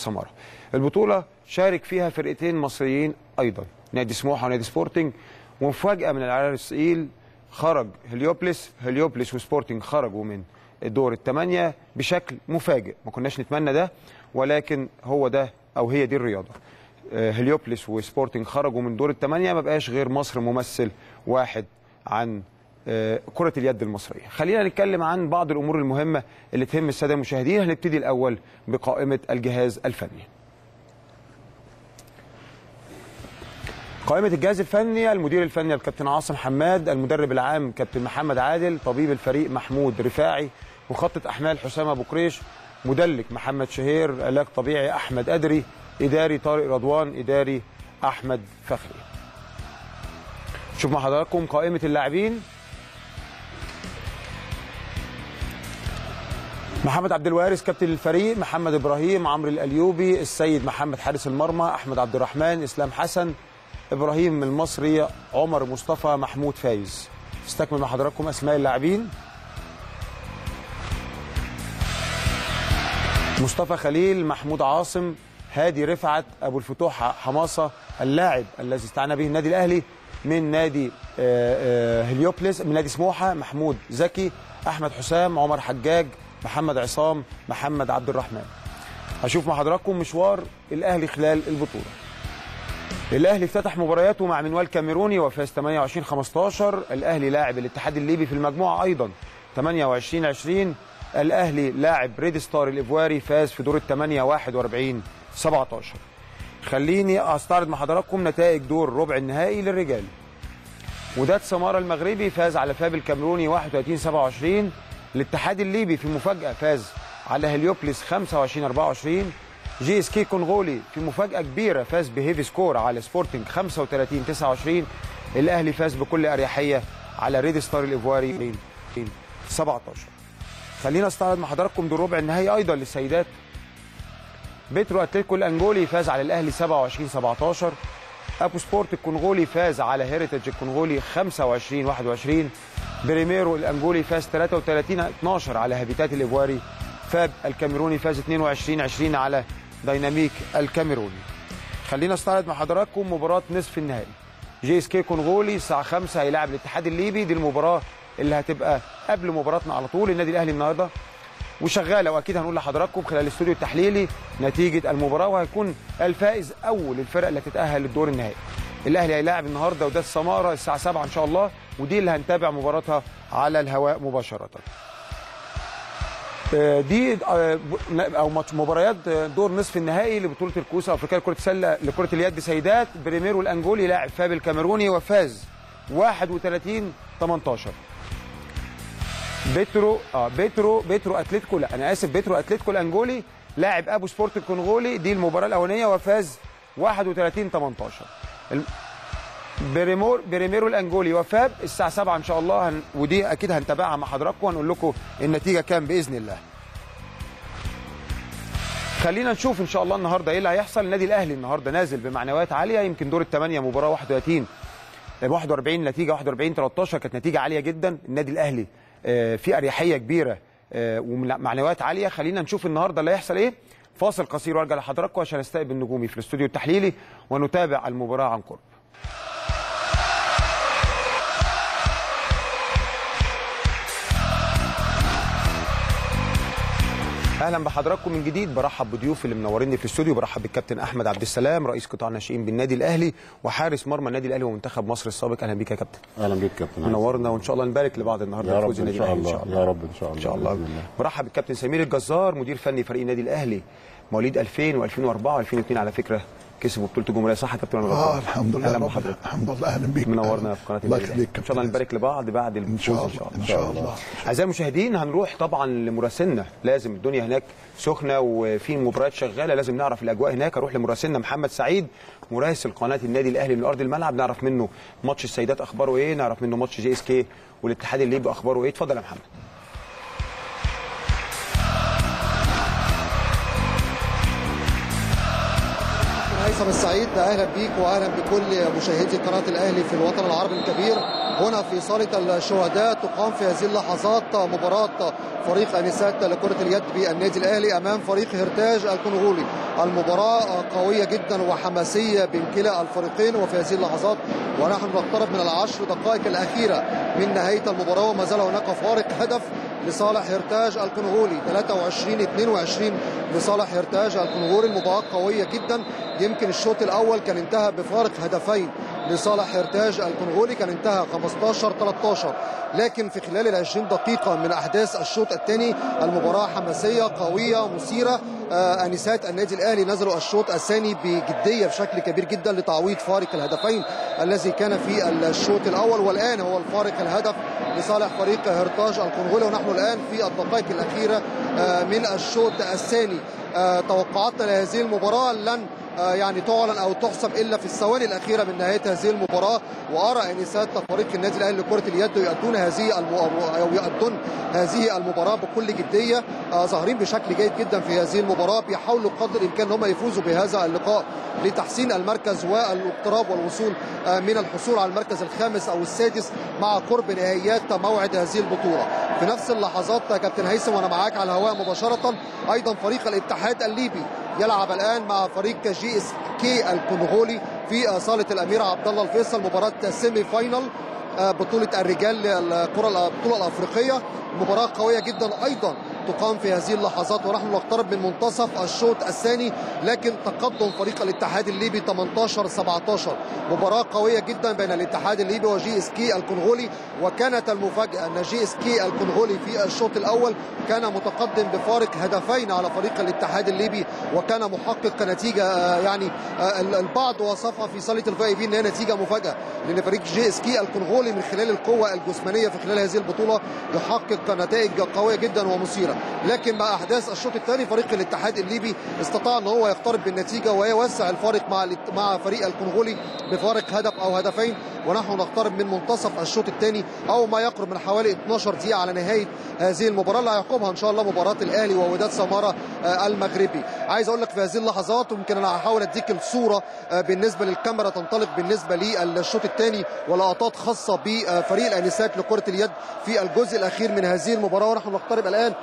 سمارة البطولة شارك فيها فرقتين مصريين أيضا نادي سموحة ونادي سبورتنج ومفاجأة من العيار الثقيل خرج هليوبلس هليوبلس وسبورتنج خرجوا من الدور الثمانية بشكل مفاجئ ما كناش نتمنى ده ولكن هو ده أو هي دي الرياضة آه، هليوبلس وسبورتنج خرجوا من دور الثمانية ما بقاش غير مصر ممثل واحد عن آه، كرة اليد المصرية خلينا نتكلم عن بعض الأمور المهمة اللي تهم السادة المشاهدين هنبتدي الأول بقائمة الجهاز الفني قائمة الجهاز الفني المدير الفني الكابتن عاصم حماد المدرب العام كابتن محمد عادل طبيب الفريق محمود رفاعي مخطط أحمال حسام أبو قريش مدلك محمد شهير علاج طبيعي أحمد أدري إداري طارق رضوان إداري أحمد فخري شوف مع حضراتكم قائمة اللاعبين محمد عبد الوارث كابتن الفريق محمد ابراهيم عمرو الاليوبي السيد محمد حارس المرمى احمد عبد الرحمن اسلام حسن ابراهيم المصري عمر مصطفى محمود فايز استكمل مع حضراتكم اسماء اللاعبين مصطفى خليل محمود عاصم هادي رفعت ابو الفتوح حماصه اللاعب الذي استعان به النادي الاهلي من نادي آه، آه، هليوبلس من نادي سموحه محمود زكي احمد حسام عمر حجاج محمد عصام محمد عبد الرحمن هشوف مع حضراتكم مشوار الاهلي خلال البطوله الاهلي افتتح مبارياته مع منوال كاميروني وفاز 28 15 الاهلي لاعب الاتحاد الليبي في المجموعه ايضا 28 20 الاهلي لاعب ريد ستار الايفواري فاز في دور الثمانيه 41 17 خليني استعرض مع حضراتكم نتائج دور ربع النهائي للرجال وداد سمارة المغربي فاز على فاب الكاميروني 31 27 الاتحاد الليبي في مفاجأة فاز على هليوبلس 25 24 جي اس كي كونغولي في مفاجأة كبيرة فاز بهيفي سكور على سبورتنج 35 29 الأهلي فاز بكل أريحية على ريد ستار الإيفواري 17 خلينا استعرض مع حضراتكم دور ربع النهائي أيضا للسيدات بيترو اتلتيكو الانجولي فاز على الاهلي 27 17 ابو سبورت الكونغولي فاز على هيريتج الكونغولي 25 21 بريميرو الانجولي فاز 33 12 على هابيتات الايفواري فاب الكاميروني فاز 22 20 على دايناميك الكاميروني خلينا استعرض مع حضراتكم مباراه نصف النهائي جي اس كي كونغولي الساعه 5 هيلاعب الاتحاد الليبي دي المباراه اللي هتبقى قبل مباراتنا على طول النادي الاهلي النهارده وشغاله واكيد هنقول لحضراتكم خلال الاستوديو التحليلي نتيجه المباراه وهيكون الفائز اول الفرق اللي هتتاهل للدور النهائي. الاهلي هيلاعب النهارده وداد سماره الساعه 7 ان شاء الله ودي اللي هنتابع مباراتها على الهواء مباشره. آه، دي آه، او ماتش- مباريات دور نصف النهائي لبطوله الكؤوس الافريقيه لكره السله لكره اليد سيدات بريميرو الانجولي لاعب فاب الكاميروني وفاز 31 18 بيترو اه بيترو بيترو اتلتيكو لا انا اسف بيترو اتلتيكو الانجولي لاعب ابو سبورت الكونغولي دي المباراه الاولانيه وفاز 31 18 الم- بريمور بريميرو الانجولي وفاب الساعه 7 ان شاء الله هن... ودي اكيد هنتابعها مع حضراتكم وهنقول لكم النتيجه كام باذن الله خلينا نشوف ان شاء الله النهارده ايه اللي هيحصل النادي الاهلي النهارده نازل بمعنويات عاليه يمكن دور الثمانيه مباراه 31 41 نتيجه 41 13 كانت نتيجه عاليه جدا النادي الاهلي آه، في اريحيه كبيره آه، ومعنويات عاليه خلينا نشوف النهارده اللي هيحصل ايه فاصل قصير وارجع لحضراتكم عشان استقبل نجومي في الاستوديو التحليلي ونتابع المباراه عن قرب اهلا بحضراتكم من جديد برحب بضيوف اللي منوريني في الاستوديو برحب بالكابتن احمد عبد السلام رئيس قطاع الناشئين بالنادي الاهلي وحارس مرمى النادي الاهلي ومنتخب مصر السابق اهلا بيك يا كابتن اهلا بيك كابتن عايز. منورنا وان شاء الله نبارك لبعض النهارده يا في رب فوز ان النادي شاء الاهلي الله يا رب ان شاء الله ان شاء الله بإذن الله. برحب بالكابتن سمير الجزار مدير فني فريق النادي الاهلي مواليد 2000 و2004 و2002 على فكره كسبوا بطوله الجمهوريه صح يا كابتن ولا اه غلطان؟ الحمد لله اهلا رب بحضرتك الحمد لله اهلا بيك منورنا في قناه الله النادي الأهلي. يخليك ان شاء الله نبارك لبعض بعد الفوز ان شاء الله ان شاء الله اعزائي المشاهدين هنروح طبعا لمراسلنا لازم الدنيا هناك سخنه وفي مباريات شغاله لازم نعرف الاجواء هناك اروح لمراسلنا محمد سعيد مراسل قناه النادي الاهلي من ارض الملعب نعرف منه ماتش السيدات اخباره ايه نعرف منه ماتش جي اس كي والاتحاد الليبي اخباره ايه اتفضل يا محمد هيثم السعيد اهلا بيك واهلا بكل مشاهدي قناه الاهلي في الوطن العربي الكبير هنا في صالة الشهداء تقام في هذه اللحظات مباراة فريق انسات لكرة اليد بالنادي الاهلي امام فريق هرتاج الكونغولي المباراة قوية جدا وحماسية بين كلا الفريقين وفي هذه اللحظات ونحن نقترب من العشر دقائق الاخيرة من نهاية المباراة وما زال هناك فارق هدف لصالح هرتاج الكونغولي 23 22 لصالح هرتاج الكونغولي المباراة قوية جدا يمكن الشوط الاول كان انتهى بفارق هدفين لصالح هرتاج الكونغولي كان انتهى 15 13 لكن في خلال ال 20 دقيقة من أحداث الشوط الثاني المباراة حماسية قوية مثيرة آه أنسات النادي الأهلي نزلوا الشوط الثاني بجدية بشكل كبير جدا لتعويض فارق الهدفين الذي كان في الشوط الأول والآن هو الفارق الهدف لصالح فريق هرتاج الكونغولي ونحن الآن في الدقائق الأخيرة آه من الشوط الثاني آه توقعاتنا لهذه المباراة لن يعني تعلن او تحسم الا في الثواني الاخيره من نهايه هذه المباراه وارى انسات فريق النادي الاهلي لكره اليد يؤدون هذه الم... او يؤدون هذه المباراه بكل جديه ظاهرين بشكل جيد جدا في هذه المباراه بيحاولوا قدر الامكان ان هم يفوزوا بهذا اللقاء لتحسين المركز والاقتراب والوصول من الحصول على المركز الخامس او السادس مع قرب نهائيات موعد هذه البطوله في نفس اللحظات كابتن هيثم وانا معاك على الهواء مباشره ايضا فريق الاتحاد الليبي يلعب الان مع فريق جي اس كي الكونغولي في صاله الامير عبد الله الفيصل مباراه سيمي فاينل بطوله الرجال للكره البطوله الافريقيه مباراه قويه جدا ايضا تقام في هذه اللحظات ونحن نقترب من منتصف الشوط الثاني لكن تقدم فريق الاتحاد الليبي 18 17 مباراه قويه جدا بين الاتحاد الليبي وجي اس كي الكونغولي وكانت المفاجاه ان جي اس كي الكونغولي في الشوط الاول كان متقدم بفارق هدفين على فريق الاتحاد الليبي وكان محقق نتيجه يعني البعض وصفها في صاله الفي اي بي ان هي نتيجه مفاجاه لان فريق جي اس كي الكونغولي من خلال القوه الجسمانيه في خلال هذه البطوله يحقق نتائج قويه جدا ومثيره لكن مع احداث الشوط الثاني فريق الاتحاد الليبي استطاع ان هو يقترب بالنتيجه ويوسع الفارق مع مع فريق الكونغولي بفارق هدف او هدفين ونحن نقترب من منتصف الشوط الثاني او ما يقرب من حوالي 12 دقيقه على نهايه هذه المباراه اللي هيعقبها ان شاء الله مباراه الاهلي ووداد سماره المغربي عايز اقول لك في هذه اللحظات ويمكن انا هحاول اديك الصوره بالنسبه للكاميرا تنطلق بالنسبه للشوط الثاني ولقطات خاصه بفريق الانسات لكره اليد في الجزء الاخير من هذه المباراه ونحن نقترب الان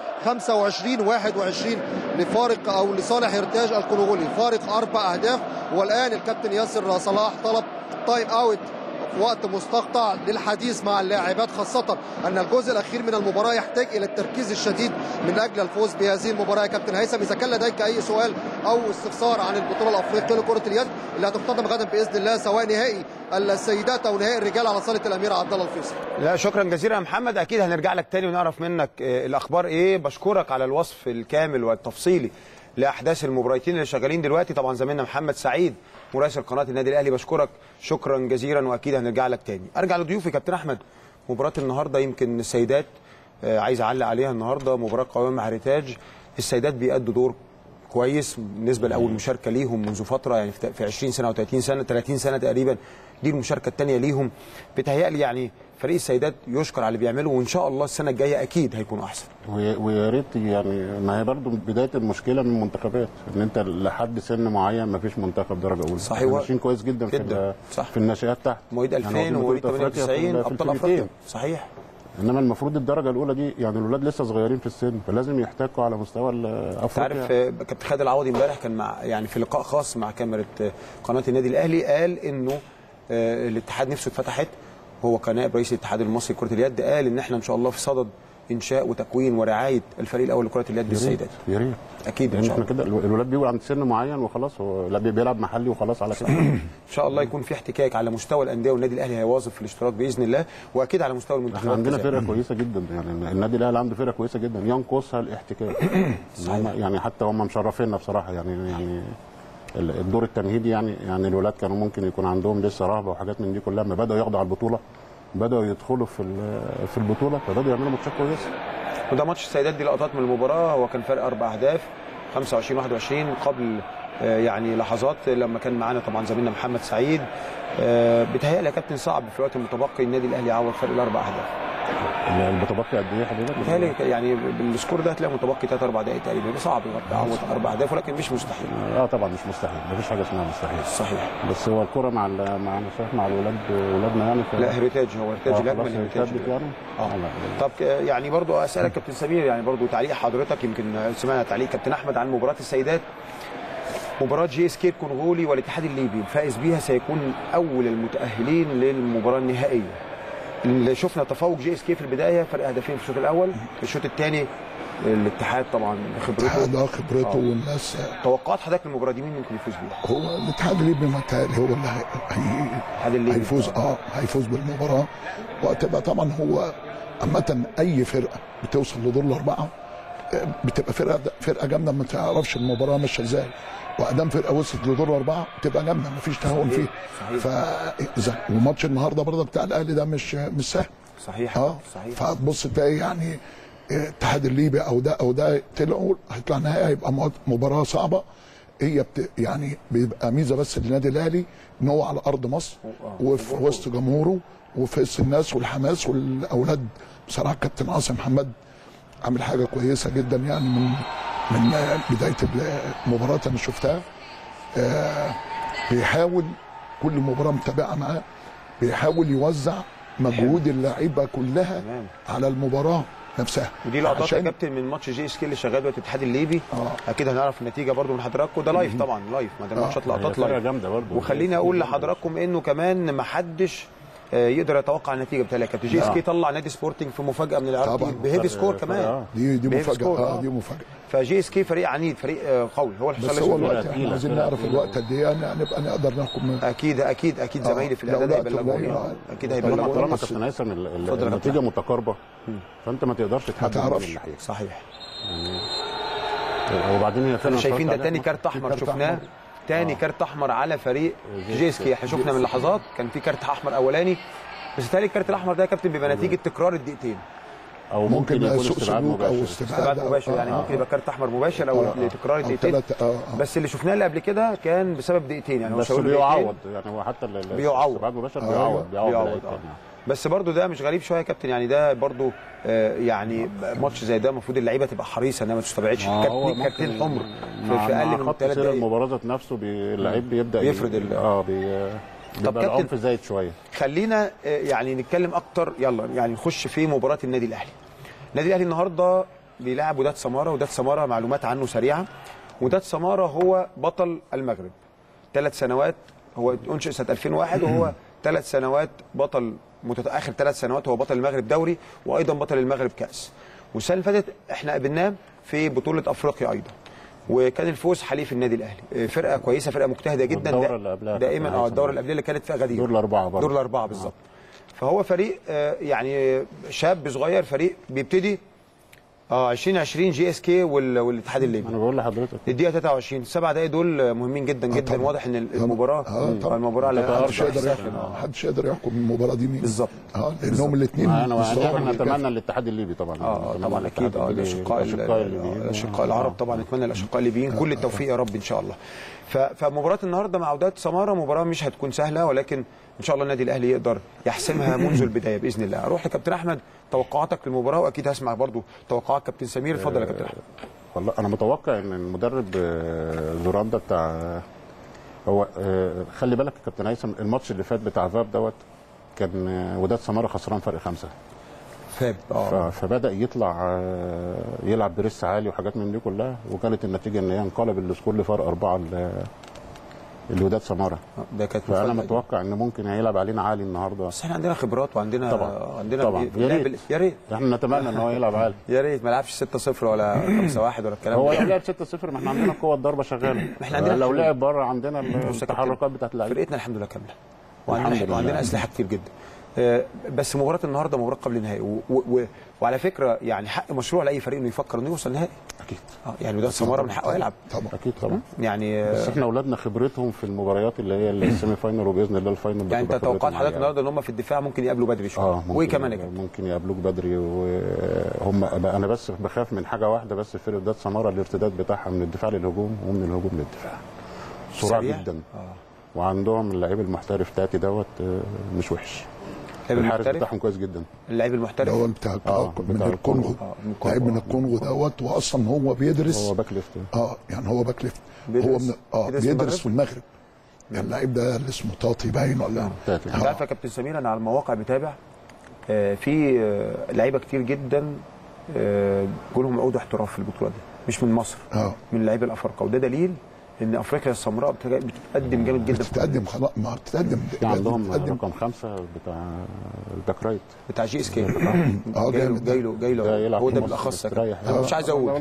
25 21 لفارق او لصالح هرتاج الكونغولي فارق اربع اهداف والان الكابتن ياسر صلاح طلب تايم اوت وقت مستقطع للحديث مع اللاعبات خاصة أن الجزء الأخير من المباراة يحتاج إلى التركيز الشديد من أجل الفوز بهذه المباراة يا كابتن هيثم إذا كان لديك أي سؤال أو استفسار عن البطولة الأفريقية لكرة اليد اللي هتقتضم غدا بإذن الله سواء نهائي السيدات أو نهائي الرجال على صالة الأمير عبد الله الفيصل. لا شكرا جزيلا يا محمد أكيد هنرجع لك تاني ونعرف منك الأخبار إيه بشكرك على الوصف الكامل والتفصيلي لاحداث المباراتين اللي شغالين دلوقتي طبعا زميلنا محمد سعيد مراسل قناه النادي الاهلي بشكرك شكرا جزيلا واكيد هنرجع لك تاني ارجع لضيوفي كابتن احمد مباراه النهارده يمكن السيدات عايز اعلق عليها النهارده مباراه قويه مع ريتاج السيدات بيأدوا دور كويس بالنسبه لاول مشاركه ليهم منذ فتره يعني في 20 سنه او 30 سنه 30 سنه تقريبا دي المشاركه الثانيه ليهم بتهيألي يعني فريق السيدات يشكر على اللي بيعمله وان شاء الله السنه الجايه اكيد هيكونوا احسن ويا ريت يعني ما هي برضه بدايه المشكله من المنتخبات ان انت لحد سن معين ما فيش منتخب درجه اولى صحيح ماشيين كويس جدا, جدا. في صح. في الناشئات تحت مواليد 2000 يعني ومواليد 98 ابطال افريقيا صحيح انما المفروض الدرجه الاولى دي يعني الاولاد لسه صغيرين في السن فلازم يحتكوا على مستوى افريقيا عارف كابتن خالد العوضي امبارح كان مع يعني في لقاء خاص مع كاميرا قناه النادي الاهلي قال انه الاتحاد نفسه اتفتحت هو كنائب رئيس الاتحاد المصري لكره اليد قال ان احنا ان شاء الله في صدد انشاء وتكوين ورعايه الفريق الاول لكره اليد للسيدات يا ريت اكيد ان شاء الله كده الولاد بيجوا عند سن معين وخلاص هو لا بيلعب محلي وخلاص على كده ان شاء الله يكون في احتكاك على مستوى الانديه والنادي الاهلي هيواظب في الاشتراك باذن الله واكيد على مستوى المنتخبات احنا عندنا فرقه كويسه جدا يعني النادي الاهلي عنده فرقه كويسه جدا ينقصها الاحتكاك يعني حتى هم مشرفيننا بصراحه يعني يعني الدور التمهيدي يعني يعني الولاد كانوا ممكن يكون عندهم لسه رهبه وحاجات من دي كلها لما بداوا ياخدوا على البطوله بداوا يدخلوا في في البطوله فبداوا يعملوا ماتشات كويسه وده ماتش السيدات دي لقطات من المباراه هو كان فرق اربع اهداف 25 21 قبل يعني لحظات لما كان معانا طبعا زميلنا محمد سعيد بيتهيألي يا كابتن صعب في الوقت المتبقي النادي الاهلي يعوض فرق الاربع اهداف المتبقي قد ايه حضرتك؟ بيتهيألي يعني بالسكور ده هتلاقي متبقي 3 4 دقائق تقريبا صعب يعوض اربع اهداف ولكن مش مستحيل اه طبعا مش مستحيل مفيش حاجه اسمها مستحيل صحيح بس هو الكره مع ال- مع أنا شايف مع الولاد ولادنا يعني ف- لا هيريتاج هو هيريتاج آه، الاجمل خلاص هيريتاج ثبت يعني اه لا. طب ك- يعني برضو اسالك كابتن سمير يعني برضو تعليق حضرتك يمكن سمعنا تعليق كابتن احمد عن مباراه السيدات مباراة جي اس كي الكونغولي والاتحاد الليبي الفائز بيها سيكون اول المتاهلين للمباراة النهائية اللي شفنا تفوق جي اس كي في البداية فرق هدفين في الشوط الاول في الشوط الثاني الاتحاد طبعا بخبرته الاتحاد اه خبرته آه. والناس توقعات حضرتك للمباراة دي مين ممكن يفوز بيها؟ هو الاتحاد الليبي متهيألي هو اللي هي- هي- الاتحاد الليبي هيفوز اه هيفوز بالمباراه وهتبقى طبعا هو عامة أي فرقة بتوصل لدور الأربعة آه، بتبقى فرقة فرقة جامدة ما تعرفش المباراة ماشية ازاي وأدام فرقة وصلت لدور الأربعة بتبقى جامدة مفيش تهاون فيه صحيح. فإذا وماتش النهارده برضه بتاع الأهلي ده مش مش سهل صحيح اه صحيح فتبص تلاقي يعني الاتحاد الليبي او ده او ده طلعوا هيطلع نهائي هيبقى مو- مباراه صعبه هي بت يعني بيبقى ميزه بس للنادي الاهلي ان هو على ارض مصر وفي وسط جمهوره وفي وسط الناس والحماس والاولاد بصراحه كابتن عاصم محمد عامل حاجه كويسه جدا يعني من من بدايه المباراه انا شفتها آه، بيحاول كل مباراه متابعه معاه بيحاول يوزع مجهود اللعيبه كلها تمام. على المباراه نفسها ودي لقطات يا عشان- كابتن من ماتش جي اس كي اللي شغال دلوقتي الاتحاد الليبي آه. اكيد هنعرف النتيجه برضو من حضراتكم ده لايف طبعا لايف ما ده ماتشات هي لقطات فرقه لايف جامده برضه وخليني اقول لحضراتكم انه كمان ما حدش آه، يقدر يتوقع النتيجه بتاعتها كابتن جي اس كي طلع نادي سبورتنج في مفاجاه من العيار طبعاً. بهيفي سكور فرق- كمان آه. دي دي بهيفي مفاجاه سكور، اه آه. دي مفاجاه فجي اس كي فريق عنيد فريق آه، قوي هو اللي بس حصل هو له الوقت تقيلة، احنا عايزين فرقة نعرف تقيلة. الوقت قد ايه يعني هنبقى نقدر نحكم اكيد اكيد اكيد آه. زمايلي في لو الاعداد وقت هيبلغوني قليل، آه. آه. اكيد طالما هيبلغوني طالما بس- كابتن هيثم ال- ال- اتفضل يا النتيجه كابتن. متقاربه فانت ما تقدرش تحدد تعرفش. مين اللي هيكسب. صحيح وبعدين هي فعلا شايفين ده اتفرجت تاني عليها. كارت احمر كارت شفناه أحمر. تاني آه. كارت احمر على فريق جي جي اس كي احنا شفنا من لحظات كان في كارت احمر اولاني بس تاني الكارت الاحمر ده يا كابتن بيبقى نتيجه تكرار الدقيقتين او ممكن, ممكن يكون سوء استبعاد سلوك او مباشر استبعاد استبعاد أو- مباشر يعني آه. ممكن يبقى كارت احمر مباشر او لتكرار أو الدقيقتين ثلاثة اه آه. بس اللي شفناه اللي قبل كده كان بسبب دقيقتين يعني هو بس شاور دقيقتين. بيعوض يعني هو حتى ال- ال- بيعوض. الاستبعاد مباشر آه، بيعوض بيعوض بيعوض اللعيب آه. تاني. بس برضو ده مش غريب شويه يا كابتن يعني ده برضو آه يعني ماتش زي ده المفروض اللعيبه تبقى حريصه انها ما تستبعدش ما هو كارت- كارتين ممكن حمر مع, في, في اقل مع من خط ثلاث سير دقائق المباراه ذات نفسه بي- اللعيب بيبدا بيفرد ال- اه بي بيبقى كابتن- العنف زايد شويه خلينا آه، يعني نتكلم اكتر يلا يعني نخش في مباراه النادي الاهلي. النادي الاهلي النهارده بيلاعب وداد سماره، وداد سماره معلومات عنه سريعه. وداد سماره هو بطل المغرب. ثلاث سنوات هو انشئ سنه 2001 وهو ثلاث سنوات بطل متت... اخر ثلاث سنوات هو بطل المغرب دوري وايضا بطل المغرب كاس. والسنه اللي فاتت احنا قابلناه في بطوله افريقيا ايضا. وكان الفوز حليف النادي الاهلي آه، فرقه كويسه فرقه مجتهده جدا والدورة دا- اللي قبلها دائما كانت اه الدوره كويسة. اللي قبلها اللي كانت فيها غدير دور الاربعه برضه دور الاربعه بالظبط فهو فريق آه، يعني شاب صغير فريق بيبتدي اه 2020 جي اس كي وال- والاتحاد الليبي انا بقول لحضرتك الدقيقه 23 السبع دقايق دول مهمين جدا جدا طبعاً. واضح ان المباراه آه، طبعاً. المباراه على محدش الأرض يقدر ساخن، يحكم آه. محدش يقدر يحكم المباراه دي مين بالظبط. اه لانهم الاثنين انا احنا نتمنى الاتحاد الليبي طبعا اه نتمنى طبعا الاتحاد اكيد اه الليبي- الاشقاء ال- الاشقاء آه، الليبيين. الاشقاء العرب طبعا نتمنى الاشقاء الليبيين كل التوفيق يا رب ان شاء الله ف- فمباراه النهارده مع وداد سماره مباراه مش هتكون سهله ولكن ان شاء الله النادي الاهلي يقدر يحسمها منذ البدايه باذن الله اروح لكابتن احمد توقعاتك للمباراه واكيد هسمع برضو توقعات كابتن سمير اتفضل يا كابتن احمد والله انا متوقع ان المدرب آه، زوراندا بتاع هو آه، خلي بالك يا كابتن هيثم الماتش اللي فات بتاع فاب دوت كان آه، وداد سماره خسران فرق خمسه فاب اه ف- فبدا يطلع آه، يلعب بريس عالي وحاجات من دي كلها وكانت النتيجه ان هي انقلب السكور لفرق اربعه ل- الوداد سماره ده كانت فانا مفاجأة. متوقع ان ممكن هيلعب علينا عالي النهارده بس احنا عندنا خبرات وعندنا طبعاً. عندنا طبعاً. بي- يا لعب- ريت. يا ريت احنا نتمنى ان هو يلعب عالي يا ريت ما لعبش 6-0 ولا 5-1 ولا الكلام هو ده لو لعب 6-0 ما احنا عندنا قوه الضربه شغاله احنا عندنا لو حلول. لعب بره عندنا بص يا كابتن، التحركات بتاعت اللعيبه فرقتنا الحمد لله كامله وعندنا الحمد لله. وعندنا اسلحه كتير جدا آه، بس مباراه النهارده مباراه قبل النهائي و- و- و- وعلى فكره يعني حق مشروع لاي فريق انه يفكر انه يوصل نهائي اكيد اه يعني وده سماره من حقه يلعب طبعا اكيد طبعا يعني آه، بس احنا اولادنا خبرتهم في المباريات اللي هي السيمي فاينل وباذن الله الفاينل يعني انت بتبقى توقعات خبرتهم حضرتك عالية. النهارده ان هم في الدفاع ممكن يقابلوا بدري شويه اه ممكن وايه كمان يا كابتن ممكن يقابلوك بدري وهم انا بس بخاف من حاجه واحده بس في وداد سماره الارتداد بتاعها من الدفاع للهجوم ومن الهجوم للدفاع سرعه سريع؟ جدا اه وعندهم اللعيب المحترف تاتي دوت آه، مش وحش اللعيب الحارس المحترف بتاعهم كويس جدا اللعيب اللي المحترف هو بتاع آه، من بتاع الكونغو آه، من الكونغو. لعيب من الكونغو دوت واصلا هو بيدرس هو باك ليفت اه يعني هو باك ليفت بيدرس- هو من اه بيدرس في بيدرس في المغرب يعني اللعيب ده اللي اسمه طاطي باين ولا تاتي. انت عارف يا كابتن سمير انا على المواقع بتابع آه، في آه، لعيبه كتير جدا آه، جولهم عقود احتراف في البطوله دي مش من مصر اه من اللعيبه الافارقه وده دليل ان افريقيا السمراء بتج- بتتقدم جامد جدا في بتتقدم خلاص ما بتتقدم في عندهم بتتقدم رقم خمسة بتاع الباك رايت بتاع جي اس كي اه جاي له جامد جاي له جاي ده له يلعب هو في ده مصر بالاخص يا مستريح. كابتن. أنا مش عايز اقول هو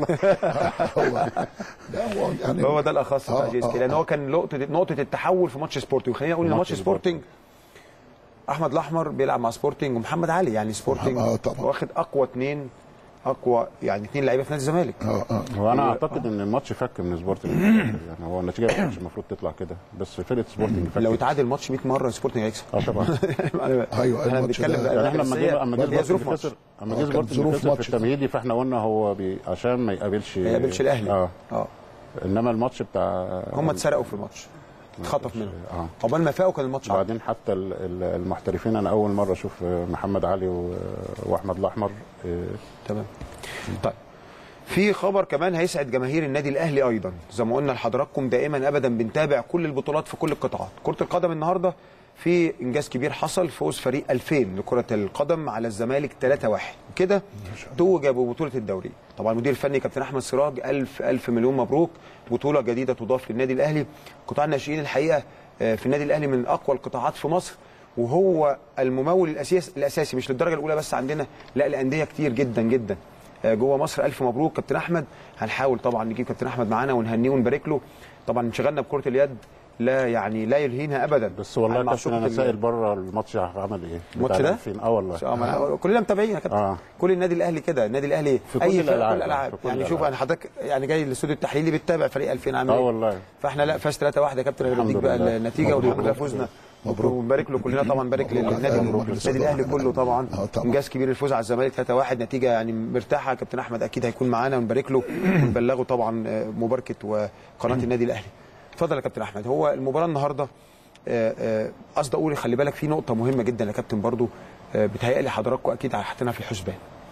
ده هو يعني هو ده الاخص بتاع آه، جي اس كي آه، لان آه. هو كان نقطه نقطه التحول في ماتش سبورتنج خلينا نقول ان ماتش ماتش سبورتنج احمد الاحمر بيلعب مع سبورتنج ومحمد علي يعني سبورتنج آه، طبعا. واخد اقوى اثنين اقوى يعني اثنين لعيبه في نادي الزمالك اه اه هو انا اعتقد ان الماتش فك من سبورتنج يعني هو النتيجه ما كانتش المفروض تطلع كده بس فرقه سبورتنج فكت لو اتعادل الماتش 100 مره سبورتنج هيكسب اه طبعا أيوة، احنا الماتش بنتكلم ده- بقى يعني احنا لما جه لما جه هي ظروف سبورتنج ماتش خسر لما آه، جه كانت سبورتنج ظروف خسر في ماتش ده. التمهيدي فاحنا قلنا هو بي عشان ما يقابلش ما يقابلش الاهلي اه اه انما الماتش بتاع هم اتسرقوا في الماتش اتخطف منهم اه عقبال ما فاقوا كان الماتش عدى. وبعدين حتى ال- ال- المحترفين انا اول مره اشوف محمد علي و- واحمد الاحمر آه، تمام طيب في خبر كمان هيسعد جماهير النادي الاهلي ايضا زي ما قلنا لحضراتكم دائما ابدا بنتابع كل البطولات في كل القطاعات كره القدم النهارده في انجاز كبير حصل فوز فريق 2000 لكره القدم على الزمالك 3-1 كده توج ببطوله الدوري طبعا المدير الفني كابتن احمد سراج الف الف مليون مبروك بطوله جديده تضاف للنادي الاهلي قطاع الناشئين الحقيقه آه، في النادي الاهلي من اقوى القطاعات في مصر وهو الممول الاساسي الاساسي مش للدرجه الاولى بس عندنا لا الانديه كتير جدا جدا آه، جوه مصر الف مبروك كابتن احمد هنحاول طبعا نجيب كابتن احمد معانا ونهنيه ونبارك له طبعا انشغلنا بكره اليد لا يعني لا يلهينا ابدا بس والله عن يا كابتن معشوقة انا ال- سائل بره الماتش عمل ايه الماتش بتاع ده؟ الألفين. اه والله آه، ما أنا- كلنا متابعين يا كابتن آه. كل النادي الاهلي كده النادي الاهلي في كل اي فرق الألعاب، كل الالعاب في كل يعني شوف الألعاب. انا حضرتك يعني جاي الاستوديو التحليلي بتتابع فريق 2000 عامل اه ايه والله فاحنا لا فاز 3 1 يا كابتن انا الحمد بديك بقى لله. النتيجه والحمد لله فزنا مبروك. ونبارك له كلنا طبعا نبارك مبروك. للنادي مبروك. النادي الاهلي كله طبعا آه، طبعا. انجاز كبير الفوز على الزمالك 3 1 نتيجه يعني مرتاحه كابتن احمد اكيد هيكون معانا ونبارك له ونبلغه طبعا آه، مباركه وقناه النادي الاهلي اتفضل يا كابتن احمد هو المباراه النهارده آه، آه، قصدي اقول خلي بالك في نقطه مهمه جدا يا كابتن برضو آه، بتهيألي حضراتكم اكيد حاطينها في الحسبان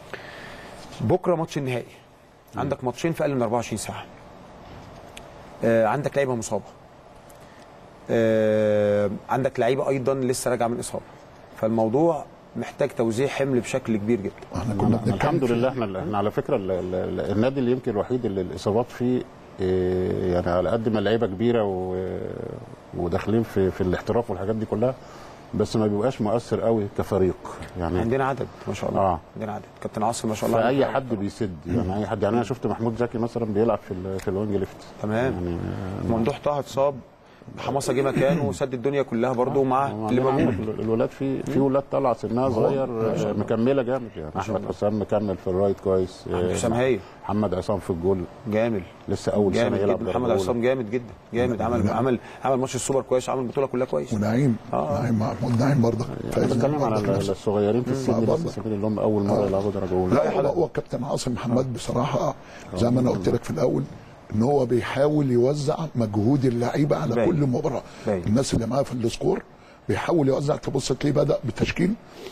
بكره ماتش النهائي عندك ماتشين في اقل من 24 ساعه آه، عندك لعيبه مصابه آه، عندك لعيبه ايضا لسه راجعه من اصابه فالموضوع محتاج توزيع حمل بشكل كبير جدا احنا كنا بنتكلم الحمد في- لله احنا احنا على فكره ال- ال- النادي اللي يمكن الوحيد اللي الاصابات فيه إيه، يعني على قد ما اللعيبه كبيره و- وداخلين في في الاحتراف والحاجات دي كلها بس ما بيبقاش مؤثر قوي كفريق يعني عندنا عدد ما شاء الله آه. عندنا عدد كابتن عاصم ما شاء الله فاي عنده حد بيسد يعني اي حد يعني انا شفت محمود زكي مثلا بيلعب في ال- في الوينج ليفت تمام. يعني ممدوح طه اتصاب حماسه جه مكانه وسد الدنيا كلها برضه مع هو اللي عندنا موجود عندك الولاد في في ولاد طالعه سنها صغير آه، مكمله جامد يعني احمد حسام مكمل في الرايت كويس آه، حسام هايل محمد عصام في الجول جامل لسه اول سنه جامد يلعب جدا محمد درجة أولى. عصام جامد جدا جامد عمل عمل عمل ماتش السوبر كويس وعمل البطوله كلها كويس ونعيم آه. نعيم محمود نعيم برضه انا بتكلم على ال- الصغيرين في السن برضه. لسه السنين اللي هم اول مره يلعبوا درجه اولى لا هو, هو كابتن عاصم محمد بصراحه زي ما انا قلت لك في الاول ان هو بيحاول يوزع مجهود اللعيبه على باين. كل مباراه باين. الناس اللي معاه في السكور بيحاول يوزع تبص تلاقيه بدا بتشكيل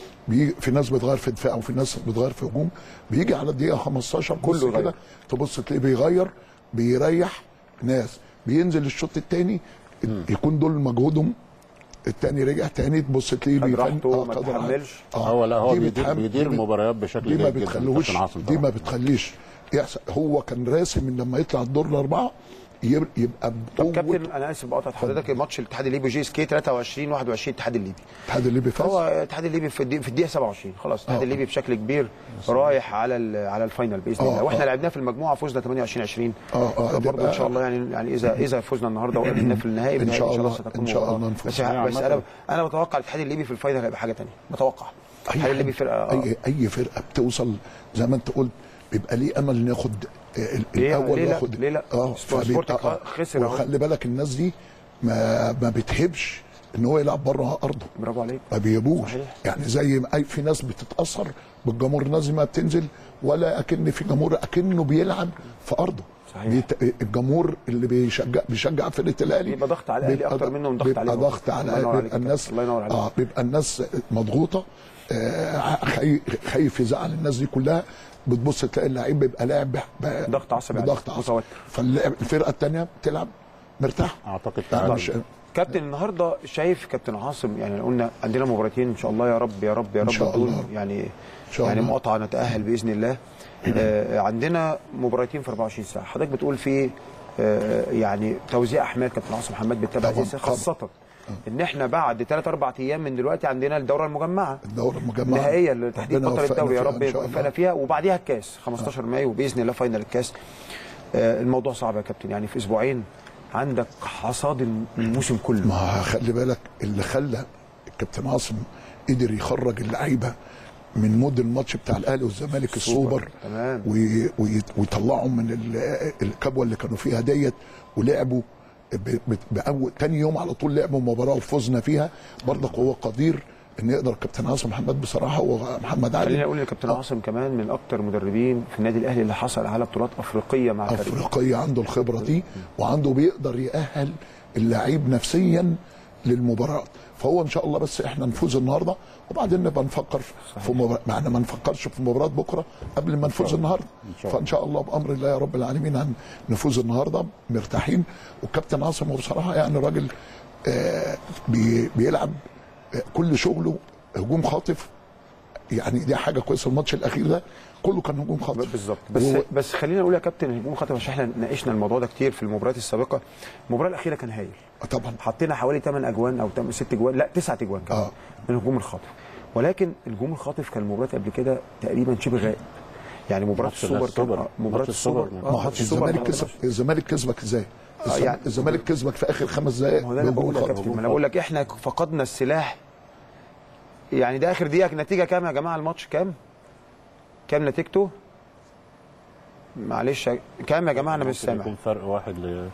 بي في ناس بتغير في دفاع وفي ناس بتغير في هجوم بيجي على الدقيقه 15 كله بص يغير. كده تبص تلاقيه بيغير بيريح ناس بينزل الشوط الثاني يكون دول مجهودهم التاني رجع تاني تبص تلاقيه خد بيفن- راحته، آه، ما خد راحته. تحملش. هو لا هو دي بيدير, بتحم- بيدير دي- المباريات بشكل دي ما جيد جدا بتخلوش كابتن عاصم دي طبعاً. ما بتخليش يحصل هو كان راسم ان لما يطلع الدور الاربعه يب- يبقى طب بقوه كابتن انا اسف بقطع حضرتك ماتش الاتحاد الليبي جي اس كي 23 21 الاتحاد الليبي الاتحاد الليبي فاز هو الاتحاد الليبي في الدقيقه, في الدقيقه 27 خلاص الاتحاد آه. الليبي بشكل كبير رايح على ال- على الفاينل باذن آه، الله واحنا آه. لعبناه في المجموعه فزنا 28 20 آه، آه، برضه يبقى- ان شاء الله يعني يعني اذا اذا فزنا النهارده وقابلنا في النهائي إن بالنهائي شاء الله- ستكون إن شاء مباراة. الله نفوز. بس, يعني بس عامة- انا انا بتوقع الاتحاد الليبي في الفاينل هيبقى حاجه ثانيه بتوقع الاتحاد الليبي فرقه آه. اي اي فرقه بتوصل زي ما انت قلت بيبقى ليه امل انه ياخد آه، ال- ليه- الاول ليه لا؟ ياخد ليه لا؟ اه سبورت- فبيبقى- سبورتك آه. خسر أهو. وخلي بالك الناس دي ما ما بتهبش ان هو يلعب بره ارضه برافو عليك ما بيجيبوش صحيح. يعني زي ما أي- في ناس بتتاثر بالجمهور الناس ما بتنزل ولا اكن في جمهور اكنه بيلعب في ارضه صحيح. بيت... الجمهور اللي بيشجع بيشجع فرقه الاهلي بيبقى ضغط على الأهلي بيبقى أكتر ض- منه من ضغط بيبقى عليهم. ضغط على الله ينور عليك بيبقى يا الناس كابتن. الله ينور عليك. اه بيبقى الناس مضغوطه آه خايف خايف يزعل الناس دي كلها بتبص تلاقي اللعيب بيبقى لاعب ب- ب- ضغط عصبي عليه. بضغط عصبي متوتر. فالفرقه الثانيه بتلعب مرتاح اعتقد يعني تعادل مش كابتن النهارده شايف كابتن عاصم يعني قلنا عندنا مباراتين ان شاء الله يا رب يا رب يا رب شاء بدون الله. يعني شاء يعني الله. مقاطعه نتاهل باذن الله آه عندنا مباراتين في 24 ساعه حضرتك بتقول في آه يعني توزيع احمال كابتن عاصم محمد بيتابع طبعاً، هذه خاصه ان احنا بعد 3 4 ايام من دلوقتي عندنا الدوره المجمعه الدوره المجمعه النهائيه لتحديد ربنا بطل يوفقنا الدوري يا فيها رب إن شاء الله. يوفقنا فيها وبعديها الكاس 15 مايو باذن الله فاينل الكاس آه الموضوع صعب يا كابتن يعني في اسبوعين عندك حصاد الموسم كله ما خلي بالك اللي خلى الكابتن عاصم قدر يخرج اللعيبه من مود الماتش بتاع الاهلي والزمالك السوبر تمام. وي- وي- ويطلعهم من ال- الكبوه اللي كانوا فيها ديت ولعبوا ب- ب- باول تاني يوم على طول لعبوا مباراه وفزنا فيها برضك هو قدير ان يقدر الكابتن عاصم محمد بصراحه ومحمد خليني علي اقول لكابتن عاصم كمان من اكتر المدربين في النادي الاهلي اللي حصل على بطولات افريقيه مع فريقه افريقيه عنده الخبره دي وعنده بيقدر يأهل اللعيب نفسيا للمباراه فهو ان شاء الله بس احنا نفوز النهارده وبعدين نبقى نفكر في مباراه معنا ما نفكرش في مباراه بكره قبل ما نفوز النهارده شاء الله. فان شاء الله بامر الله يا رب العالمين هن- نفوز النهارده مرتاحين والكابتن عاصم هو بصراحه يعني راجل آه بي بيلعب آه كل شغله هجوم خاطف يعني دي حاجه كويسه الماتش الاخير ده كله كان هجوم خاطف بالظبط بس و- بس خلينا نقول يا كابتن الهجوم خاطر عشان احنا ناقشنا الموضوع ده كتير في المباريات السابقه المباراه الاخيره كان هايل طبعا حطينا حوالي 8 اجوان او 8 6 اجوان لا 9 اجوان كمان آه. من الهجوم الخاطف ولكن الهجوم الخاطف كان المباريات قبل كده تقريبا شبه غائب يعني مباراه ماتش السوبر كان السوبر. آه، مباراه ماتش السوبر السوبر. آه، ما هو ماتش السوبر الزمالك كان كسب الزمالك كسبك ازاي؟ الزم- يعني- الزمالك كسبك في اخر خمس دقائق ما هو ده انا بهجوم بقول يا خاطف. كابتن ما انا بقول لك احنا فقدنا السلاح يعني ده اخر دقيقه نتيجه كام يا جماعه الماتش كام؟ كام نتيجته؟ معلش كام يا جماعه انا مش ممكن سامع يكون فرق واحد ل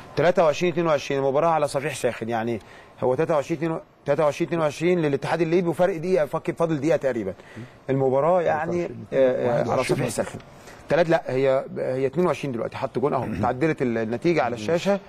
23 22 المباراه على صفيح ساخن يعني هو 23 22 23 22 للاتحاد الليبي وفرق دقيقه فاضل فاضل دقيقه تقريبا المباراه يعني آه، آه، على صفيح ساخن ثلاث لا هي هي 22 دلوقتي حط جون اهو تعدلت النتيجه على الشاشه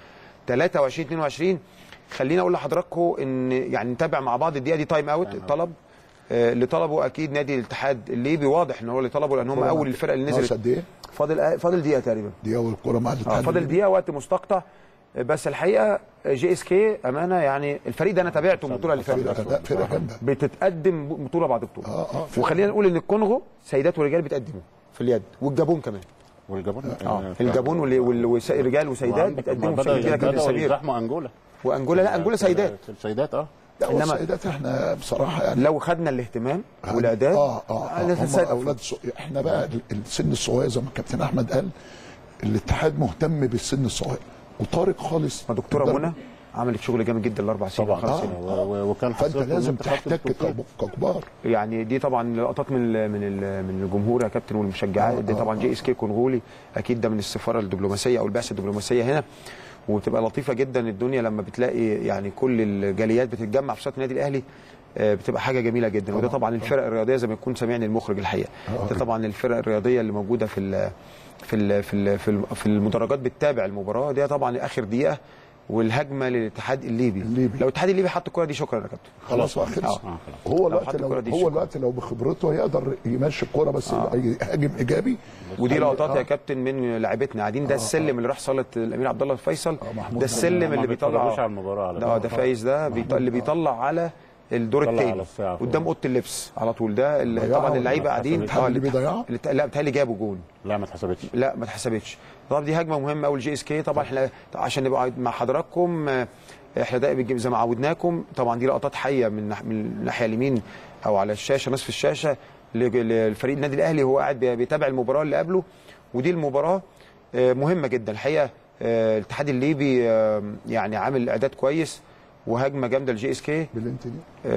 23 22 خليني اقول لحضراتكم ان يعني نتابع مع بعض الدقيقه دي تايم اوت الطلب آه، اللي طلبه اكيد نادي الاتحاد الليبي واضح ان هو اللي طلبه لان هم اول الفرقه اللي ناقص نزلت قد ايه؟ فاضل فاضل دقيقه تقريبا دي اول كوره مع اه الاتحاد فاضل الليبي. دقيقه وقت مستقطع بس الحقيقه جي اس كي امانه يعني الفريق ده انا تابعته البطوله اللي فرقه فاتت لا فرقه جامده بتتقدم بطوله بعد بطوله اه اه فرقة. وخلينا نقول ان الكونغو سيدات ورجال بتقدموا في اليد والجابون كمان والجابون اه الجابون وال- وال- وس- رجال وسيدات بتقدموا في كده كابتن سمير يزحموا انجولا وانجولا لا انجولا سيدات السيدات اه لا إنما- والسيدات احنا بصراحه يعني لو خدنا الاهتمام والاداء اه اه, آه أنا هم سيد- اولاد ص... احنا بقى ال- السن الصغير زي ما الكابتن احمد قال الاتحاد مهتم بالسن الصغير وطارق خالص ما دكتوره الضرب. منى عملت شغل جامد جدا الاربع سنين طبعا خمس آه. سنين و- و- وكان فانت حصلت لازم إن أنت خدت تحتك البطولة. كب- ككبار يعني دي طبعا لقطات من ال من ال من الجمهور يا كابتن والمشجعات دي طبعا جي اس كي كونغولي اكيد ده من السفاره الدبلوماسيه او البعثه الدبلوماسيه هنا وبتبقى لطيفه جدا الدنيا لما بتلاقي يعني كل الجاليات بتتجمع في صاله النادي الاهلي آه، بتبقى حاجه جميله جدا وده طبعا الفرق الرياضيه زي ما يكون سامعني المخرج الحقيقه ده طبعا الفرق الرياضيه اللي موجوده في ال في ال في ال في, ال في المدرجات بتتابع المباراه دي طبعا اخر دقيقه والهجمه للاتحاد الليبي الليبي. لو الاتحاد الليبي حط الكره دي شكرا يا كابتن خلاص بقى خلص آه. آه، هو لو الوقت حط لو الكرة دي هو شكرا. الوقت لو بخبرته يقدر يمشي الكوره بس يهاجم ايجابي ودي أي- لقطات يا آه. كابتن من لاعبتنا قاعدين ده السلم اللي راح صاله الامير عبد الله الفيصل محمود ده السلم هم اللي ما بيتفرجوش بيطلع على المباراة على ده فكرة. ده فايز ده بيط... اللي بيطلع على الدور بيطلع الثاني على الساعة فوق. قدام اوضه اللبس على طول ده اللي ضيعها طبعا ولا اللعيبه ما قاعدين الاتحاد اللي بيضيعها؟ اللي- لا بتهيألي جابوا جون لا ما اتحسبتش لا ما اتحسبتش طبعا دي هجمه مهمه قوي لجي اس كي طبعا احنا عشان نبقى مع حضراتكم آه، احنا دايما بنجيب- زي ما عودناكم طبعا دي لقطات حيه من ناح- من الناحيه اليمين او على الشاشه نصف الشاشه ل- للفريق النادي الاهلي وهو قاعد بي- بيتابع المباراه اللي قبله ودي المباراه آه، مهمه جدا الحقيقه آه، الاتحاد الليبي آه، يعني عامل اعداد كويس وهجمه جامده لجي اس كي بلنتي دي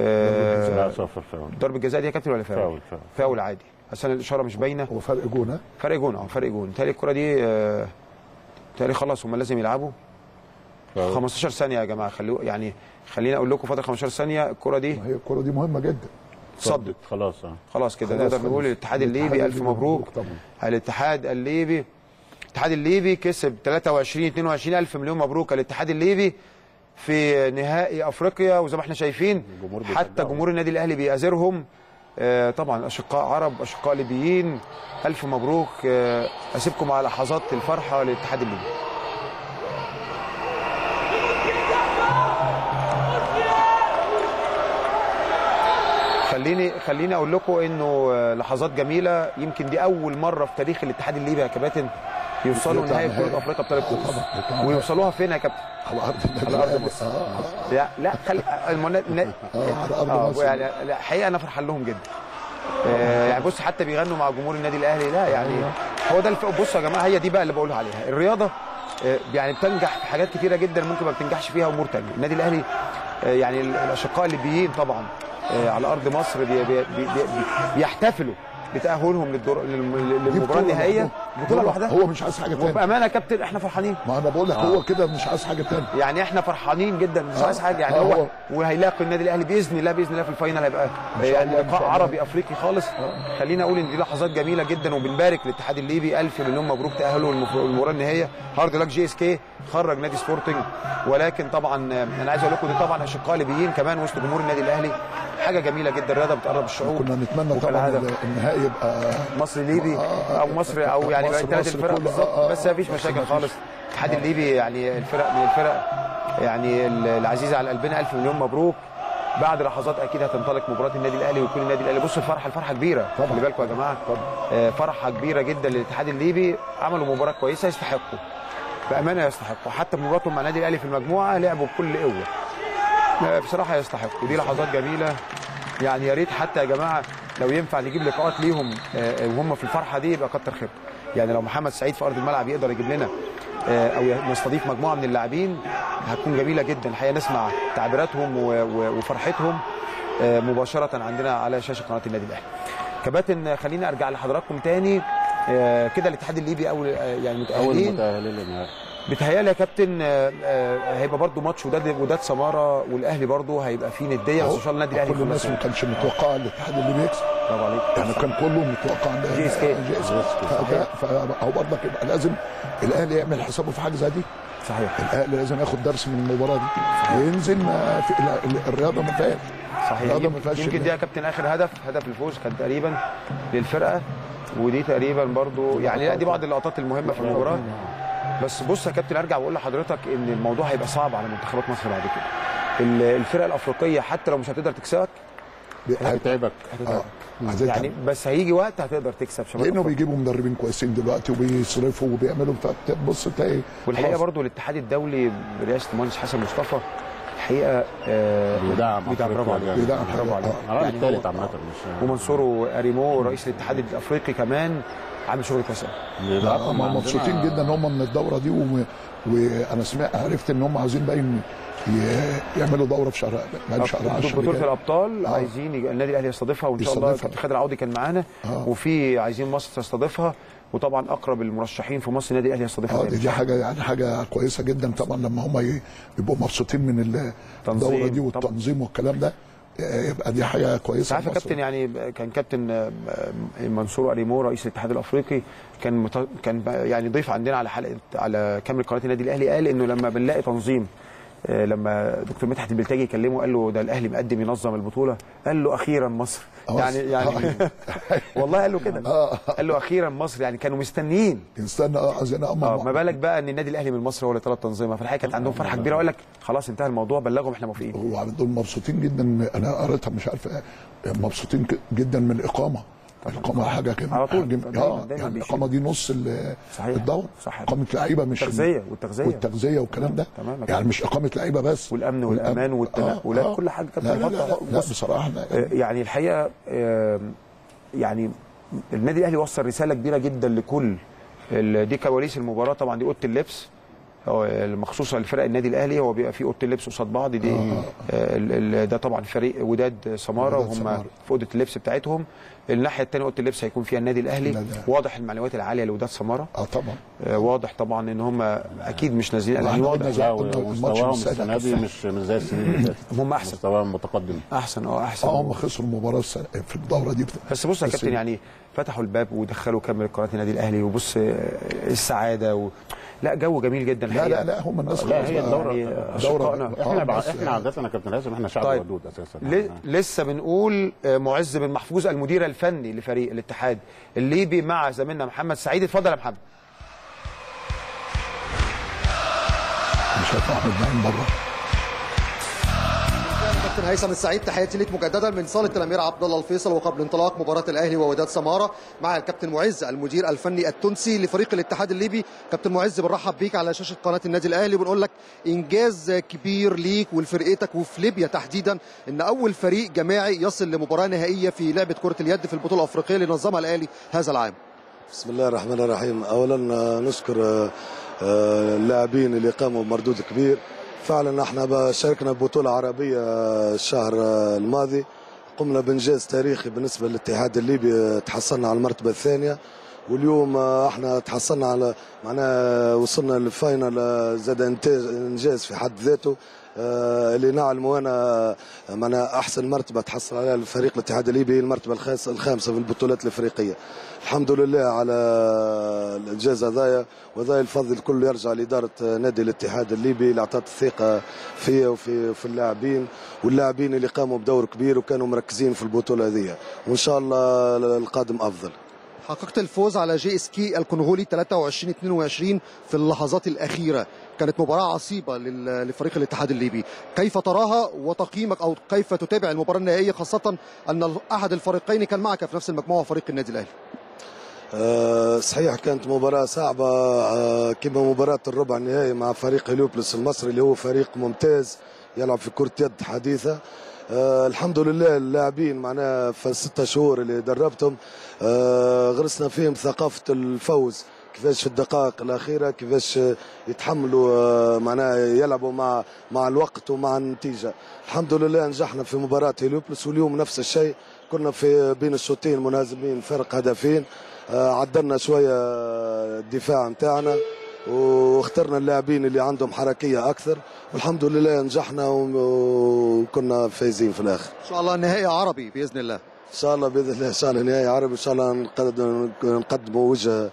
آه، لا صفر فاول ضربه جزاء دي يا كابتن ولا فاول؟ فاول فاول فاول عادي عشان الاشاره مش باينه هو فرق جون ها فرق جون اه فرق جون تالي الكره دي آه، تالي خلاص هم لازم يلعبوا آه. 15 ثانيه يا جماعه خلوا يعني خليني اقول لكم فاضل 15 ثانيه الكره دي ما هي الكره دي مهمه جدا صدت خلاص اه خلاص كده خلاص نقدر خلاص. نقول الاتحاد الاتحاد الليبي الف الليبي مبروك مبروك طبعا. الاتحاد الليبي الاتحاد الليبي كسب 23 22 الف مليون مبروك الاتحاد الليبي في نهائي افريقيا وزي ما احنا شايفين الجمهور حتى بيشجعهم. جمهور النادي الاهلي بيآزرهم آه، طبعا اشقاء عرب اشقاء ليبيين الف مبروك آه، اسيبكم مع لحظات الفرحه للاتحاد الليبي خليني خليني اقول لكم انه آه، لحظات جميله يمكن دي اول مره في تاريخ الاتحاد الليبي يا كباتن يوصلوا يطلع نهائي نهائي. بطوله افريقيا بطوله كؤوس طبعا، طبعا. ويوصلوها فين يا كابتن؟ على ارض النادي على أرض الأهلي. مصر. اه لا لا خلي المنا... ن... اه على ارض اه مصر يعني لا حقيقه انا فرحان لهم جدا آه يعني بص حتى بيغنوا مع جمهور النادي الاهلي لا يعني هو ده الف... بصوا يا جماعه هي دي بقى اللي بقول عليها الرياضه آه يعني بتنجح في حاجات كتيره جدا ممكن ما بتنجحش فيها امور تانية النادي الاهلي آه يعني ال- الاشقاء الليبيين طبعا آه على ارض مصر بي... بي... بي... بي... بيحتفلوا بتاهلهم للدور للم- دي للمباراه بطولة النهائيه لوحدها. بطوله هو- لوحدها هو مش عايز حاجه تاني وبامانه يا كابتن احنا فرحانين ما انا بقول لك هو كده مش عايز حاجه تاني يعني احنا فرحانين جدا مش آه، عايز حاجه يعني آه، هو هو- وهيلاقي النادي الاهلي باذن الله باذن الله في الفاينل هيبقى شاء يعني الله، إن لقاء شاء الله. عربي افريقي خالص خلينا اقول ان دي لحظات جميله جدا وبنبارك للاتحاد الليبي الف مليون مبروك تاهلوا للمف- للمباراه النهائيه هارد لك جي اس كي خرج نادي سبورتنج ولكن طبعا آه، انا عايز اقول لكم دي طبعا اشقاء ليبيين كمان وسط جمهور النادي الاهلي حاجه جميله جدا الرياضه بتقرب الشعوب كنا نتمنى طبعا وكالعادة ال- النهائي يبقى مصر ليبي آه، او مصر او يعني مصر- ثلاث مصر الفرق كله، بالظبط آه، آه، بس ما فيش بس مشاكل ما فيش. خالص الاتحاد الليبي يعني الفرق من الفرق يعني ال- العزيزه على قلبنا الف مليون مبروك بعد لحظات اكيد هتنطلق مباراه النادي الاهلي ويكون النادي الاهلي بصوا الفرحه الفرحه كبيره طبعا. خلي بالكم يا جماعه آه، فرحه كبيره جدا للاتحاد الليبي عملوا مباراه كويسه يستحقوا بامانه يستحقوا حتى مباراتهم مع النادي الاهلي في المجموعه لعبوا بكل قوه آه، بصراحه يستحقوا دي لحظات جميله يعني يا ريت حتى يا جماعه لو ينفع نجيب لقاءات ليهم آه، وهم في الفرحه دي يبقى كتر خيرهم يعني لو محمد سعيد في ارض الملعب يقدر يجيب لنا آه، او نستضيف مجموعه من اللاعبين هتكون جميله جدا الحقيقه نسمع تعبيراتهم و- و- وفرحتهم آه، مباشره عندنا على شاشه قناه النادي الاهلي كباتن آه، خليني ارجع لحضراتكم تاني آه، كده الاتحاد الليبي اول آه، يعني اول متاهلين متاهلين للنهائي بيتهيألي يا كابتن آه، آه، هيبقى برضو ماتش وداد وداد سماره والاهلي برضو هيبقى فيه نديه بس ان شاء الله النادي الاهلي كل الناس ما يخلص. كانش متوقع الاتحاد اللي بيكسب برافو عليك يعني كان كله متوقع ان جي اس كي. جي اس كي. فده- فهو برضك يبقى لازم الاهلي يعمل حسابه في حاجه زي دي صحيح الاهلي لازم ياخد درس من المباراه دي ينزل ما في ال- ال- الرياضه ما فيهاش صحيح الرياضه ما يمكن فيهاش يمكن ال- دي يا كابتن اخر هدف هدف الفوز كان تقريبا للفرقه ودي تقريبا برضو يعني لا دي بعض اللقطات المهمه في المباراه بس بص يا كابتن ارجع واقول لحضرتك ان الموضوع هيبقى صعب على منتخبات مصر بعد كده ال- الفرق الافريقيه حتى لو مش هتقدر تكسبك هتتعبك اه عايزين يعني يعني بس هيجي وقت هتقدر تكسب شباب لانه أفريقيا. بيجيبوا مدربين كويسين دلوقتي وبيصرفوا وبيعملوا بص تلاقي والحقيقه خلاص. برضو الاتحاد الدولي برئاسه المهندس حسن مصطفى الحقيقه آه، بيدعم بيدعم برافو أفريقيا عليك بيدعم برافو حاجة. عليك آه. الراجل يعني الثالث هو- عامه مش ومنصور اريمو رئيس الاتحاد الافريقي كمان عامل شغل كويس أوي. لا بيدعم. هم عندنا- مبسوطين جدا هم من الدوره دي و... وانا سمعت عرفت ان هم عايزين باين ي... يعملوا دوره في شهر بعد شهر 10 بطولة الابطال عايزين يج- النادي الاهلي يستضيفها وان شاء الله يستضيفها. كابتن خالد العوضي كان معانا آه. وفي عايزين مصر تستضيفها وطبعا اقرب المرشحين في مصر النادي الاهلي يستضيفها اه دي, تاني. دي حاجه يعني حاجه كويسه جدا طبعا لما هم ي- يبقوا مبسوطين من ال- تنظيم الدوره دي طبعاً. والتنظيم والكلام ده آه، يبقى دي حاجه كويسه عارف يا لمصر. كابتن يعني كان كابتن آه، آه، منصور اريمو رئيس الاتحاد الافريقي كان مت... كان بقى- يعني ضيف عندنا على حلقه على كامل قناه النادي الاهلي قال انه لما بنلاقي تنظيم آه، لما دكتور مدحت البلتاجي كلمه قال له ده الاهلي مقدم ينظم البطوله قال له اخيرا مصر آه، يعني يعني والله قال له كده آه. قال له اخيرا مصر يعني كانوا مستنيين نستنى اه عايزين اه اه ما بالك بقى ان النادي الاهلي من مصر هو اللي طلب تنظيمها فالحقيقه كانت عندهم فرحه كبيره وقال لك خلاص انتهى الموضوع بلغهم احنا موافقين هو دول مبسوطين جدا انا قريتها مش عارف إيه، مبسوطين ك- جدا من الاقامه الاقامه حاجه كده على طول. يعني دايماً- اه دايماً يعني بيشيل. الاقامه دي نص ال- صحيح. الدور صح. اقامه لعيبه مش والتغذية- والتغذية. والتغذيه والكلام ده تمام. يعني مش اقامه لعيبه بس والأمن والأمان والتنقلات، كل حاجة كابتن لا لا, لا, حط- لا, لا بص. بصراحه أنا آه، يعني الحقيقه آه، يعني النادي الاهلي وصل رساله كبيره جدا لكل ال- دي كواليس المباراه طبعا دي اوضه اللبس هو المخصوصه لفرق النادي الاهلي هو بيبقى في اوضه اللبس قصاد بعض دي آه ال- ال- ده طبعا فريق وداد سماره وداد وهم سمارة. في اوضه اللبس بتاعتهم الناحيه الثانيه اوضه اللبس هيكون فيها النادي الاهلي النادي الأهلي. واضح المعنويات العاليه لوداد سماره اه طبعا آه، واضح طبعا ان هم اكيد مش نازلين وإحنا يعني واضح قلنا لا قلنا الماتش ومستواهم السابع السنه دي مش مش زي السنين اللي فاتت هم أحسن. مستواهم متقدم احسن اه احسن اه هم خسروا المباراه السنة- في الدوره دي بس بص يا بس كابتن يعني فتحوا الباب ودخلوا كاميرا قناه النادي الاهلي وبص آه، السعاده و... لا جو جميل جدا لا الحقيقه لا لا هم الناس لا خلاص هي بقى. الدوره يعني دورة أشقائنا. آه، احنا بس احنا عادتنا يا كابتن لازم احنا شعب طيب. ودود اساسا ل- لسه بنقول آه، معز بن محفوظ المدير الفني لفريق الاتحاد الليبي مع زميلنا محمد سعيد اتفضل يا محمد مش شايف احمد نايم بره كابتن هيثم السعيد تحياتي ليك مجددا من صاله الامير عبد الله الفيصل وقبل انطلاق مباراه الاهلي ووداد سماره مع الكابتن معز المدير الفني التونسي لفريق الاتحاد الليبي كابتن معز بنرحب بيك على شاشه قناه النادي الاهلي وبنقول لك انجاز كبير ليك ولفرقتك وفي ليبيا تحديدا ان اول فريق جماعي يصل لمباراه نهائيه في لعبه كره اليد في البطوله الافريقيه اللي نظمها الاهلي هذا العام بسم الله الرحمن الرحيم اولا آه، نشكر آه، آه، اللاعبين اللي قاموا بمردود كبير فعلا احنا ب- شاركنا ببطوله عربيه آه، الشهر آه، الماضي قمنا بانجاز تاريخي بالنسبه للاتحاد الليبي آه، تحصلنا على المرتبه الثانيه واليوم آه، احنا تحصلنا على معناها وصلنا للفاينل آه، زاد انتاج انجاز في حد ذاته آه، اللي نعلم انا معناها احسن مرتبه تحصل عليها الفريق الاتحاد الليبي هي المرتبه الخامسه الخامسه في البطولات الافريقيه الحمد لله على الانجاز هذايا وهذا الفضل كله يرجع لاداره نادي الاتحاد الليبي اللي اعطت الثقه فيا وفي في اللاعبين واللاعبين اللي قاموا بدور كبير وكانوا مركزين في البطوله هذه وان شاء الله القادم افضل حققت الفوز على جي اس كي الكونغولي 23 22 في اللحظات الاخيره كانت مباراه عصيبه لل- لفريق الاتحاد الليبي كيف تراها وتقييمك او كيف تتابع المباراه النهائيه خاصه ان احد الفريقين كان معك في نفس المجموعه فريق النادي الاهلي آه، صحيح كانت مباراة صعبة آه، كما مباراة الربع النهائي مع فريق هليوبلس المصري اللي هو فريق ممتاز يلعب في كرة يد حديثة آه، الحمد لله اللاعبين معناها في الستة شهور اللي دربتهم آه، غرسنا فيهم ثقافة الفوز كيفاش في الدقائق الأخيرة كيفاش آه، يتحملوا آه، معناها يلعبوا مع مع الوقت ومع النتيجة الحمد لله نجحنا في مباراة هليوبلس واليوم نفس الشيء كنا في بين الشوطين منهزمين فرق هدفين آه، عدلنا شويه الدفاع نتاعنا واخترنا اللاعبين اللي عندهم حركيه اكثر والحمد لله نجحنا و- وكنا فايزين في الاخر ان شاء الله نهائي عربي باذن الله ان شاء الله باذن الله ان شاء الله نهائي عربي ان شاء الله نقدم نقدموا وجه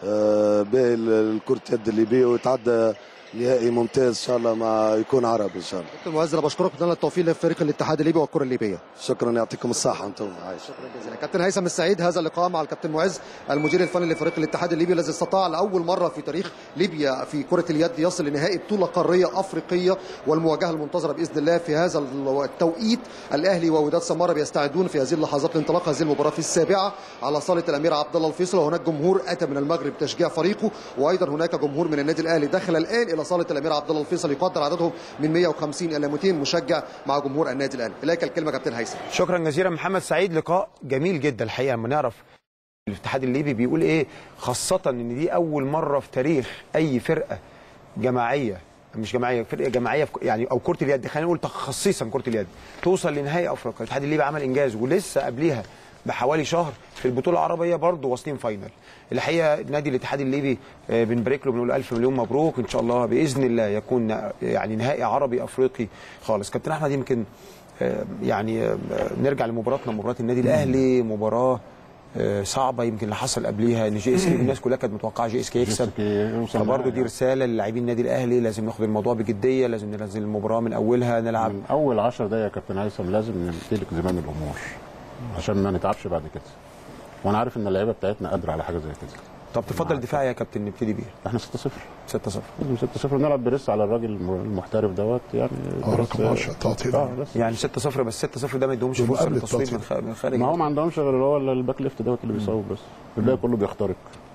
آه، باهي لكرة يد الليبيه ويتعدى نهائي ممتاز ان شاء الله مع يكون عربي ان شاء الله كابتن معز انا بشكرك واتمنى التوفيق لفريق الاتحاد الليبي والكره الليبيه شكرا يعطيكم الصحه انتم عايش شكرا جزيلا كابتن هيثم السعيد هذا اللقاء مع الكابتن معز المدير الفني لفريق الاتحاد الليبي الذي استطاع لاول مره في تاريخ ليبيا في كره اليد يصل لنهائي بطوله قاريه افريقيه والمواجهه المنتظره باذن الله في هذا التوقيت الاهلي ووداد سماره بيستعدون في هذه اللحظات لانطلاق هذه المباراه في السابعه على صاله الامير عبد الله الفيصل وهناك جمهور اتى من المغرب تشجيع فريقه وايضا هناك جمهور من النادي الاهلي دخل الان الى صاله الامير عبد الله الفيصل يقدر عددهم من 150 الى 200 مشجع مع جمهور النادي الاهلي اليك الكلمه كابتن هيثم شكرا جزيلا محمد سعيد لقاء جميل جدا الحقيقه لما نعرف الاتحاد الليبي بيقول ايه خاصه ان دي اول مره في تاريخ اي فرقه جماعيه مش جماعيه فرقه جماعيه في يعني او كره اليد خلينا نقول تخصيصا كره اليد توصل لنهائي افريقيا الاتحاد الليبي عمل انجاز ولسه قبليها بحوالي شهر في البطوله العربيه برضه واصلين فاينل الحقيقه نادي الاتحاد الليبي آه، بنبارك له بنقول الف مليون مبروك ان شاء الله باذن الله يكون يعني نهائي عربي افريقي خالص كابتن احمد يمكن آه، يعني آه، نرجع لمباراتنا مباراه النادي الاهلي مباراه آه، صعبه يمكن اللي حصل قبليها ان جي اس كي الناس كلها كانت متوقعه جي اس كي يكسب يوصل فبرضه معاه دي رساله للاعبين النادي الاهلي لازم ناخد الموضوع بجديه لازم ننزل المباراه من اولها نلعب من اول 10 دقايق يا كابتن هيثم لازم نمتلك زمام الامور عشان ما نتعبش بعد كده وانا عارف ان اللعيبه بتاعتنا قادره على حاجه زي كده طب تفضل دفاع يا كابتن نبتدي بيه احنا 6 0 6 0 لازم 6 0 نلعب بريس على الراجل المحترف دوت يعني اه بريس- رقم 10 تعطيل اه بس يعني 6 0 بس 6 0 ده ما يدهمش يبقى فرصه قبل للتصويت من التعطيل. خ- من خارج ما هو ما عندهمش غير اللي هو الباك ليفت دوت اللي بيصوب بس الباقي كله بيخترق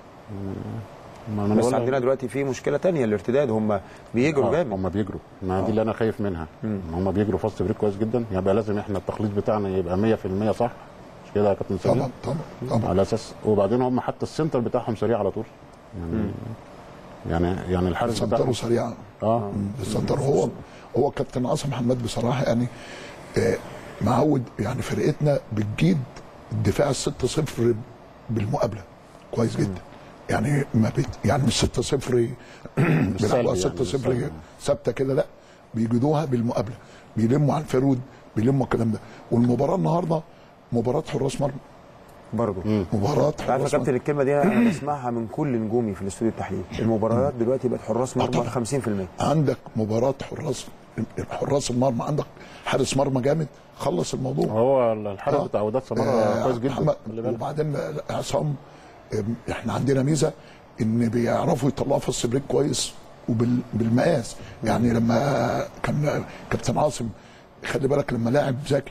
ما أنا بس بقول لك- عندنا دلوقتي في مشكله تانية الارتداد هم بيجروا آه، جامد هم بيجروا ما دي اللي انا خايف منها هم بيجروا فاست بريك كويس جدا يبقى لازم احنا التخليص بتاعنا يبقى 100% صح مش كده يا كابتن سليم طبعا طبعا طبعا على اساس وبعدين هم حتى السنتر بتاعهم سريع على طول يعني يعني يعني الحارس صدره بتاعهم سريعا اه بيصدر هو هو كابتن عاصم محمد بصراحه يعني آه، معود يعني فرقتنا بتجيد الدفاع الستة صفر بالمقابله كويس جدا يعني ما بيت يعني مش 6 0 بيلعبوها سلبي 6 يعني، 0 سلبي. ثابته كده لا بيجيدوها بالمقابله بيلموا على الفرود بيلموا الكلام ده والمباراه النهارده مباراه حراس مرمى برضه مباراه عارف يا حراس كابتن مرمى الكلمه دي انا بسمعها من كل نجومي في الاستوديو التحليل المباريات دلوقتي بقت حراس مرمى طبعاً. 50% عندك مباراه حراس حراس المرمى عندك حارس مرمى جامد خلص الموضوع هو الحارس بتاع وداد سماره آه، كويس جدا محمد- خلي بالك وبعدين عصام آم، احنا عندنا ميزه ان بيعرفوا يطلعوا فص بريك كويس وبالمقاس يعني لما كان كابتن عاصم خلي بالك لما لاعب زكي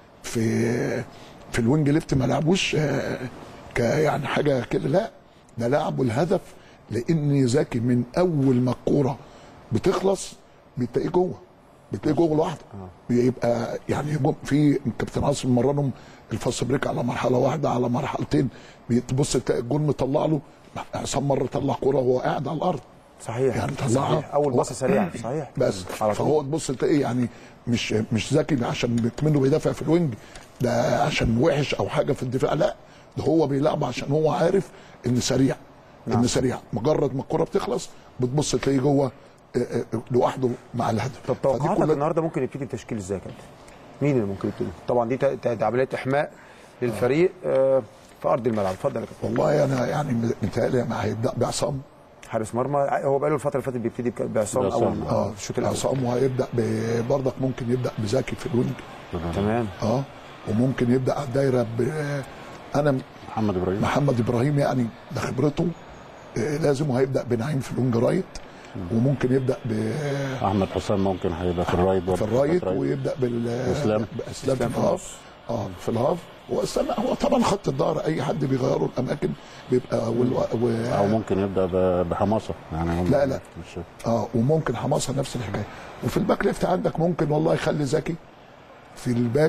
في في الوينج ليفت ما لعبوش آه، ك يعني حاجه كده لا ده لعبوا الهدف لان زكي من اول ما الكوره بتخلص بتلاقيه جوه بتلاقيه جوه لوحده بيبقى يعني جو- في كابتن عاصم مرنهم الفاست بريك على مرحله واحده على مرحلتين بتبص تلاقي الجول مطلع له عصام مره طلع كوره وهو قاعد على الارض صحيح يعني طلعها. صحيح اول هو- باصه سريعه صحيح بس على طول فهو تبص تلاقيه يعني مش مش ذكي عشان منه بيدافع في الوينج ده عشان وحش او حاجه في الدفاع لا ده هو بيلعب عشان هو عارف ان سريع نعم. ان سريع مجرد ما الكره بتخلص بتبص تلاقيه جوه آه، آه، لوحده مع الهدف طب فدي توقعاتك كلها- النهارده ممكن يبتدي التشكيل ازاي يا كابتن؟ مين اللي ممكن يبتدي؟ طبعا دي ت- ت- عمليه احماء للفريق آه، في ارض الملعب اتفضل يا كابتن والله انا يعني متهيألي ما هيبدا بعصام حارس مرمى هو بقاله الفتره اللي فاتت بيبتدي بك- بعصام بعصام، اول اه اه الشوط الاول عصام وهيبدا ب- برضك ممكن يبدا بزكي في الوينج تمام اه وممكن يبدا على الدايره ب انا محمد ابراهيم محمد ابراهيم يعني ده خبرته آه، لازم وهيبدا بنعيم في الوينج رايت وممكن يبدا ب احمد حسام ممكن هيبقى في الرايت برضه في الرايت رايت. ويبدا بال اسلام. اسلام في اسلام في الهاف اه في الهاف واسلام هو طبعا خط الظهر اي حد بيغيروا الاماكن بيبقى والو... و... او ممكن يبدا ب- بحماسه يعني هم لا، لا. مش اه وممكن حماسه نفس الحكايه وفي الباك ليفت عندك ممكن والله يخلي زكي في الباك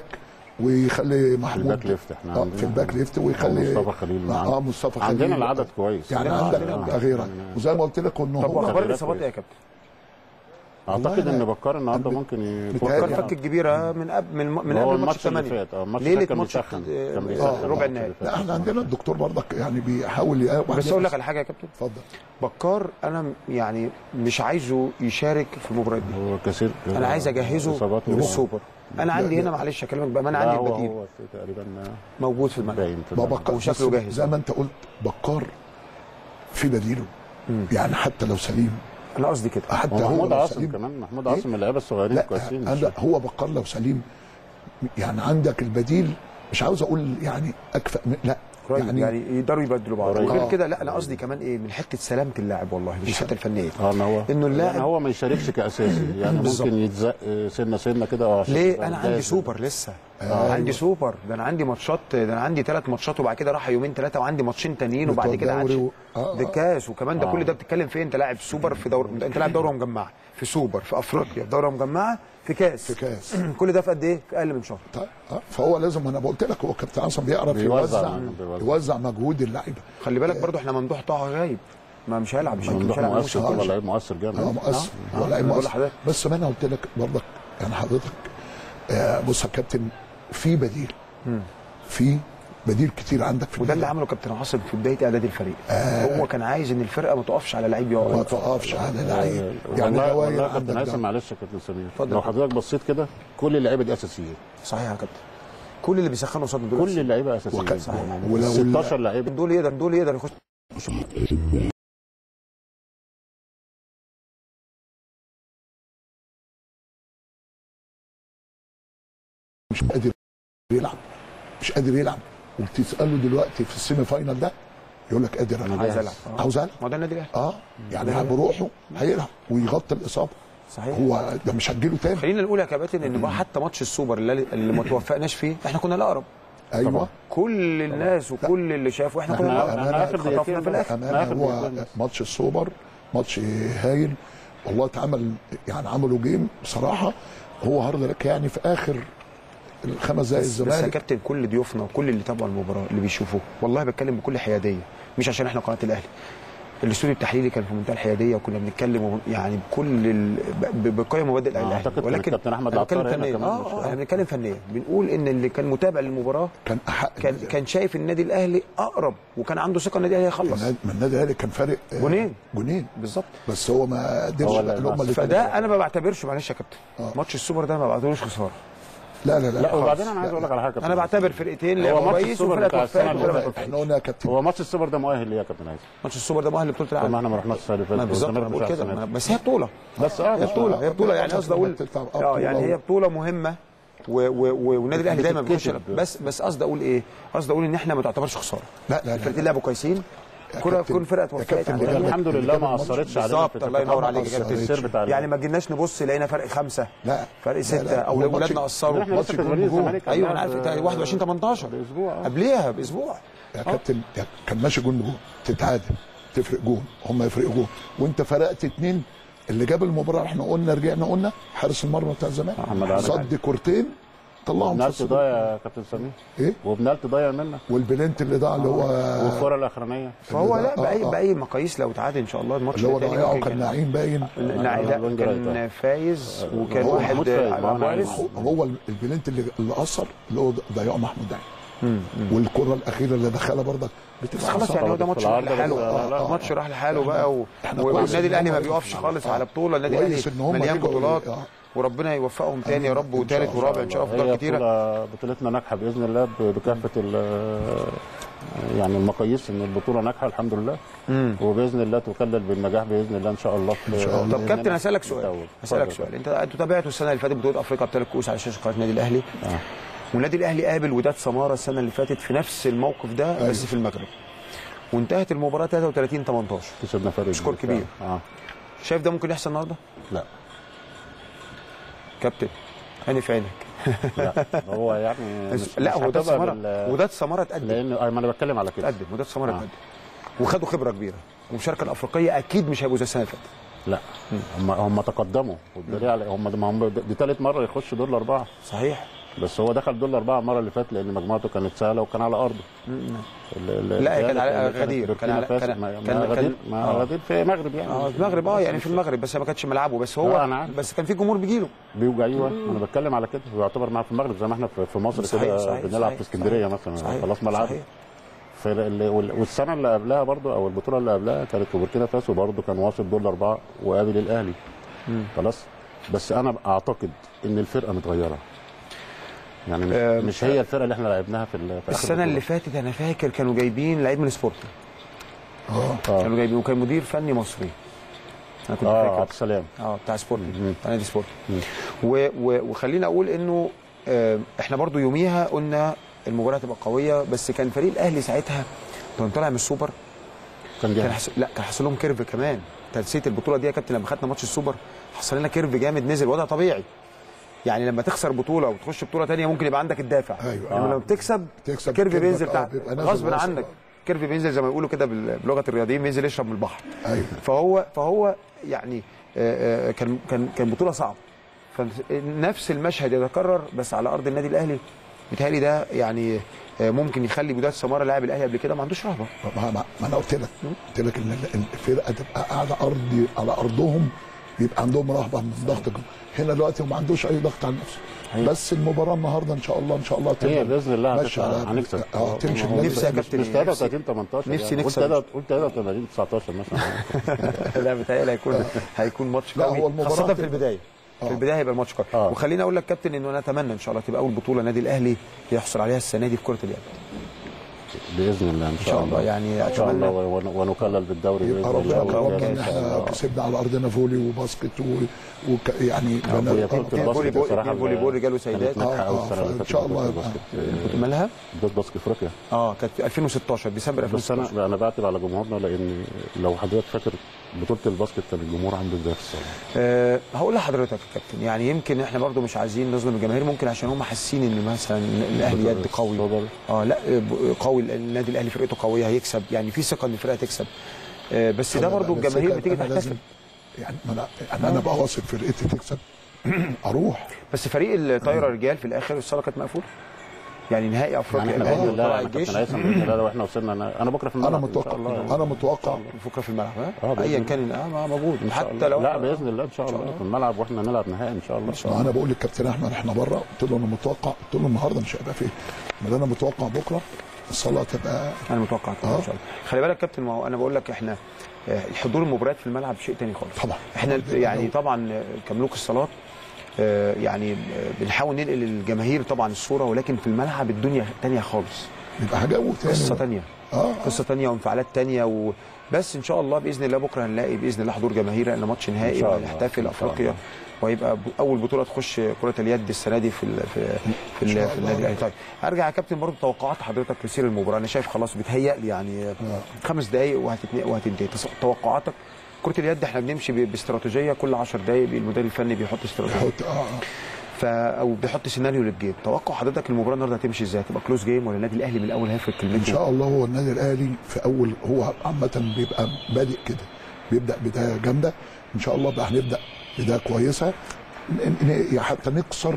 ويخلي محمود الباك ليفت احنا اه عندنا- في الباك ليفت ويخلي مصطفى خليل معانا. اه مصطفى خليل عندنا العدد كويس يعني عندنا- عندك عندنا- تغييرات عندنا- وزي ما قلت لك ان طب هو واخبار تغييرات الاصابات ايه يا كويس. كابتن؟ اعتقد والله ان أنا- بكار النهارده ممكن يكون بيتهيألي فكر فك الكبيره من قبل من, من هو قبل الماتش الماتش اللي 8 فات اه الماتش ده ليله كان ماتش بيسخن آه، كان آه، بيسخن ربع الماتش النهائي اللي فات. لا احنا عندنا الدكتور برضك يعني بيحاول يقوي بس اقول لك على حاجه يا كابتن اتفضل بكار انا يعني مش عايزه يشارك في المباراه دي هو كثير انا عايز اجهزه إصاباته. للسوبر انا عندي لا. هنا معلش اكلمك بقى انا لا، عندي هو البديل هو تقريبا موجود في الملعب باين في ما الملعب. بكار وشكله بس جاهز. زي ما انت قلت بكار في بديله يعني حتى لو سليم انا قصدي كده حتى هو هو محمود لو عاصم سليم كمان محمود إيه؟ عاصم من اللعيبه الصغيرين لا كويسين عندك هو بكار لو سليم يعني عندك البديل مش عاوز اقول يعني اكفأ من لا قريب يعني, يعني يقدروا يبدلوا بعض قريب. وغير آه. كده لا انا قصدي كمان ايه من حته سلامه اللاعب والله مش الحته الفنيه اه ان هو إنه اللاعب- يعني هو ما يشاركش كاساسي يعني بالظبط. ممكن يتزق آه، سنه سنه كده اه عشان ليه يبقى انا عندي جاهز. سوبر لسه أيوة. عندي سوبر ده انا عندي ماتشات ده انا عندي ثلاث ماتشات وبعد كده راح يومين ثلاثه وعندي ماتشين تانيين وبعد بتوع كده الدوري عادش- و- آه، ده آه. كاس وكمان ده آه. كل ده بتتكلم في إيه؟ انت لاعب سوبر في دور انت لاعب دوره مجمعه في سوبر في افريقيا في دوره مجمعه في كاس في كاس. كل ده في قد ايه؟ في اقل من شهر طيب آه، فهو لازم انا قلت لك هو كابتن عاصم بيعرف بيوزع. يوزع بيوزع. يوزع مجهود اللعيبه خلي بالك برضو احنا ممدوح طه غايب ما مش هيلعب مش ممدوح مش هيلعب مؤثر الموسم طبعا كله. لعيب مؤثر جامد اه مؤثر آه. هو آه. لعيب بقول مؤثر لحضرتك. بس ما انا قلت لك برضك يعني حضرتك آه بص يا كابتن في بديل في بديل كتير عندك في وده اللي النادي. عمله كابتن عاصم في بدايه اعداد الفريق هو كان عايز ان الفرقه ما تقفش على لعيب ما يقعد تقفش على لعيب يعني والله دواير والله عندك كابتن ده. هيثم معلش يا كابتن سمير اتفضل. لو حضرتك بصيت كده كل اللعيبه دي اساسيين صحيح يا كابتن كل اللي بيسخنوا قصادنا دول كل اللعيبه اساسيين وكان- يعني ولو 16 لعيب دول يقدر دول يقدر يخش مش قادر يلعب مش قادر يلعب وتساله دلوقتي في السيمي فاينال ده يقول لك قادر أنا انا عايز جاهز. العب آه. عاوز العب ما ده النادي الاهلي اه يعني بروحه هيلعب ويغطي الاصابه صحيح هو ده مش هتجيله تاني خلينا نقول يا كباتن ان بقى حتى ماتش السوبر اللي, اللي ما توفقناش فيه احنا كنا الاقرب ايوه كل الناس وكل اللي شافوا احنا كنا احنا الاقرب احنا اخر خطفنا دقيقتين في الاخر امانه آخر هو دقيقتين بس. ماتش السوبر ماتش هايل والله اتعمل يعني عملوا جيم بصراحه هو هارد لك يعني في اخر الخمس دقايق بس, بس يا الزمالك كابتن كل ضيوفنا وكل اللي تابعوا المباراه اللي بيشوفوه والله بتكلم بكل حياديه مش عشان احنا قناه الاهلي الاستوديو التحليلي كان في منتهى الحياديه وكنا بنتكلم وب- يعني بكل ال... ب- بقيم مبادئ الاهلي أعتقد كان الكابتن أحمد أنا بتكلم العطار هنا فنيا كمان اه مش- آه، احنا بنتكلم فنيا بنقول ان اللي كان متابع للمباراه كان احق كان كان شايف النادي الاهلي اقرب وكان عنده ثقه النادي الاهلي هيخلص النادي- من النادي الاهلي كان فارق آه، جونين. جونين بالظبط بس هو ما قدرش هو بقى اللي- اللي هم اللي فده انا ما بعتبرش معلش يا كابتن آه. ماتش السوبر ده ما بعتبروش خساره لا لا لا لا خالص. وبعدين انا عايز اقول لك على حاجه انا بعتبر فرقتين هو لعبوا ماتش كويس السوبر وفرقه بتاع السنة توفقت اللي وفرقه فاتت. توفقت. احنا قلنا يا كابتن هو ماتش السوبر ده مؤهل ليه يا كابتن عايز ماتش السوبر ده مؤهل لبطوله طب ما العالم احنا ما رحناش السنه اللي فاتت ما بالظبط انا والزمالك بقول مش كده أحسن ما- بس هي بطوله بس اه هي بطوله هي بطوله يعني قصدي اقول بتلعب اه بطولة يعني و- هي بطوله مهمه و- و- و- والنادي الاهلي دايما بيخش بتتكتب. بس بس قصدي اقول ايه؟ قصدي اقول ان احنا ما تعتبرش خساره لا لا لا, الفرقتين لا. لعبوا كويسين يا كل كابتن- كل فرقه يا توفقت كابتن على اللي الأقل. جاب- الحمد اللي لله جاب ما الماتش اثرتش علينا بالظبط الله ينور عليك يا ما كابتن أثرتش. التيسير بتاع يعني ما جيناش نبص لقينا فرق خمسه لا فرق لا، سته لا. او هو اولادنا الماتش- قصروا احنا ماتش لسه كسبانين جون جون. الزمالك ايوه انا قبلها عارف ب- 21 18 باسبوع آه. قبليها باسبوع يا كابتن يا- كان ماشي جون جون تتعادل تفرق جون هم يفرقوا جون وانت فرقت اتنين اللي جاب المباراه احنا قلنا رجعنا قلنا حارس المرمى بتاع الزمالك محمد علي. صد كورتين طلعهم في وبنالتي الصدر. ضايع يا كابتن سمير ايه وبنالتي ضايع منا والبلنت اللي ضاع اللي هو والكره الاخرانيه فهو اللي لا ده- باي آه، آه. باي مقاييس لو تعادل ان شاء الله الماتش اللي هو التاني ضيعه ممكن كان نعيم باين نعم لا الوينج كان رايت. فايز وكان هو واحد محمود فايز، على ما هو كويس هو هو البلنت اللي اللي اثر اللي هو ضيعه محمود داعي والكره الاخيره اللي دخلها برضك بس بتبقى خلاص يعني هو ده في ماتش راح العارضة بس- لحاله لا، لا. ماتش راح لحاله بقى و... إحنا كويس والنادي إن الاهلي هم ما رجعوا. بيقفش خالص آه. على بطوله النادي الاهلي كويس إن هم مليان رجعوا. بطولات آه. وربنا يوفقهم تاني يا رب إن شاء وتالت الله. ورابع ان شاء الله في هي بطولات كتيره بطولة بطولتنا ناجحه باذن الله ب- بكافه ال- يعني المقاييس ان البطوله ناجحه الحمد لله وباذن الله تكلل بالنجاح باذن الله ان شاء الله في إن شاء الله. طب كابتن هسالك سؤال بالتأول. هسالك اتفضل. سؤال انت انتوا تابعتوا السنه اللي فاتت بطوله افريقيا بثلاث كؤوس على شاشه قناه النادي الاهلي آه. والنادي الاهلي قابل وداد سماره السنه اللي فاتت في نفس الموقف ده بس في المغرب وانتهت المباراه 33 18 كسبنا فرق سكور كبير. اه شايف ده ممكن يحصل النهارده لا كابتن عيني في عينك لا هو يعني مش لا مش هو وداد هتبقى سماره بال- وداد سماره اتقدم لان آه، ما انا بتكلم على كده اتقدم وداد سماره آه. اتقدم وخدوا خبره كبيره والمشاركه الافريقيه اكيد مش هيبقوا زي السنه اللي فاتت لا هم هم تقدموا والدليل على هم ما هم دي ثالث مره يخش دور الاربعه صحيح بس هو دخل دور الاربعه المره اللي فاتت لان مجموعته كانت سهله وكان على ارضه ال- ال- لا، كان الريال على كانت غدير. بوركينا كان على- فاسو. كان- ما- كان- ما كان- غدير ما آه. غدير في مغرب يعني اه المغرب اه يعني في المغرب بس ما كانش ملعبه بس لا، هو أنا عارف. بس كان في جمهور بيجيله بيوجع ايوه انا بتكلم على كده هو يعتبر معاه في المغرب زي ما احنا في- في مصر صحيح، كده صحيح، بنلعب صحيح، في اسكندريه صحيح. مثلا صحيح، خلاص ملعب صحيح. والسنه اللي قبلها برضو او البطوله اللي قبلها كانت في بوركينا فاسو برضو كان واصل دور الاربعه وقابل الاهلي خلاص بس انا اعتقد ان الفرقه متغيره يعني مش, آه، مش هي الفرقه اللي احنا لعبناها في, ال- في آخر السنه اللي البطولة. فاتت انا فاكر كانوا جايبين لعيب من سبورتنج اه كانوا جايبين وكان مدير فني مصري انا كنت اه فاكر عبد السلام اه بتاع سبورتنج مم. بتاع نادي سبورتنج و- و- وخلينا اقول انه آه، احنا برضو يوميها قلنا المباراه هتبقى قويه بس كان فريق الاهلي ساعتها كان طالع من السوبر كان كان جاهز حس... لا كان حصل لهم كيرف كمان انت نسيت البطوله دي يا كابتن لما خدنا ماتش السوبر حصل لنا كيرف جامد نزل وضع طبيعي يعني لما تخسر بطوله وتخش بطوله تانية ممكن يبقى عندك الدافع أيوة. يعني لما بتكسب تكسب كيرف كيرفك، بينزل آه، تحت بيبقى نازل غصب واصل، عنك آه. كيرف بينزل زي ما يقولوا كده بال- بلغه الرياضيين بينزل يشرب من البحر ايوه فهو فهو يعني آه، آه، كان كان كان بطوله صعبه فنفس المشهد يتكرر بس على ارض النادي الاهلي بيتهيألي ده يعني آه، ممكن يخلي بوداد سماره لاعب الاهلي قبل كده ما عندوش رهبه ما, ما, ما انا قلت لك قلت لك ان ال- الفرقه تبقى قاعده ارض على ارضهم يبقى عندهم رهبه من ضغط الجمهور. هنا دلوقتي هو ما عندوش اي ضغط على نفسه بس المباراه النهارده ان شاء الله ان شاء الله هي تبقى باذن الله ماشية هتبقى على- هنكسب اه تمشي هو النادي نفسي يا الأهلي. كابتن مش 33 18 نفسي يعني. نكسب. قلت قلت 83 19 مثلا لا بيتهيألي هيكون هيكون ماتش لا، قوي هو المباراة خاصة في هتبقى- البداية في آه. البداية هيبقى الماتش قوي آه. وخليني اقول لك كابتن انه انا اتمنى ان شاء الله تبقى اول بطولة النادي الاهلي يحصل عليها السنة دي في كرة اليد باذن الله ان شاء الله. يعني ان شاء الله أتمنى. ون- ونكلل بالدوري يبقى باذن ربنا الله كرمنا ان إن شاء احنا الله. كسبنا على ارضنا فولي وباسكت و... وك... يعني وهي بنا- بطولة اتنين الباسكت فولي بول- بصراحة اتنين فولي بول رجال وسيدات. كانت ناجحة آه، أوي آه، السنة اللي فإن فاتت شاء الله بطولة يبقى- الباسكت. مالها؟ ضد باسكت افريقيا اه كانت في 2016 ديسمبر بس 2016 انا انا بعتب على جمهورنا لان لو حضرتك فاكر بطوله الباسكت كان الجمهور عامل ازاي في الصاله أه هقول لحضرتك يا كابتن يعني يمكن احنا برضو مش عايزين نظلم الجماهير ممكن عشان هم حاسين ان مثلا الاهلي يد قوي السوبر. اه لا ب- قوي النادي الاهلي فرقته قويه هيكسب يعني في ثقه ان الفرقه تكسب أه بس ده أنا- برضو أنا الجماهير سكت، بتيجي أنا تحتفل لازم- يعني ما انا يعني انا بقى واثق فرقتي تكسب اروح بس فريق الطايره رجال في الاخر الصاله كانت مقفوله يعني نهائي افريقيا يعني احنا الاهلي باذن الله وطلائع أنا الجيش كابتن هيثم باذن الله لو احنا وصلنا انا, أنا بكره في الملعب انا إن شاء متوقع الله. انا متوقع بكره في الملعب ها؟ آه، بإذن ايا الله. كان اه ما موجود إن شاء حتى الله. لو لا باذن الله ان شاء الله في الملعب واحنا نلعب نهائي ان شاء الله ما انا بقول للكابتن احمد احنا بره قلت له انا متوقع قلت له النهارده مش هيبقى فيه ما انا متوقع بكره الصلاه تبقى انا متوقع طبعا ان شاء الله خلي بالك يا كابتن ما هو انا بقول لك احنا آه، الحضور المباريات في الملعب شيء تاني خالص طبعا. احنا طبعا. يعني طبعا آه، كملوك الصالات آه، يعني آه، بنحاول ننقل للجماهير طبعا الصوره ولكن في الملعب الدنيا تانية خالص بيبقى جو تاني قصه تانية اه قصه تانية وانفعالات تانية و... بس ان شاء الله باذن الله بكره هنلاقي باذن الله حضور جماهيري لان ماتش نهائي إن شاء الله. وهنحتفل إن شاء افريقيا الله. وهيبقى ب- اول بطوله تخش كره اليد السنه دي في ال... في في, إن شاء ال... في الله. النادي الاهلي طيب ارجع يا كابتن برضه توقعات حضرتك لسير المباراه انا شايف خلاص بيتهيأ لي يعني خمس دقائق وهتتنقل وهتنتهي تص- توقعاتك كرة اليد احنا بنمشي ب- باستراتيجيه كل 10 دقائق المدير الفني بيحط استراتيجيه يحط اه ف او بيحط سيناريو للجيم توقع حضرتك المباراه النهارده هتمشي ازاي هتبقى كلوز جيم ولا النادي الاهلي من الاول هيفرق ان كلمته شاء الله هو النادي الاهلي في اول هو عامه بيبقى بادئ كده بيبدا بدايه جامده ان شاء الله بقى هنبدا بدايه كويسه ن- ن- حتى نكسر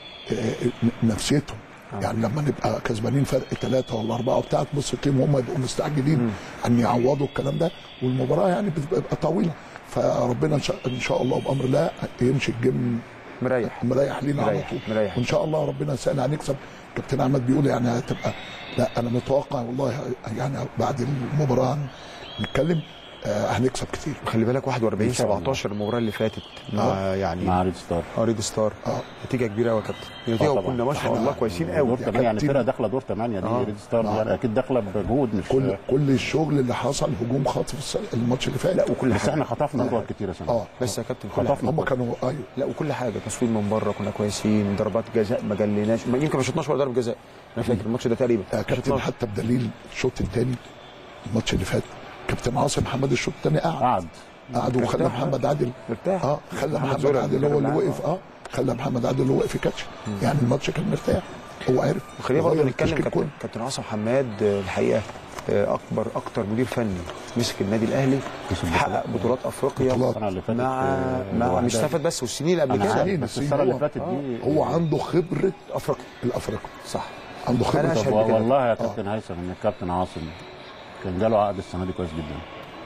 آه، نفسيتهم يعني لما نبقى كسبانين فرق ثلاثه ولا اربعه وبتاع تبص تلاقيهم هم يبقوا مستعجلين ان يعوضوا الكلام ده والمباراه يعني بتبقى طويله فربنا ان شاء, إن شاء الله بامر الله يمشي الجيم مريح مريح لينا على مريح- طول مريح. وان شاء الله ربنا يسهل هنكسب كابتن احمد بيقول يعني هتبقى لا انا متوقع والله يعني بعد المباراه نتكلم آه هنكسب كتير خلي بالك 41 إن شاء الله. 17 المباراه اللي فاتت مع يعني مع ريد ستار اه ريد ستار اه نتيجه كبيره قوي يا كابتن نتيجه طبعا. وكنا ما شاء الله كويسين قوي دور ثمانية يعني كابتن. فرقه داخله دور ثمانية دي آه. ريد ستار يعني اكيد داخله بمجهود مش كل كل الشغل اللي حصل هجوم خاطف الس- الماتش اللي فات لا وكل بس حاجه احنا خطفنا كور كتير يا سنة اه بس يا كابتن كل حاجه خطفنا هم كانوا ايوه لا وكل حاجه تصوير من بره كنا كويسين ضربات جزاء ما جليناش ما- يمكن ما شطناش ولا ضربه جزاء انا فاكر الماتش ده تقريبا آه ما كابتن شطناش. حتى بدليل الشوط الثاني الماتش اللي فات كابتن عاصم محمد الشوط الثاني قعد قعد قعد وخلى مرتاح. محمد عادل مرتاح. اه خلى محمد محمد زورق عادل هو اللي اللي وقف اه خلى محمد عادل هو وقف يكاتش يعني الماتش كان مرتاح هو عارف خلينا برضه يغير نتكلم التشكيل كابتن كله. كابتن عاصم حماد آه، الحقيقه آه، اكبر اكتر مدير فني مسك النادي الاهلي كسب حقق بطولات افريقيا بطولات. السنه اللي فاتت مع آه، مع لوحدها. مش استفاد بس والسنين اللي قبل انا كده عارف سنين، بس سنين السنه اللي هو- فاتت دي هو عنده خبره افريقيا الافريقيا صح عنده أنا خبره أشهد طب بكده. والله يا كابتن هيثم ان الكابتن عاصم كان جاله عقد السنه دي كويس جدا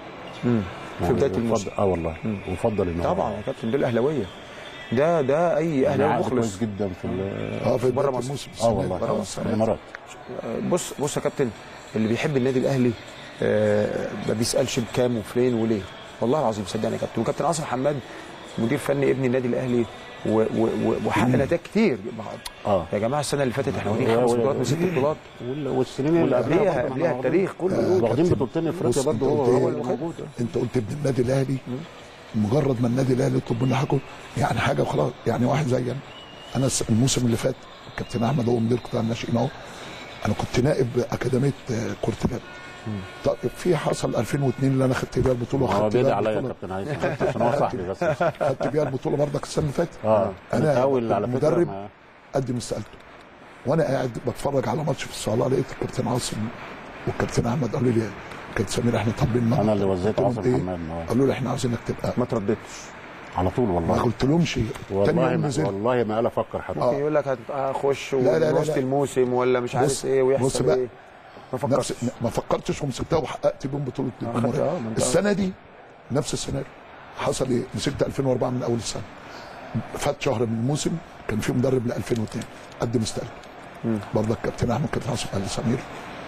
في بدايه الموسم وفضل- اه والله وفضل ان هو- طبعا يا كابتن دول اهلاويه ده ده اي يعني اهلاوي عقد مخلص كويس جدا في ال- اه في بره بداية مصر. الموسم اه السنة دي. والله بره في مصر. الامارات بص بص يا كابتن اللي بيحب النادي الاهلي آه، ما بيسالش بكام وفين وليه والله العظيم صدقني يا كابتن وكابتن عاصم حماد مدير فني ابن النادي الاهلي و- و- و- وحقق نتائج كتير اه يا جماعه السنه اللي فاتت احنا واخدين و- خمس و- بطولات من ست بطولات وال- والسنين اللي قبليها برضه قبليها احنا التاريخ كله آه، واخدين كابتن. بطولتين افريقيا بص، برضه أنت هو قلت هو إيه؟ اللي موجود انت قلت ابن النادي الاهلي مجرد ما النادي الاهلي يطلب مني حاجه يعني حاجه وخلاص يعني واحد زي انا انا الس- الموسم اللي فات كابتن احمد هو مدير قطاع الناشئين اهو انا كنت نائب اكاديميه آه، كره اليد طب في حصل 2002 اللي انا خدت بيها البطوله هو وخدت بيدعي بيها عليا يا البطوله كابتن هيثم عشان هو صاحبي بس خدت بيها البطوله برضك السنه اللي فاتت اه أنا انا اول على فكره المدرب ما- قدم استقالته وانا قاعد بتفرج على ماتش في الصاله لقيت الكابتن عاصم والكابتن احمد قالوا لي كابتن سمير احنا طالبين انا اللي وزيت قلت لهم عاصم إيه؟ حماد آه. قالوا لي احنا عاوزينك تبقى ما ترددتش على طول ما والله قلت لهمش تاني والله يوم ما نزلت والله ما قال افكر حتى ممكن يقول لك هت- هخش لا، لا، لا، وسط لا. الموسم ولا مش بص- عارف ايه بص ويحصل بقى. ايه ما فكرتش نفس ما فكرتش ومسكتها وحققت بيهم بطوله خدت- الجمهوريه آه، ما أنت- السنه دي نفس السيناريو حصل ايه مسكت 2004 من اول السنه فات شهر من الموسم كان في مدرب ل 2002 قدم استقالته برضه الكابتن احمد كابتن عاصم قال لي سمير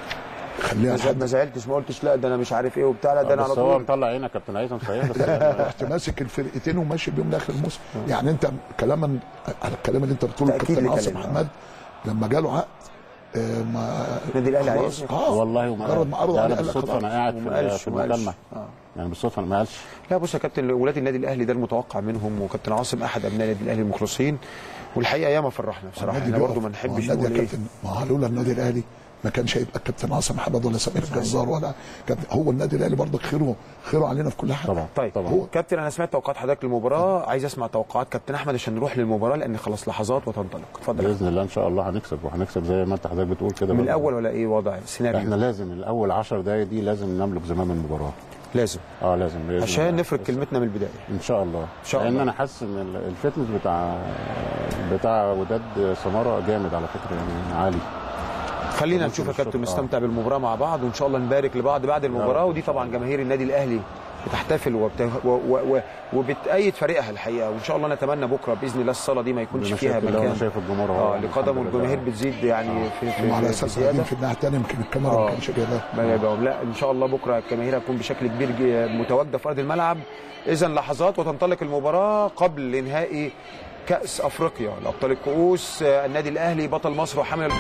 خليها ما زع- لحد ما زعلتش ما قلتش لا ده انا مش عارف ايه وبتاع لا ده انا على بس هو طول مطلع عينك كابتن هيثم صحيح بس رحت ماسك الفرقتين وماشي بيهم لاخر الموسم يعني انت كلاما على الكلام اللي انت بتقوله تأكيد الكابتن عاصم لكلامي. محمد لما جاله عقد آه، ما النادي الاهلي خلاص عايزني اه والله وما مجرد ما عرضوا ده عليه انا قال لك بالصدفه خلاص. انا قاعد وما في قالش- في وما قالش. المكالمه آه. يعني بالصدفه أنا ما قالش لا بص يا كابتن ولاد النادي الاهلي ده المتوقع منهم وكابتن عاصم احد ابناء النادي الاهلي المخلصين والحقيقه ياما فرحنا بصراحه النادي احنا برضه بيقف. ما نحبش النادي نقول يا ايه كابتن ما هو لولا النادي الاهلي ما كانش هيبقى الكابتن عاصم حمد ولا سمير الجزار ولا كابتن هو النادي الاهلي برضه خيره خيره علينا في كل حاجه طبعا طيب طبعا هو كابتن انا سمعت توقعات حضرتك للمباراه عايز اسمع توقعات كابتن احمد عشان نروح للمباراه لان خلاص لحظات وتنطلق اتفضل باذن الله ان شاء الله هنكسب وهنكسب زي ما انت حضرتك بتقول كده من برضه. الاول ولا ايه وضع احنا السيناريو لازم الاول 10 دقايق دي لازم نملك زمام المباراه لازم اه لازم بإذن عشان الله. نفرض كلمتنا من البدايه ان شاء الله إن شاء لان الله. انا حاسس ان ال- الفتنس بتاع بتاع وداد سماره جامد على فكره يعني عالي خلينا نشوف يا كابتن نستمتع بالمباراه مع بعض وان شاء الله نبارك لبعض بعد المباراه ودي طبعا جماهير النادي الاهلي بتحتفل وبت... و... و... و... وبتأيد فريقها الحقيقه وان شاء الله نتمنى بكره باذن الله الصاله دي ما يكونش أنا فيها شايف كده، مكان أنا شايف الجمهور أهو. اه لقدم والجماهير بتزيد يعني في في, هم على في اساس زياده قاعدين في الناحيه الثانيه يمكن الكاميرا ما آه. كانش جايبها ما يبقى لا ان شاء الله بكره الجماهير هتكون بشكل كبير جي- متواجده في ارض الملعب اذا لحظات وتنطلق المباراه قبل نهائي كاس افريقيا لابطال الكؤوس آه، النادي الاهلي بطل مصر وحامل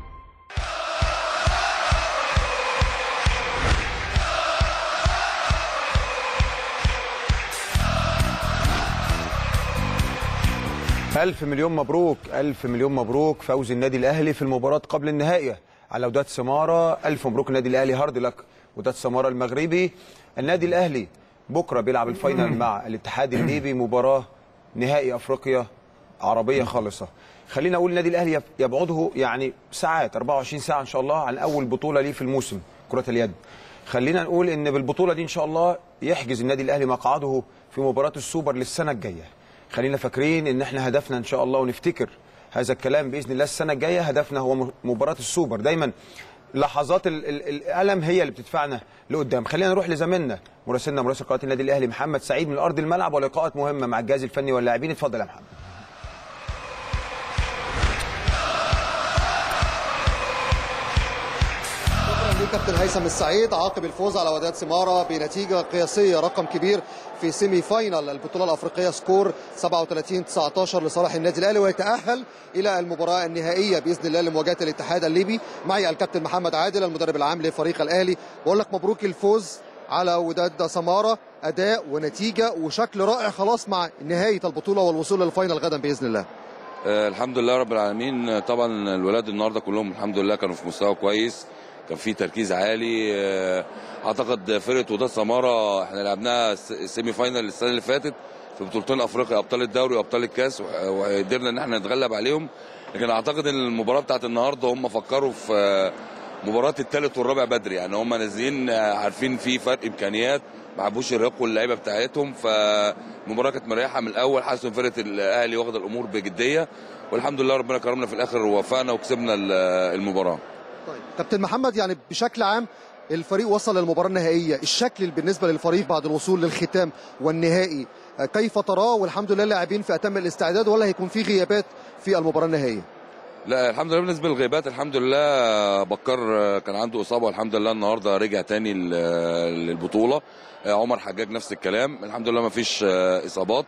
ألف مليون مبروك ألف مليون مبروك فوز النادي الأهلي في المباراة قبل النهائية على وداد سمارة ألف مبروك النادي الأهلي هارد لك وداد سمارة المغربي النادي الأهلي بكرة بيلعب الفاينل مع الاتحاد الليبي مباراة نهائي أفريقيا عربية خالصة خلينا أقول النادي الأهلي يب- يبعده يعني ساعات 24 ساعة إن شاء الله عن أول بطولة ليه في الموسم كرة اليد خلينا نقول ان بالبطوله دي ان شاء الله يحجز النادي الاهلي مقعده في مباراه السوبر للسنه الجايه خلينا فاكرين ان احنا هدفنا ان شاء الله ونفتكر هذا الكلام باذن الله السنه الجايه هدفنا هو م- مباراه السوبر دايما لحظات ال- ال- الالم هي اللي بتدفعنا لقدام خلينا نروح لزميلنا مراسلنا مراسل قناه النادي الاهلي محمد سعيد من ارض الملعب ولقاءات مهمه مع الجهاز الفني واللاعبين اتفضل يا محمد شكرا ليك كابتن هيثم السعيد عقب الفوز على وداد سماره بنتيجه قياسيه رقم كبير في سيمي فاينال البطوله الافريقيه سكور 37 19 لصالح النادي الاهلي ويتاهل الى المباراه النهائيه باذن الله لمواجهه الاتحاد الليبي معي الكابتن محمد عادل المدرب العام لفريق الاهلي بقول لك مبروك الفوز على وداد سماره اداء ونتيجه وشكل رائع خلاص مع نهايه البطوله والوصول للفاينل غدا باذن الله آه، الحمد لله رب العالمين آه، طبعا الولاد النهارده كلهم الحمد لله كانوا في مستوى كويس كان في تركيز عالي آه، اعتقد فرقه وداد سماره احنا لعبناها س- سيمي فاينل السنه اللي فاتت في بطولتين افريقيا ابطال الدوري وابطال الكاس وح- وقدرنا ان احنا نتغلب عليهم لكن اعتقد ان المباراه بتاعت النهارده هم فكروا في آه، مباراه الثالث والرابع بدري يعني هم نازلين آه، عارفين في فرق امكانيات ما عبوش يرهقوا اللعيبه بتاعتهم فالمباراه كانت مريحه من الاول حاسس ان فرقه الاهلي واخده الامور بجديه والحمد لله ربنا كرمنا في الاخر ووفقنا وكسبنا ال- المباراه طيب كابتن محمد يعني بشكل عام الفريق وصل للمباراة النهائية الشكل بالنسبة للفريق بعد الوصول للختام والنهائي آه، كيف تراه والحمد لله لاعبين في أتم الاستعداد ولا هيكون في غيابات في المباراة النهائية لا الحمد لله بالنسبه للغيبات الحمد لله بكر كان عنده اصابه والحمد لله النهارده رجع تاني لل- للبطوله عمر حجاج نفس الكلام الحمد لله ما فيش اصابات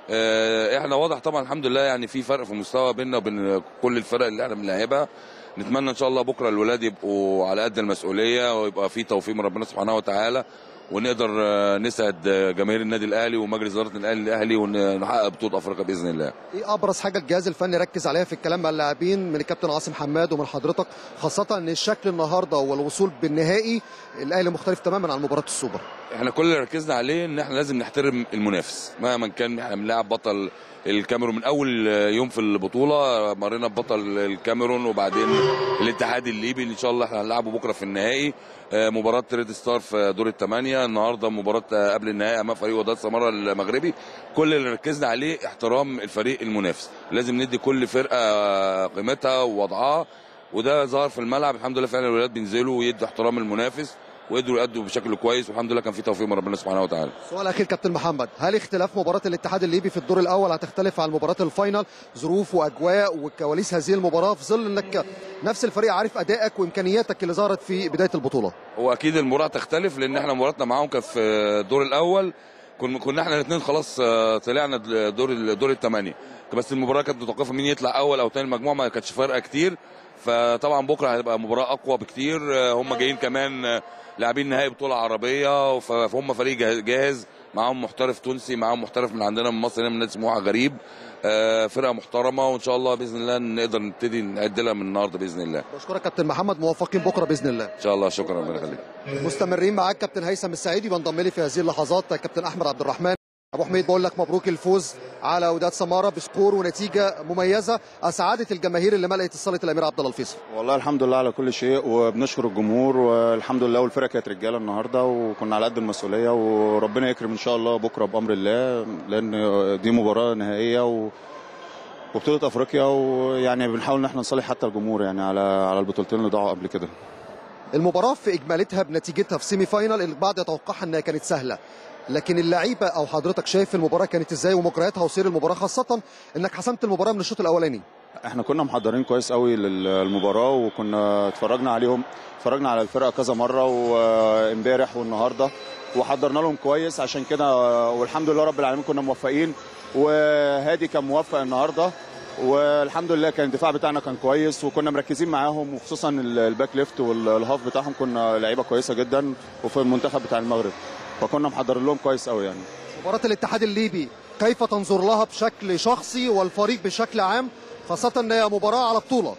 احنا واضح طبعا الحمد لله يعني في فرق في المستوى بيننا وبين كل الفرق اللي احنا بنلعبها نتمنى ان شاء الله بكره الولاد يبقوا على قد المسؤوليه ويبقى في توفيق من ربنا سبحانه وتعالى ونقدر آه، نسعد آه، جماهير النادي الاهلي ومجلس اداره الاهلي الاهلي ونحقق بطوله افريقيا باذن الله ايه ابرز حاجة الجهاز الفني ركز عليها في الكلام مع اللاعبين من الكابتن عاصم حماد ومن حضرتك خاصة ان الشكل النهاردة والوصول بالنهائي الاهلي مختلف تماما عن مباراة السوبر احنا كل اللي ركزنا عليه ان احنا لازم نحترم المنافس مهما كان احنا بنلعب بطل الكاميرون من اول يوم في البطوله مرينا ببطل الكاميرون وبعدين الاتحاد الليبي ان شاء الله احنا هنلعبه بكره في النهائي آه، مباراه ريد ستار في دور الثمانيه النهارده مباراه آه، قبل النهائي امام فريق وداد سماره المغربي كل اللي ركزنا عليه احترام الفريق المنافس لازم ندي كل فرقه قيمتها ووضعها وده ظهر في الملعب الحمد لله فعلا الولاد بينزلوا ويدوا احترام المنافس وقدروا يأدوا بشكل كويس والحمد لله كان في توفيق من ربنا سبحانه وتعالى سؤال اخير كابتن محمد هل اختلاف مباراه الاتحاد الليبي في الدور الاول هتختلف عن مباراه الفاينل ظروف واجواء وكواليس هذه المباراه في ظل انك نفس الفريق عارف ادائك وامكانياتك اللي ظهرت في بدايه البطوله هو اكيد المباراه تختلف لان احنا مباراتنا معاهم كانت في الدور الاول كنا كنا احنا الاثنين خلاص آه، طلعنا دور دور الثمانيه بس المباراه كانت متوقفه مين يطلع اول او ثاني المجموعه ما كانتش فارقه كتير فطبعا بكره هتبقى مباراه اقوى بكتير آه، هم جايين كمان آه، لاعبين نهائي بطوله عربيه ف- فهم فريق جاهز- جاهز معاهم محترف تونسي معاهم محترف من عندنا من مصر هنا من نادي سموحه غريب آه، فرقه محترمه وان شاء الله باذن الله نقدر نبتدي نعد لها من النهارده باذن الله بشكرك كابتن محمد موفقين بكره باذن الله ان شاء الله شكرا ربنا يخليك مستمرين معاك كابتن هيثم السعيدي بنضم لي في هذه اللحظات كابتن احمد عبد الرحمن ابو حميد بقول لك مبروك الفوز على وداد سماره بسكور ونتيجه مميزه اسعدت الجماهير اللي ملأت صاله الامير عبد الله الفيصل والله الحمد لله على كل شيء وبنشكر الجمهور والحمد لله والفرقه كانت رجاله النهارده وكنا على قد المسؤوليه وربنا يكرم ان شاء الله بكره بامر الله لان دي مباراه نهائيه و... وبطوله افريقيا ويعني بنحاول ان احنا نصالح حتى الجمهور يعني على على البطولتين اللي ضاعوا قبل كده المباراه في اجمالتها بنتيجتها في سيمي فاينال البعض يتوقعها انها كانت سهله لكن اللعيبه او حضرتك شايف المباراه كانت ازاي ومجرياتها وسير المباراه خاصه انك حسمت المباراه من الشوط الاولاني احنا كنا محضرين كويس قوي للمباراه وكنا اتفرجنا عليهم اتفرجنا على الفرقه كذا مره وامبارح والنهارده وحضرنا لهم كويس عشان كده والحمد لله رب العالمين كنا موفقين وهادي كان موفق النهارده والحمد لله كان الدفاع بتاعنا كان كويس وكنا مركزين معاهم وخصوصا الباك ليفت والهاف بتاعهم كنا لعيبه كويسه جدا وفي المنتخب بتاع المغرب فكنا محضرين لهم كويس قوي يعني مباراه الاتحاد الليبي كيف تنظر لها بشكل شخصي والفريق بشكل عام خاصه ان هي مباراه على بطوله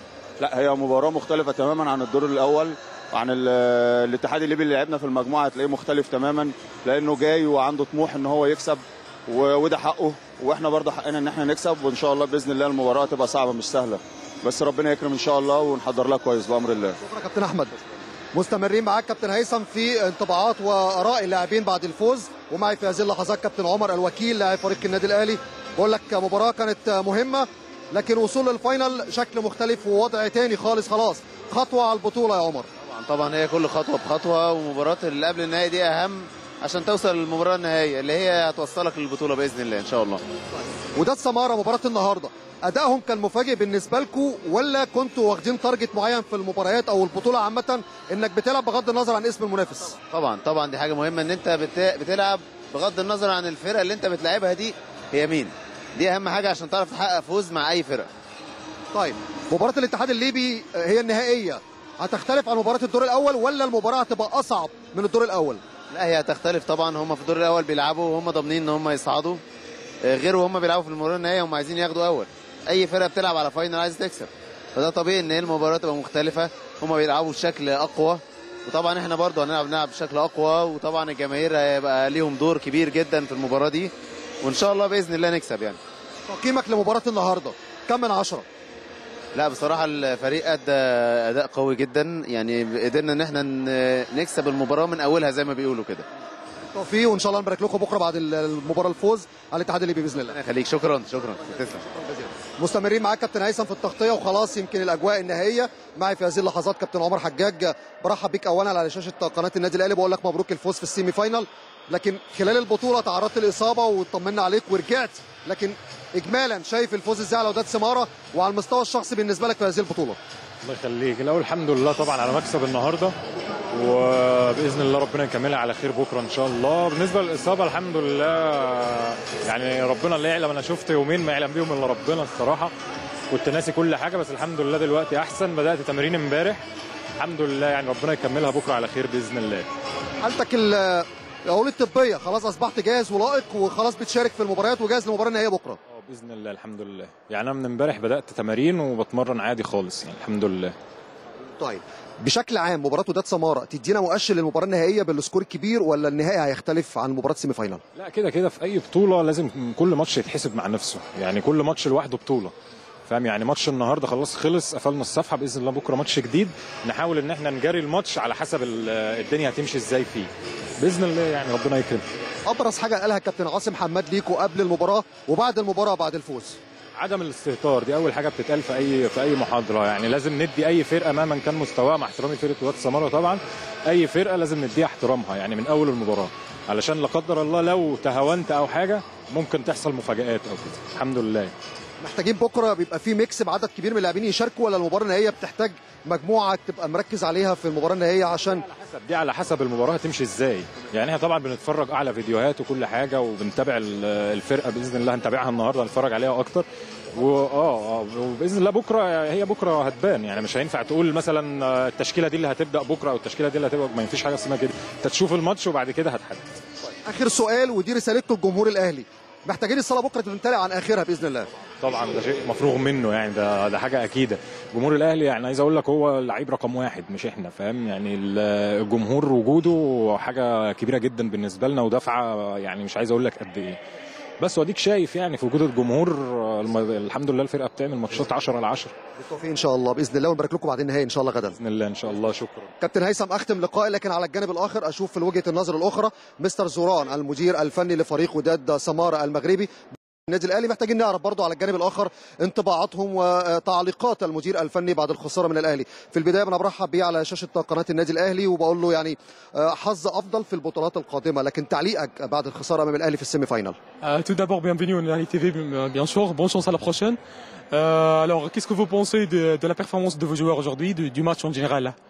لا هي مباراه مختلفه تماما عن الدور الاول عن ال- الاتحاد الليبي اللي لعبنا في المجموعه هتلاقيه مختلف تماما لانه جاي وعنده طموح ان هو يكسب و- وده حقه واحنا برضه حقنا ان احنا نكسب وان شاء الله باذن الله المباراه تبقى صعبه مش سهله بس ربنا يكرم ان شاء الله ونحضر لها كويس بامر الله شكرا كابتن احمد مستمرين معاك كابتن هيثم في انطباعات واراء اللاعبين بعد الفوز ومعي في هذه اللحظات كابتن عمر الوكيل لاعب فريق النادي الاهلي بقول لك مباراه كانت مهمه لكن وصول للفاينل شكل مختلف ووضع تاني خالص خلاص خطوه على البطوله يا عمر طبعا طبعا هي كل خطوه بخطوه ومباراه اللي قبل النهائي دي اهم عشان توصل للمباراه النهائيه اللي هي هتوصلك للبطوله باذن الله ان شاء الله وده السماره مباراه النهارده ادائهم كان مفاجئ بالنسبه لكم ولا كنتوا واخدين تارجت معين في المباريات او البطوله عامه انك بتلعب بغض النظر عن اسم المنافس طبعا طبعا دي حاجه مهمه ان انت بت- بتلعب بغض النظر عن الفرقه اللي انت بتلعبها دي هي مين دي اهم حاجه عشان تعرف تحقق فوز مع اي فرقه طيب مباراه الاتحاد الليبي هي النهائيه هتختلف عن مباراه الدور الاول ولا المباراه هتبقى اصعب من الدور الاول لا هي هتختلف طبعا هم في الدور الاول بيلعبوا وهم ضامنين ان هم يصعدوا آه، غير وهم بيلعبوا في المباراه النهائيه هم عايزين ياخدوا اول اي فرقه بتلعب على فاينل عايز تكسب فده طبيعي ان هي المباراه تبقى مختلفه هم بيلعبوا بشكل اقوى وطبعا احنا برضو هنلعب نلعب بشكل اقوى وطبعا الجماهير هيبقى ليهم دور كبير جدا في المباراه دي وان شاء الله باذن الله نكسب يعني تقييمك لمباراه النهارده كم من عشرة لا بصراحة الفريق أدى أداء قوي جدا يعني قدرنا إن احنا ن- نكسب المباراة من أولها زي ما بيقولوا كده. توفيق وان شاء الله نبارك لكم بكره بعد المباراه الفوز على الاتحاد الليبي باذن الله ربنا يخليك شكرا شكرا تسلم. مستمرين معاك كابتن هيثم في التغطيه وخلاص يمكن الاجواء النهائيه معي في هذه اللحظات كابتن عمر حجاج برحب بيك اولا على شاشه قناه النادي الاهلي بقول لك مبروك الفوز في السيمي فاينال لكن خلال البطوله تعرضت لاصابه واطمنا عليك ورجعت لكن اجمالا شايف الفوز ازاي على وداد سماره وعلى المستوى الشخصي بالنسبه لك في هذه البطوله الله يخليك الاول الحمد لله طبعا على مكسب النهارده وباذن الله ربنا يكملها على خير بكره ان شاء الله بالنسبه للاصابه الحمد لله يعني ربنا اللي يعلم انا شفت يومين ما يعلم بيهم الا ربنا الصراحه كنت ناسي كل حاجه بس الحمد لله دلوقتي احسن بدات تمرين امبارح الحمد لله يعني ربنا يكملها بكره على خير باذن الله حالتك ال- اقول الطبيه خلاص اصبحت جاهز ولائق وخلاص بتشارك في المباريات وجاهز للمباراه النهائيه بكره اه باذن الله الحمد لله يعني انا من امبارح بدات تمارين وبتمرن عادي خالص يعني الحمد لله طيب بشكل عام مباراه وداد سماره تدينا مؤشر للمباراه النهائيه بالسكور الكبير ولا النهائي هيختلف عن مباراه سيمي فاينال لا كده كده في اي بطوله لازم كل ماتش يتحسب مع نفسه يعني كل ماتش لوحده بطوله فاهم يعني ماتش النهارده خلاص خلص قفلنا الصفحه باذن الله بكره ماتش جديد نحاول ان احنا نجري الماتش على حسب ال- الدنيا هتمشي ازاي فيه باذن الله يعني ربنا يكرم ابرز حاجه قالها كابتن عاصم حماد ليكو قبل المباراه وبعد المباراه بعد الفوز عدم الاستهتار دي اول حاجه بتتقال في اي في اي محاضره يعني لازم ندي اي فرقه مهما كان مستواها مع احترامي فرقه واد سماره طبعا اي فرقه لازم نديها احترامها يعني من اول المباراه علشان لا قدر الله لو تهاونت او حاجه ممكن تحصل مفاجآت او كده الحمد لله محتاجين بكره بيبقى في ميكس بعدد كبير من اللاعبين يشاركوا ولا المباراه النهائيه بتحتاج مجموعه تبقى مركز عليها في المباراه النهائيه عشان حسب دي على حسب المباراه هتمشي ازاي يعني احنا طبعا بنتفرج على فيديوهات وكل حاجه وبنتابع ال- الفرقه باذن الله هنتابعها النهارده هنتفرج عليها اكتر واه اه وباذن الله بكره هي بكره هتبان يعني مش هينفع تقول مثلا التشكيله دي اللي هتبدا بكره او التشكيله دي اللي هتبقى ما فيش حاجه اسمها كده انت تشوف الماتش وبعد كده هتحدد اخر سؤال ودي رسالته للجمهور الاهلي محتاجين الصلاه بكره تمتلئ عن اخرها باذن الله طبعا ده شيء مفروغ منه يعني ده ده حاجه اكيده جمهور الاهلي يعني عايز اقول لك هو اللعيب رقم واحد مش احنا فاهم يعني ال- الجمهور وجوده حاجه كبيره جدا بالنسبه لنا ودفعه يعني مش عايز اقول لك قد ايه بس واديك شايف يعني في وجود الجمهور الم- الحمد لله الفرقه بتعمل ماتشات 10 على 10 بالتوفيق ان شاء الله باذن الله ونبارك لكم بعد النهائي ان شاء الله غدا باذن الله ان شاء الله شكرا كابتن هيثم اختم لقائي لكن على الجانب الاخر اشوف في وجهه النظر الاخرى مستر زوران المدير الفني لفريق وداد سماره المغربي النادي الاهلي محتاجين نعرف برضو على الجانب الاخر انطباعاتهم وتعليقات المدير الفني بعد الخساره من الاهلي في البدايه انا برحب بيه على شاشه قناه النادي الاهلي وبقول له يعني آه، حظ افضل في البطولات القادمه لكن تعليقك بعد الخساره امام الاهلي في السيمي فاينال Euh, tout d'abord, bienvenue au Nari TV, euh, bien sûr. Bonne chance à la prochaine. Euh, alors, qu'est-ce que vous pensez de, de la performance de vos joueurs aujourd'hui, du, du match en général là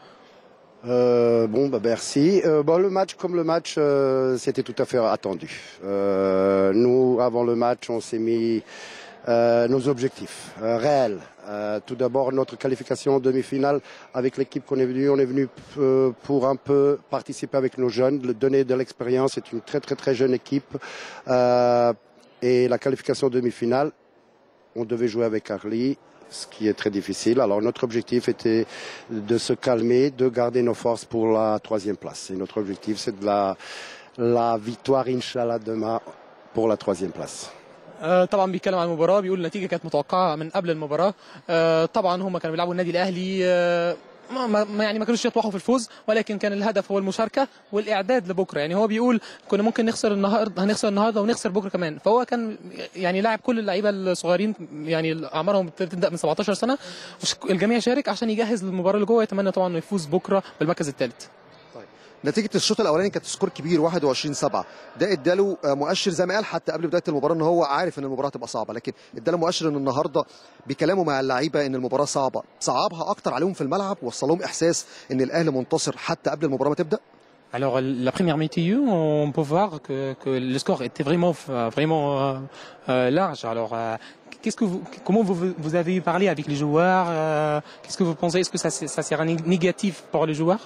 Euh, bon, bah merci. Euh, bon, le match, comme le match, euh, c'était tout à fait attendu. Euh, nous, avant le match, on s'est mis euh, nos objectifs euh, réels. Euh, tout d'abord, notre qualification en demi-finale avec l'équipe qu'on est venu. On est venu euh, pour un peu participer avec nos jeunes, le donner de l'expérience. C'est une très très très jeune équipe. Euh, et la qualification en demi-finale, on devait jouer avec Arly, ce qui est très difficile. Alors notre objectif était de se calmer, de garder nos forces pour la troisième place. Et notre objectif, c'est de la, la victoire, Inch'Allah, demain pour la troisième place. آه، طبعا بيتكلم عن المباراه بيقول النتيجه كانت متوقعه من قبل المباراه آه، طبعا هم كانوا بيلعبوا النادي الاهلي آه، ما ما- ما يعني ما كانوش يطمحوا في الفوز ولكن كان الهدف هو المشاركه والاعداد لبكره يعني هو بيقول كنا ممكن نخسر النهارده هنخسر النهارده ونخسر بكره كمان فهو كان يعني لاعب كل اللعيبه الصغيرين يعني اعمارهم بتبدا من 17 سنه وش- الجميع شارك عشان يجهز للمباراه اللي جوه يتمنى طبعا انه يفوز بكره بالمركز الثالث نتيجه الشوط الاولاني كانت سكور كبير 21 7 ده اداله آه، مؤشر زي ما قال حتى قبل بدايه المباراه ان هو عارف ان المباراه هتبقى صعبه لكن اداله مؤشر ان النهارده بكلامه مع اللعيبه ان المباراه صعبه صعبها اكتر عليهم في الملعب وصل لهم احساس ان الاهلي منتصر حتى قبل المباراه ما تبدا Alors la première météo, on peut voir que, que le score était vraiment vraiment euh, euh, large. Alors euh, qu'est-ce que vous, comment vous, vous avez parlé avec les joueurs euh, Qu'est-ce que vous pensez Est-ce que ça, c'est- ça sera né- négatif pour les joueurs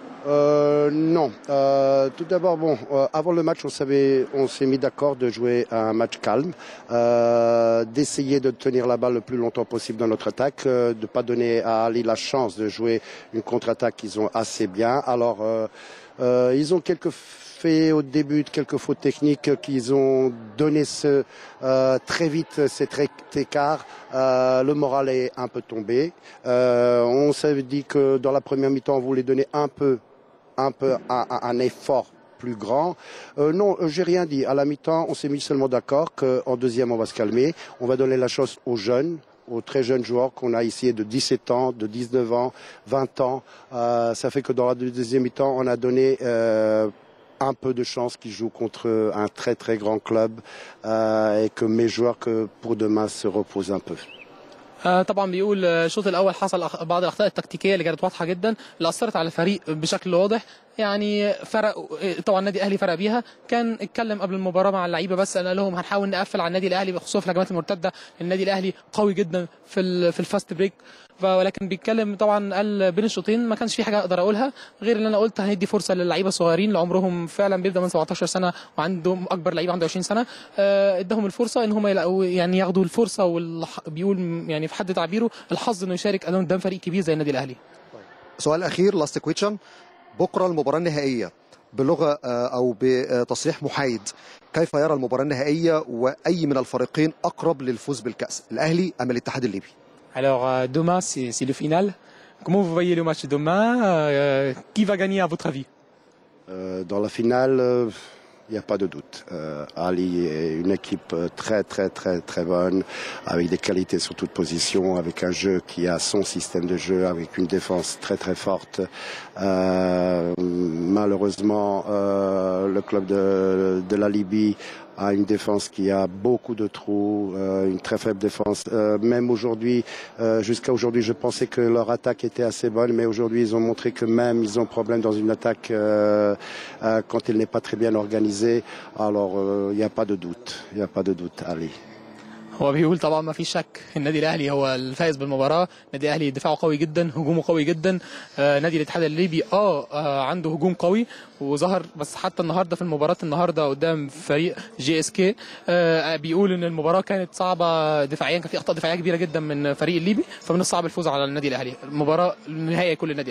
Euh, non. Euh, tout d'abord, bon, euh, avant le match, on savait, on s'est mis d'accord de jouer un match calme, euh, d'essayer de tenir la balle le plus longtemps possible dans notre attaque, euh, de pas donner à Ali la chance de jouer une contre-attaque qu'ils ont assez bien. Alors, euh, euh, ils ont quelques fait au début de quelques fautes techniques qu'ils ont donné ce, euh, très vite cet écart. Euh, le moral est un peu tombé. Euh, on s'est dit que dans la première mi-temps, on voulait donner un peu, un peu un, un- un effort plus grand. Euh, non, euh, j'ai rien dit. À la mi-temps, on s'est mis seulement d'accord qu'en deuxième, on va se calmer. On va donner la chance aux jeunes aux très jeunes joueurs qu'on a ici de 17 ans, de 19 ans, 20 ans. Euh, ça fait que dans la deuxième mi-temps, on a donné euh, un peu de chance qu'ils jouent contre un très très grand club euh, et que mes joueurs que pour demain se reposent un peu. آه، طبعا بيقول آه، الشوط الاول حصل أخ- بعض الاخطاء التكتيكيه اللي كانت واضحه جدا اللي اثرت على الفريق بشكل واضح يعني فرق آه، طبعا النادي الاهلي فرق بيها كان اتكلم قبل المباراه مع اللعيبه بس انا لهم هنحاول نقفل على النادي الاهلي بخصوص الهجمات المرتده النادي الاهلي قوي جدا في ال- في الفاست بريك ف- ولكن بيتكلم طبعا قال بين الشوطين ما كانش في حاجه اقدر اقولها غير اللي انا قلت هندي فرصه للعيبه الصغيرين اللي عمرهم فعلا بيبدا من 17 سنه وعندهم اكبر لعيب عنده 20 سنه آه، اداهم الفرصه ان هم يلاقوا يعني ياخدوا الفرصه والح... بيقول م- يعني في حد تعبيره الحظ انه يشارك قدام فريق كبير زي النادي الاهلي سؤال اخير لاست كويتشن بكره المباراه النهائيه بلغه آه، او بتصريح محايد كيف يرى المباراه النهائيه واي من الفريقين اقرب للفوز بالكاس الاهلي ام الاتحاد الليبي Alors euh, demain c'est c'est le final. Comment vous voyez le match demain Euh, Qui va gagner à votre avis Euh, dans la finale, il n'y a pas de doute. Euh, Ali est une équipe euh, très très très très bonne, avec des qualités sur toute position, avec un jeu qui a son système de jeu, avec une défense très très forte. Euh, malheureusement, euh, le club de, de la Libye a une défense qui a beaucoup de trous, euh, une très faible défense. Euh, même aujourd'hui, euh, jusqu'à aujourd'hui, je pensais que leur attaque était assez bonne, mais aujourd'hui, ils ont montré que même ils ont problème dans une attaque euh, euh, quand elle n'est pas très bien organisée. Alors, euh, il n'y a pas de doute, il n'y a pas de doute, Ali. هو بيقول طبعا ما فيش شك النادي الاهلي هو الفائز بالمباراه النادي الاهلي دفاعه قوي جدا هجومه قوي جدا آه نادي الاتحاد الليبي آه, اه عنده هجوم قوي وظهر بس حتى النهارده في المباراه النهارده قدام فريق جي اس كي آه بيقول ان المباراه كانت صعبه دفاعيا كان في اخطاء دفاعيه كبيره جدا من فريق الليبي فمن الصعب الفوز على النادي الاهلي المباراه النهائيه كل النادي الاهلي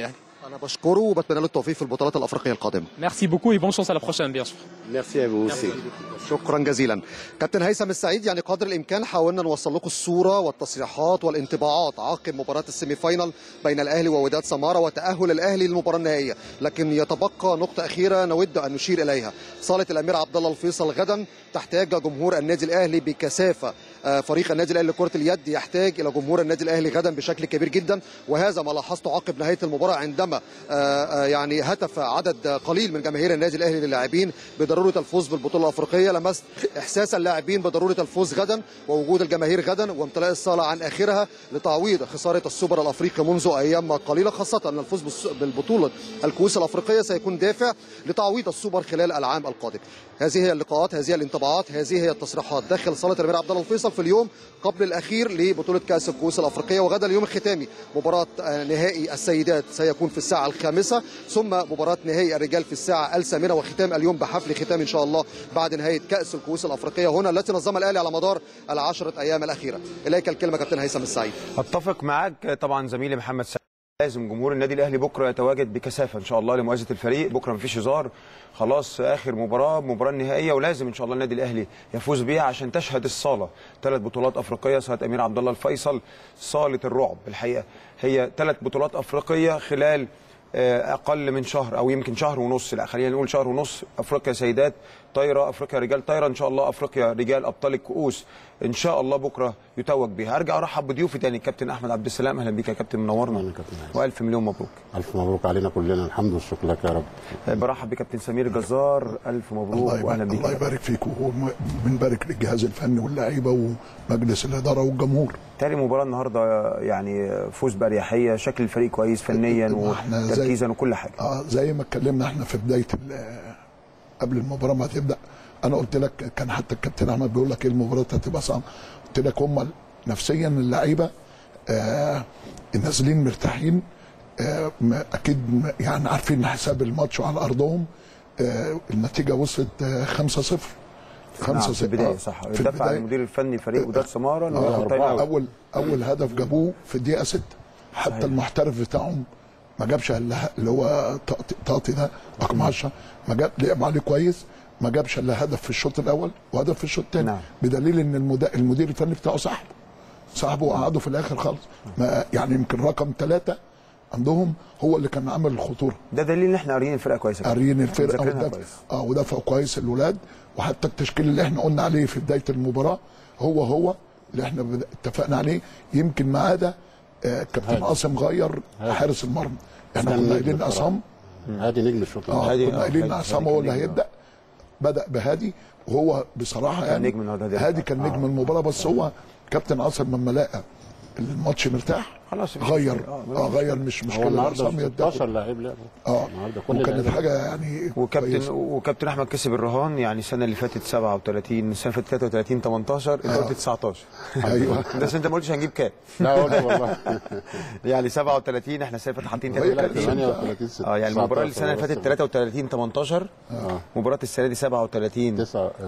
انا بشكره وبتمنى له التوفيق في البطولات الافريقيه القادمه Merci beaucoup et bonne chance à la prochaine, bien sûr. Merci à vous aussi. شكرا جزيلا كابتن هيثم السعيد يعني قدر الامكان حاولنا نوصل لكم الصوره والتصريحات والانطباعات عقب مباراه السيمي فاينال بين الاهلي ووداد سماره وتاهل الاهلي للمباراه النهائيه لكن يتبقى نقطه اخيره نود ان نشير اليها صاله الامير عبد الله الفيصل غدا تحتاج جمهور النادي الاهلي بكثافه آه، فريق النادي الاهلي لكره اليد يحتاج الى جمهور النادي الاهلي غدا بشكل كبير جدا وهذا ما لاحظته عقب نهايه المباراه عندما آه، آه، يعني هتف عدد قليل من جماهير النادي الاهلي للاعبين بضروره الفوز بالبطوله الافريقيه لمست احساس اللاعبين بضروره الفوز غدا ووجود الجماهير غدا وامتلاء الصاله عن اخرها لتعويض خساره السوبر الافريقي منذ ايام قليله خاصه ان الفوز بالس- بالبطوله الكؤوس الافريقيه سيكون دافع لتعويض السوبر خلال العام القادم هذه هي اللقاءات هذه هي الانطباعات هذه هي التصريحات داخل صاله الامير عبد الله الفيصل في اليوم قبل الاخير لبطوله كاس الكؤوس الافريقيه وغدا اليوم الختامي مباراه آه، نهائي السيدات سيكون في الساعه الخامسه ثم مباراه نهائي الرجال في الساعه الثامنه وختام اليوم بحفل ختام ان شاء الله بعد نهايه كاس الكؤوس الافريقيه هنا التي نظمها الاهلي على مدار العشره ايام الاخيره اليك الكلمه كابتن هيثم السعيد اتفق معاك طبعا زميلي محمد سعيد لازم جمهور النادي الاهلي بكره يتواجد بكثافه ان شاء الله لمواجهه الفريق بكره مفيش هزار خلاص اخر مباراه المباراه النهائيه ولازم ان شاء الله النادي الاهلي يفوز بيها عشان تشهد الصاله ثلاث بطولات افريقيه صاله امير عبد الله الفيصل صاله الرعب الحقيقه هي ثلاث بطولات افريقيه خلال آه، اقل من شهر او يمكن شهر ونص لا خلينا نقول شهر ونص افريقيا سيدات طايره افريقيا رجال طايره ان شاء الله افريقيا رجال ابطال الكؤوس ان شاء الله بكره يتوج بيها ارجع ارحب بضيوفي تاني الكابتن احمد عبد السلام اهلا بيك يا كابتن منورنا والف مليون مبروك الف مبروك علينا كلنا الحمد والشكر لك يا رب آه، برحب بكابتن سمير جزار الف مبروك الله واهلا يبارك, بيك الله يبارك فيك وبنبارك للجهاز الفني واللعيبه ومجلس الاداره والجمهور تاني مباراه النهارده يعني فوز باريحيه شكل الفريق كويس فنيا واحنا زي- وتركيزا وكل حاجه اه زي ما اتكلمنا احنا في بدايه ال- قبل المباراه ما تبدا انا قلت لك كان حتى الكابتن احمد بيقول لك ايه المباراه هتبقى صعبه قلت لك هم نفسيا اللعيبه آه نازلين مرتاحين آه م- اكيد م- يعني عارفين حساب الماتش وعلى ارضهم آه النتيجه وصلت آه 5-0 نعم، في البدايه صح دفع المدير الفني فريق وداد سماره انه ياخد تايم أوت. اول اول هدف جابوه في الدقيقه 6 حتى صحيح. المحترف بتاعهم ما جابش الا اللي هو طاطي- طاطي ده رقم 10 ما جاب لعب عليه كويس ما جابش الا هدف في الشوط الاول وهدف في الشوط الثاني نعم. بدليل ان المد- المدير الفني بتاعه صاحبه صاحبه وقعده في الاخر خالص ما يعني يمكن رقم ثلاثه عندهم هو اللي كان عامل الخطوره ده دليل ان احنا قاريين الفرقه كويس يا كابتن. قاريين الفرقه مذاكرينها ودافع كويس اه ودافعوا كويس الاولاد وحتى التشكيل اللي احنا قلنا عليه في بدايه المباراه هو هو اللي احنا بد- اتفقنا عليه يمكن ما عدا آه كابتن هادي. عاصم غير هادي. حارس المرمى احنا كان كنا نجم قايلين بصراحة. عصام هادي نجم الشوط اه هادي- كنا آه، قايلين هادي- عصام هادي هو كان اللي نجم. هيبدا بدا بهادي وهو بصراحه كان يعني نجم النهارده هادي هادي رفعت. كان آه. نجم المباراه بس هو كابتن عاصم لما لقى الماتش مرتاح خلاص مفيش غير مشكلة. آه، مفيش اه غير مش هو مشكله النهارده عصام يبدا 16 لاعب لعبوا اه النهارده كل وكانت اللعيبة حاجه يعني وكابتن كويسة. وكابتن احمد كسب الرهان يعني السنه اللي فاتت 37 السنه اللي فاتت 33 18 انت قلت 19 ايوه بس انت ما قلتش هنجيب كام لا والله والله يعني 37 احنا السنه اللي فاتت حاطين وهي 33 38 6 اه يعني المباراه السنه اللي فاتت 33 18 مباراه السنه دي 37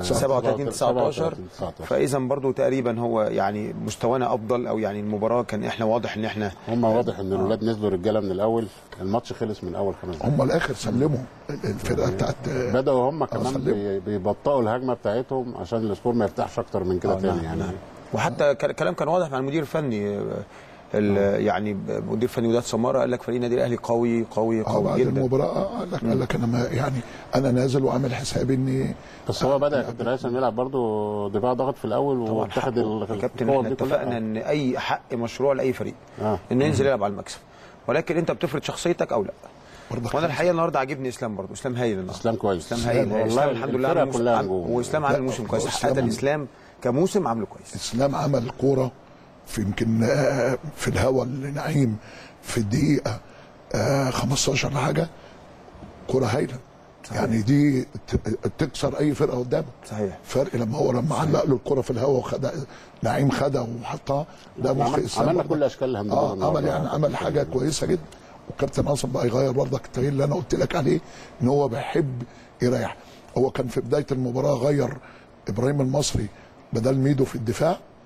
37 19 فاذا برضو تقريبا هو يعني مستوانا افضل او يعني المباراه كان احنا واضح ان احنا هم واضح ان الاولاد نزلوا رجاله من الاول الماتش خلص من اول خمس دقايق هم الاخر سلموا الفرقه بتاعت بداوا هم كمان سلموا. بي- بيبطئوا الهجمه بتاعتهم عشان السكور ما يفتحش اكتر من كده آه، تاني نعم، يعني نعم. وحتى ك- كلام كان واضح مع المدير الفني آه، ال- يعني مدير فني وداد سماره قال لك فريق النادي الاهلي قوي قوي اه قوي بعد جدا المباراه آه، قال لك قال لك انا ما يعني انا نازل وعامل حسابي اني بس هو بدا كابتن هيثم يلعب برضه دفاع ضغط في الاول طبعا واتخذ حقه. يا كابتن القوة احنا دي كلها. اتفقنا ان اي حق مشروع لاي فريق اه انه ينزل يلعب على المكسب ولكن انت بتفرض شخصيتك او لا برضه وانا الحقيقه النهارده عاجبني اسلام برضه اسلام هايل النهارده اسلام كويس اسلام هايل والله اسلام الحمد لله الفرقة عامل موسم كلها عام- نجوم. واسلام عامل لا، موسم كويس إسلام حتى عامل- الاسلام كموسم عامله كويس اسلام عمل كوره في يمكن آه، في الهوا لنعيم في الدقيقه آه، 15 حاجه كوره هايله يعني دي ت- تكسر اي فرقه قدامه صحيح فرق لما هو لما علق له الكره في الهواء وخدها نعيم خدها وحطها ده مخ عمل- اسلام عملنا برضه. كل اشكال الهندبول اه النهاردة. عمل يعني عمل حاجه كويسه جدا والكابتن عاصم بقى يغير برضك التغيير اللي انا قلت لك عليه ان هو بيحب يريح هو كان في بدايه المباراه غير ابراهيم المصري بدل ميدو في الدفاع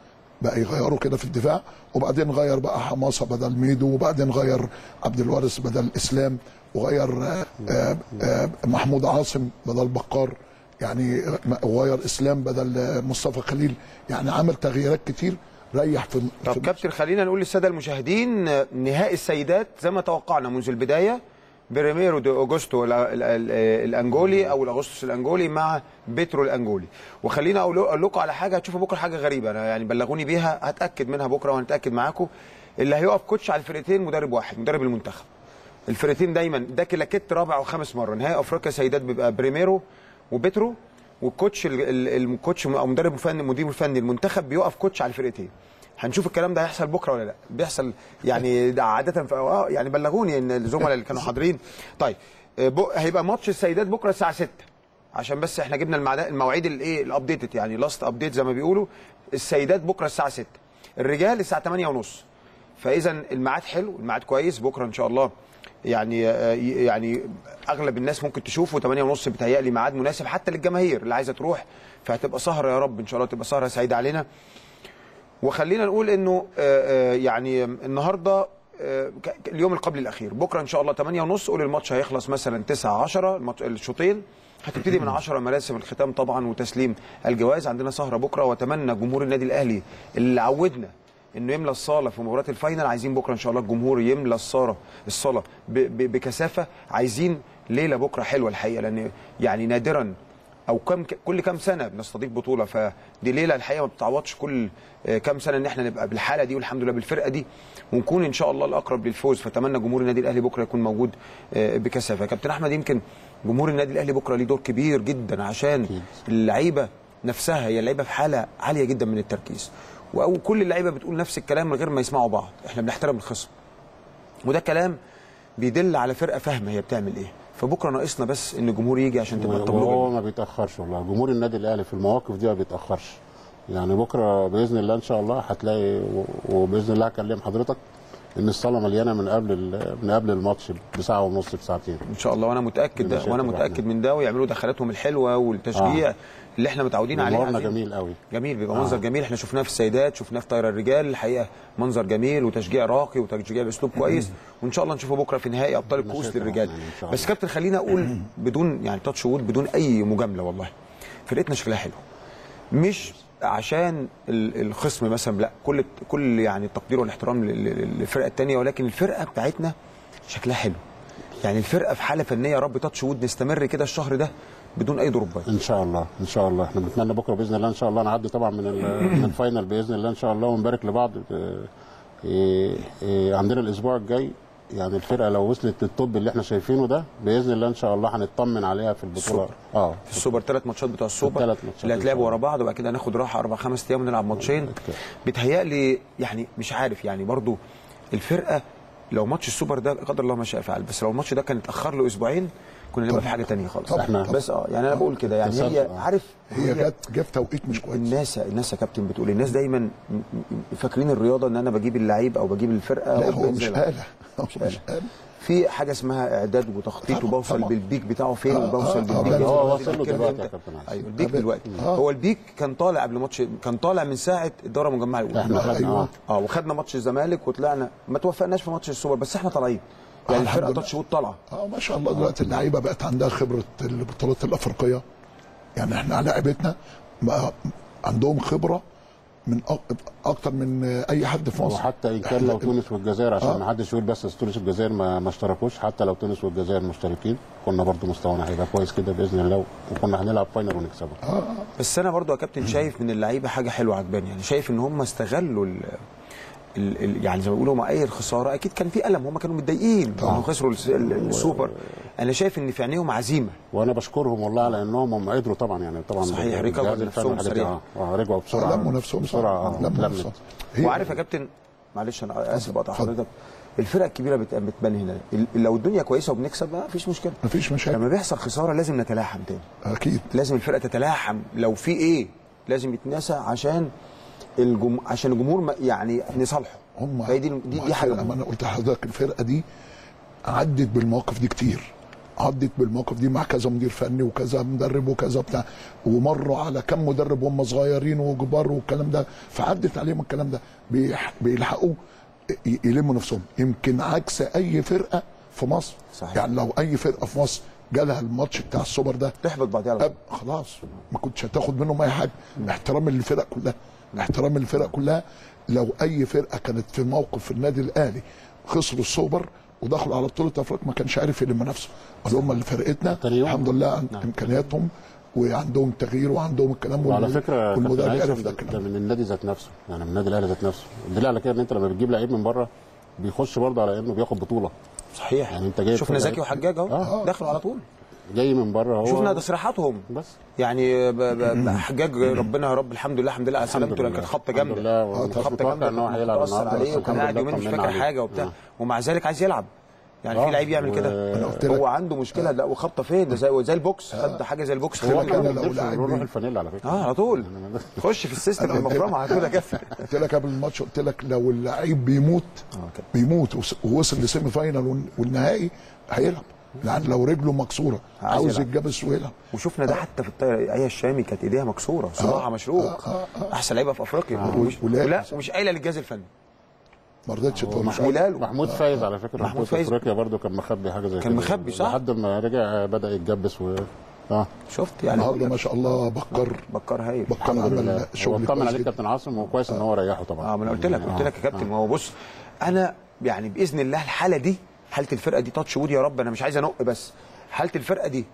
بقى يغيروا كده في الدفاع وبعدين غير بقى حماسه بدل ميدو وبعدين غير عبد الوارث بدل اسلام وغير آه، آه، آه، محمود عاصم بدل بكار يعني وغير اسلام بدل آه، مصطفى خليل يعني عمل تغييرات كتير ريح في طب كابتن خلينا نقول للساده المشاهدين آه، نهائي السيدات زي ما توقعنا منذ البدايه بريميرو دي اوجوستو ال- ال- ال- الانجولي او الاغسطس الانجولي مع بيترو الانجولي وخلينا اقول أقول لكم على حاجه هتشوفوا بكره حاجه غريبه انا يعني بلغوني بيها هتاكد منها بكره وهنتاكد معاكم اللي هيقف كوتش على الفرقتين مدرب واحد مدرب المنتخب الفرقتين دايما ده كلاكيت رابع وخامس مره نهائي افريقيا سيدات بيبقى بريميرو وبيترو والكوتش ال- ال- الكوتش او مدرب فني مدير فني المنتخب بيقف كوتش على الفرقتين هنشوف الكلام ده هيحصل بكره ولا لا بيحصل يعني ده عاده في اه يعني بلغوني ان الزملاء اللي كانوا حاضرين طيب آه، بو- هيبقى ماتش السيدات بكره الساعه 6 عشان بس احنا جبنا المعد- المواعيد الايه الابديتد يعني لاست ابديت زي ما بيقولوا السيدات بكره الساعه 6 الرجال الساعه 8 ونص فاذا الميعاد حلو الميعاد كويس بكره ان شاء الله يعني آه، يعني اغلب الناس ممكن تشوفه 8 ونص بيتهيألي ميعاد مناسب حتى للجماهير اللي عايزه تروح فهتبقى سهره يا رب ان شاء الله تبقى سهره سعيده علينا وخلينا نقول انه آه، آه، يعني النهارده آه، ك- ك- اليوم اللي قبل الاخير بكره ان شاء الله 8 ونص قول الماتش هيخلص مثلا 9 10 الماتش- الشوطين هتبتدي من 10 مراسم الختام طبعا وتسليم الجوائز عندنا سهره بكره واتمنى جمهور النادي الاهلي اللي عودنا انه يملى الصاله في مباراه الفاينل عايزين بكره ان شاء الله الجمهور يملى الصاله الصاله ب- ب- بكثافه عايزين ليله بكره حلوه الحقيقه لان يعني نادرا او كم كل كام سنه بنستضيف بطوله فدي ليله الحقيقه ما بتتعوضش كل آه، كام سنه ان احنا نبقى بالحاله دي والحمد لله بالفرقه دي ونكون ان شاء الله الاقرب للفوز فاتمنى جمهور النادي الاهلي بكره يكون موجود آه، بكثافه كابتن احمد يمكن جمهور النادي الاهلي بكره ليه دور كبير جدا عشان اللعيبه نفسها هي اللعيبه في حاله عاليه جدا من التركيز او كل اللعيبه بتقول نفس الكلام من غير ما يسمعوا بعض احنا بنحترم الخصم وده كلام بيدل على فرقه فاهمه هي بتعمل ايه فبكره ناقصنا بس ان الجمهور يجي عشان تبقى وهو التجربه ما بيتاخرش والله جمهور النادي الاهلي في المواقف دي ما بيتاخرش يعني بكره باذن الله ان شاء الله هتلاقي و- وباذن الله هكلم حضرتك ان الصاله مليانه من قبل ال- من قبل الماتش بساعه ونص بساعتين ان شاء الله وانا متاكد ده بمشيئة وانا الرحمن. متاكد من ده ويعملوا دخلاتهم الحلوه والتشجيع آه. اللي احنا متعودين عليه جمهورنا عايزين- جميل قوي جميل بيبقى آه. منظر جميل احنا شفناه في السيدات شفناه في طايره الرجال الحقيقه منظر جميل وتشجيع راقي وتشجيع باسلوب كويس وان شاء الله نشوفه بكره في نهائي ابطال الكؤوس بمشيئة للرجال الرحمن إن شاء بس الله. كابتن خلينا اقول بدون يعني تاتش وود بدون اي مجامله والله فرقتنا شكلها حلو مش عشان ال- الخصم مثلا لا كل كل يعني التقدير والاحترام لل- لل- للفرقه الثانيه ولكن الفرقه بتاعتنا شكلها حلو يعني الفرقه في حاله فنيه يا رب تاتش وود نستمر كده الشهر ده بدون اي ضربات ان شاء الله ان شاء الله احنا بنتمنى بكره باذن الله ان شاء الله نعدي طبعا من ال- من الفاينل باذن الله ان شاء الله ونبارك لبعض اه، اه، اه، عندنا الاسبوع الجاي يعني الفرقه لو وصلت للطب اللي احنا شايفينه ده باذن الله ان شاء الله هنطمن عليها في البطوله السوبر. اه في السوبر ثلاث ماتشات بتوع السوبر الثلاث ماتشات اللي إن هتلعبوا شاء ورا الله. بعض وبعد كده هناخد راحه اربع خمس ايام ونلعب ماتشين بيتهيألي يعني مش عارف يعني برضو الفرقه لو ماتش السوبر ده قدر الله ما شاء فعل بس لو الماتش ده كان اتاخر له اسبوعين كنا نبقى في حاجه تانية خالص طبعاً، احنا طبعاً. بس اه يعني انا بقول كده يعني هي تسلسل، آه. عارف هي جت جت في توقيت مش كويس الناس الناس يا كابتن بتقول الناس دايما م- م- فاكرين الرياضه ان انا بجيب اللعيب او بجيب الفرقه لا أو هو مش بنزل- آلة هو مش مش آلة. آلة في حاجه اسمها اعداد وتخطيط طبعاً، وبوصل طبعاً. بالبيك بتاعه فين آه، وبوصل آه، بالبيك آه، دلوقتي. هو وصل له الكيرف دلوقتي يا إمتى؟ كابتن عايز. ايوه البيك آه. دلوقتي آه. هو البيك كان طالع قبل ماتش كان طالع من ساعه الدوره المجمعه الاولى احنا خدنا أيوة. اه اه وخدنا ماتش الزمالك وطلعنا ما توفقناش في ماتش السوبر بس احنا طالعين يعني آه، الحمد الفرقه لله. تاتش وود طالعه اه ما شاء الله دلوقتي اللعيبه بقت عندها خبره البطولات الافريقيه يعني احنا لعيبتنا بقى عندهم خبره من أك- اكتر من اي حد في مصر وحتى ان كان لو إحنا- تونس والجزائر عشان آه. ما حدش يقول بس تونس والجزائر ما, ما اشتركوش حتى لو تونس والجزائر مشتركين كنا برضو مستوانا هيبقى كويس كده باذن الله وكنا هنلعب فاينل ونكسبه بس انا برضو يا كابتن شايف من اللعيبه حاجه حلوه عجباني يعني شايف ان هم استغلوا ال ال ال يعني زي ما بيقولوا مع اي الخساره اكيد كان في الم هم كانوا متضايقين طبعاً. انهم خسروا الس- ال- السوبر انا شايف ان في عينيهم عزيمه وانا بشكرهم والله على انهم هم قدروا طبعا يعني طبعا صحيح، الجهاز ريكفر الفني نفسهم والحاجات دي، سريع. اه آه، رجعوا بسرعه لموا نفسهم بسرعه آه، آه، لموا اتلمت. نفسهم هي- وعارف يا كابتن معلش انا اسف بقطع اتفضل. حضرتك الفرق الكبيره بت- بتبان هنا ال- لو الدنيا كويسه وبنكسب ما فيش مشكله مفيش مشاكل لما بيحصل خساره لازم نتلاحم تاني اكيد لازم الفرقه تتلاحم لو في ايه لازم يتنسى عشان الجم... عشان الجمهور ما- يعني نصالحه هم هي دي دي, دي حاجه ما مهمة. انا قلت لحضرتك الفرقه دي عدت بالمواقف دي كتير عدت بالمواقف دي مع كذا مدير فني وكذا مدرب وكذا بتاع ومروا على كم مدرب وهم صغيرين وكبار والكلام ده فعدت عليهم الكلام ده بيح- بيلحقوا ي- يلموا نفسهم يمكن عكس اي فرقه في مصر صحيح. يعني لو اي فرقه في مصر جالها الماتش بتاع السوبر ده تحبط بعديها على طول. أب- خلاص ما كنتش هتاخد منهم اي حاجه احترام للفرق كلها احترام للفرق كلها لو اي فرقه كانت في موقف في النادي الاهلي خسروا السوبر ودخلوا على بطوله افريقيا ما كانش عارف يلم نفسه اللي هم اللي فرقتنا تاني يوم. الحمد لله عن امكانياتهم وعندهم تغيير وعندهم الكلام وعلى وال- فكره كابتن والمدرب هيثم عرف ده ده, الكلام ده من النادي ذات نفسه يعني من النادي الاهلي ذات نفسه الدليل على كده ان انت لما بتجيب لعيب من بره بيخش برضه على انه بياخد بطوله صحيح يعني انت جاي شفنا تاخد زكي وحجاج اهو آه. دخلوا على طول جاي من بره هو شفنا تصريحاتهم بس يعني ب- ب- حجاج ربنا يا رب الحمد لله الحمد لله على الحمد سلامته لان لله. كانت خبطه الحمد جامده لله وما كانت كنتش خبطه متوقع جامده ان هو كنت هيلعب متأثر النهارده، عليه بس وكان الحمد قاعد لله يومين مش طمنا فاكر عليه. حاجه وبتاع آه. ومع ذلك عايز يلعب يعني آه. في لعيب يعمل كده أنا قلت لك- هو عنده مشكله لا وخبطه فين ده زي زي البوكس خد حاجه زي البوكس هو خد كان منه. لو بيلبس لاعب روح بي- الفانيلا على فكره اه على طول خش في السيستم أنا قلت لك- المفرمه على طول يا كابتن قلت لك قبل الماتش قلت لك لو اللعيب بيموت كده. بيموت وس- ووصل لسيمي فاينال وال- والنهائي هيلعب لان لو رجله مكسوره عايز عاوز يلعب. يتجبس ويلعب وشفنا ده حتى في الطايره ايه الشامي كانت ايديها مكسوره صباعها مشروق احسن لعيبه في افريقيا ومش- ولا- ولا ومش قايله للجهاز الفني ما رضتش تقول مش قايله له محمود فايز على فكره محمود محمود فايز. افريقيا برضه كان مخبي حاجه زي كان كده. مخبي، صح؟ لحد ما رجع بدا يتجبس و اه شفت يعني النهارده ما شاء الله بكر بكر هايل بكر الحمد عمل لله هو شغل اطمن كويس عليك جدا كابتن عاصم وكويس ان هو ريحه طبعا اه ما انا قلت لك قلت لك يا كابتن ما هو بص انا يعني باذن الله الحاله دي حاله الفرقه دي تاتش وود يا رب انا مش عايز انق بس حاله الفرقه دي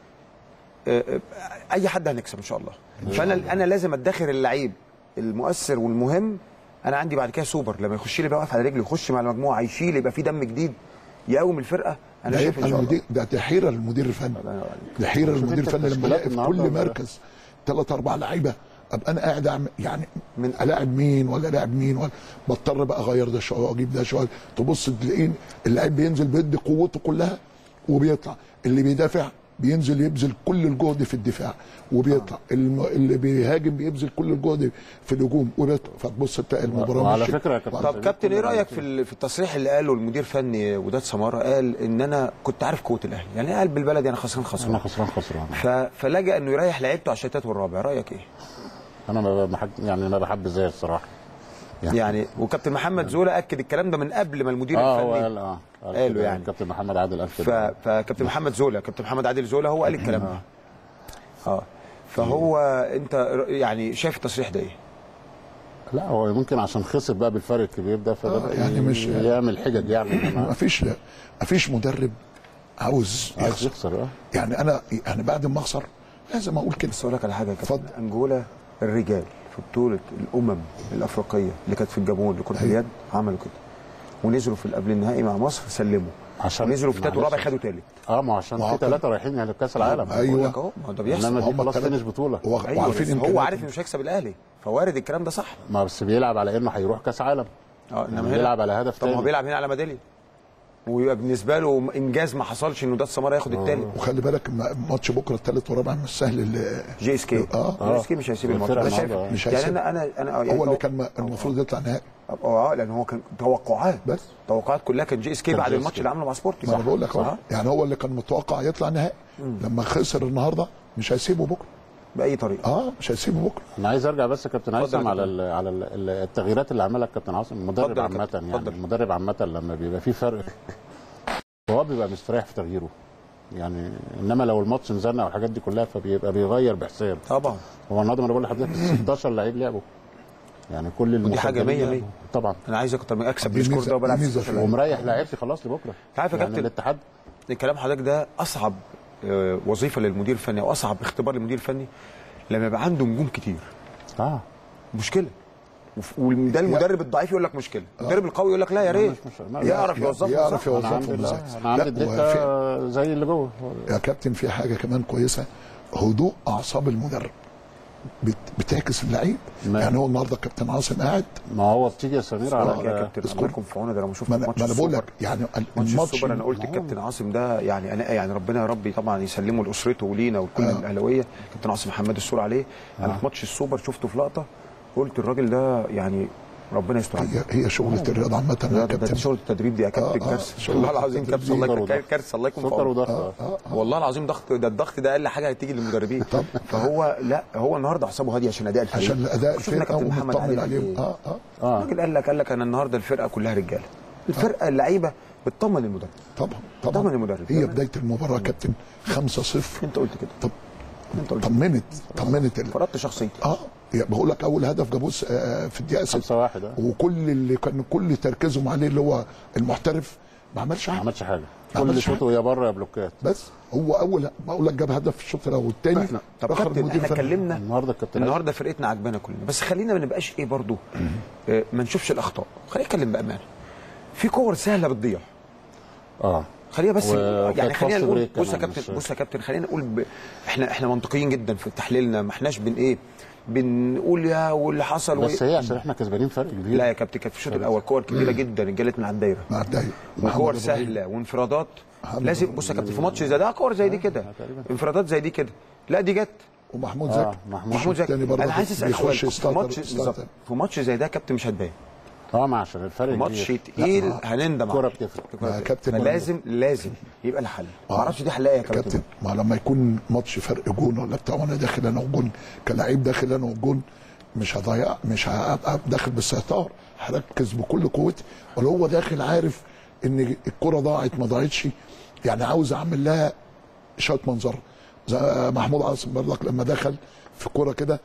آه، آه، اي حد هنكسب ان شاء الله فانا انا لازم ادخر اللعيب المؤثر والمهم انا عندي بعد كده سوبر لما يخش لي بقى واقف على رجله يخش مع المجموعه يشيل يبقى في دم جديد يقوم الفرقه انا ده شايف ان يبقى شاء الله المدير ده ده حيره للمدير الفني ده حيره شوف للمدير انت الفني لما التشكيلات يلاقي في كل النهارده مركز ثلاث اربع لعيبه ابقى انا قاعد أعمل يعني من الاعب مين ولا لاعب مين ولا بضطر بقى اغير ده شويه واجيب ده شويه تبص تلاقيه اللعيب بينزل بيدي قوته كلها وبيطلع اللي بيدافع بينزل يبذل كل الجهد في الدفاع وبيطلع الم- اللي بيهاجم بيبذل كل الجهد في الهجوم وبيطلع فتبص تلاقي المباراه وعلى مشيت. فكره يا كابتن طب سمير، كابتن ايه كل رايك في ال- في التصريح اللي قاله المدير الفني وداد سماره قال ان انا كنت عارف قوه الاهلي يعني قال بالبلدي انا خسران انا خسران خسران خسران ف... فلجأ انه يريح لعيبته على الشتات والرابع رايك ايه انا ما بحب يعني ما بحب زي الصراحه يعني وكابتن محمد زولا اكد الكلام ده من قبل ما المدير اه هو الفني قال اه قال قالوا كده، يعني. كابتن محمد عادل قال ف... كده فكابتن محمد زولا كابتن محمد عادل زولا هو قال الكلام ده اه فهو انت ر- يعني شايف التصريح ده ايه لا هو ممكن عشان خسر بقى بالفرق الكبير ده فبدا آه، يعني مش- يعمل حجج يعني ما إنما فيش ما فيش مدرب عاوز عايز يخسر يخسر اه يعني انا يعني بعد ما اخسر لازم اقول كده بس اقول لك على حاجه يا كابتن اتفضل. انجولا الرجال في بطوله الامم الافريقيه اللي كانت في الجابون لكره اليد عملوا كده ونزلوا في قبل النهائي مع مصر سلموا عشان ونزلوا في تالت معلش. ورابع خدوا تالت اه ما هو عشان ما هو في كان- ثلاثه رايحين لكاس العالم بقول أيوة. لك اهو ما هو ده بيحصل انما دي هم خلاص التلاتة- فينش بطوله هو- ايوه وعارفين بس هو إمكانياتهم. عارف انه مش هيكسب الاهلي فوارد الكلام ده صح ما بس بيلعب على انه هيروح كاس عالم اه انما بيلعب على هدف طب ما هو تاني. بيلعب هنا على ميداليه ويبقى بالنسبه له انجاز ما حصلش انه ده سماره ياخد التالت وخلي بالك م- ماتش بكره الثالث والرابع مش سهل اللي جي اس كي اه جي اس كي مش هيسيب الماتش الفرقة انا شايف النهاردة مش يعني هيسيب. انا انا انا يعني هو اللي كان م- المفروض يطلع نهائي اه لان هو كان توقعات بس توقعات كلها كان جي اس كي كان بعد جي اس الماتش كي. اللي عمله مع سبورتنج ما انا بقول لك صح؟ أهو. يعني هو اللي كان متوقع يطلع نهائي لما خسر النهارده مش هيسيبه بكره باي طريقه اه مش هيسيبه بكره انا عايز ارجع بس يا كابتن اتفضل هيثم يا على كابتن. ال على ال ال- التغييرات اللي عملها الكابتن عاصم المدرب اتفضل يا عامه كابتن، يعني اتفضل. المدرب عامه لما بيبقى فيه فرق هو بيبقى مستريح في تغييره يعني انما لو الماتش نزلنا والحاجات دي كلها فبيبقى بيغير بحساب طبعا هو النهارده انا بقول لحضرتك 16 لعيب لعبوا يعني كل ودي حاجة المسجلين مية مية. لعبوا. طبعا انا عايز اكتر من اكسب دي بالسكور ميزة- ده وبلعب دي ميزة 16 فيه. لاعب. ومريح لعيبتي خلاص لبكره عارف يا يعني كابتن الاتحاد الكلام حضرتك ده اصعب آه، وظيفه للمدير الفني او اصعب اختبار للمدير الفني لما يبقى عنده نجوم كتير اه مشكله وف- وده المدرب الضعيف يقول لك مشكله المدرب القوي يقول لك لا يا ريت مش- يعرف يوظفه يعرف صح. انا يوظفهم عندي ازاي لا، انا عندي لا، وفي- الدكه زي اللي جوه يا كابتن في حاجه كمان كويسه هدوء اعصاب المدرب بت- بتعكس اللعيب ما- يعني هو النهارده كابتن عاصم قاعد ما هو بتيجي يا سمير يا على كابتن الله يكون في عونه ده لما شفت ما انا ماتش ما أنا بقول السوبر لك يعني ال- ماتش الماتش السوبر انا قلت الكابتن عاصم ده يعني انا يعني ربنا يا رب طبعا يسلمه لاسرته ولينا وكل آه. الاهلاويه كابتن عاصم محمد السور عليه انا في ماتش السوبر شفته في لقطه قلت الراجل ده يعني ربنا يستر عليك. هي هي شغله الرياضه عامه يا ده كابتن شغل التدريب دي يا كابتن آه، آه، كارثه شغل والله العظيم التدريب كارثه الله سكر يكرمك وضغط. كارثه الله يكون في سكر عونك. وضغط والله العظيم ضغط ده الضغط ده اقل حاجه هتيجي للمدربين فهو لا هو النهارده حسابه هادي عشان اداء الفريق عشان اداء شفنا الفرقه كابتن محمد ومطمن علي عليهم إيه؟ اه اه اه الراجل قال لك قال لك انا النهارده الفرقه كلها رجاله الفرقه اللعيبه بتطمن المدرب طبعا طبعا طبعا المدرب هي بدايه المباراه يا كابتن 5-0 انت قلت كده طب انت قلت طمنت طمنت ال... فرضت شخصيتي اه يا بقول لك اول هدف جابوه س- آه، في الدقيقه 6 5 1 اه وكل اللي كان كل تركيزهم عليه اللي هو المحترف ما عملش ما حاجه عملش حاجه ما كل عملش شوطه يا بره يا بلوكات بس هو اول بقول لك جاب هدف في الشوط الاول والثاني احنا طب كابتن احنا اتكلمنا النهارده الكابتن النهارده فرقتنا عجبانا كلنا بس خلينا ما نبقاش ايه برضو آه ما نشوفش الاخطاء خلينا نتكلم بامانه في كور سهله بتضيع اه خلينا بس وكانت يعني خلينا فاست نقول بريك بص يا كمان، كابتن مش- بص يا كابتن خلينا نقول ب... احنا احنا منطقيين جدا في تحليلنا ما احناش بن ايه بنقول يا واللي حصل بس و... هي عشان احنا كسبانين فرق كبير لا يا كابتن كانت في الشوط الاول كور كبيره جدا اتجلت من على الدايره مع الدايره وكور سهله وانفرادات محمد لازم بص يا كابتن في ماتش زي ده كور زي دي كده انفرادات زي دي كده لا دي جت ومحمود آه، زكي محمود محمود زكي التاني برضه انا عايز اسال سؤال بيخش في يستهتر- ماتش يستهتر. بالظبط في ماتش زي ده يا كابتن مش هتبان اه ما عشان الفرق ماتش كبير تقيل هنندم الكرة عليه. بتفرق. الكرة يا كابتن فلازم لازم يبقى الحل ما اعرفش دي حلها إيه يا كابتن كابتن ما لما يكون ماتش فرق جون ولا بتاع وانا داخل انا وجون كلاعب داخل انا وجون مش هضيع مش هبقى داخل بالستار هركز بكل قوتي ولو هو داخل عارف ان الكره ضاعت ما ضاعتش يعني عاوز اعمل لها شوط منظر زي محمود عاصم برضك لما دخل في كوره كده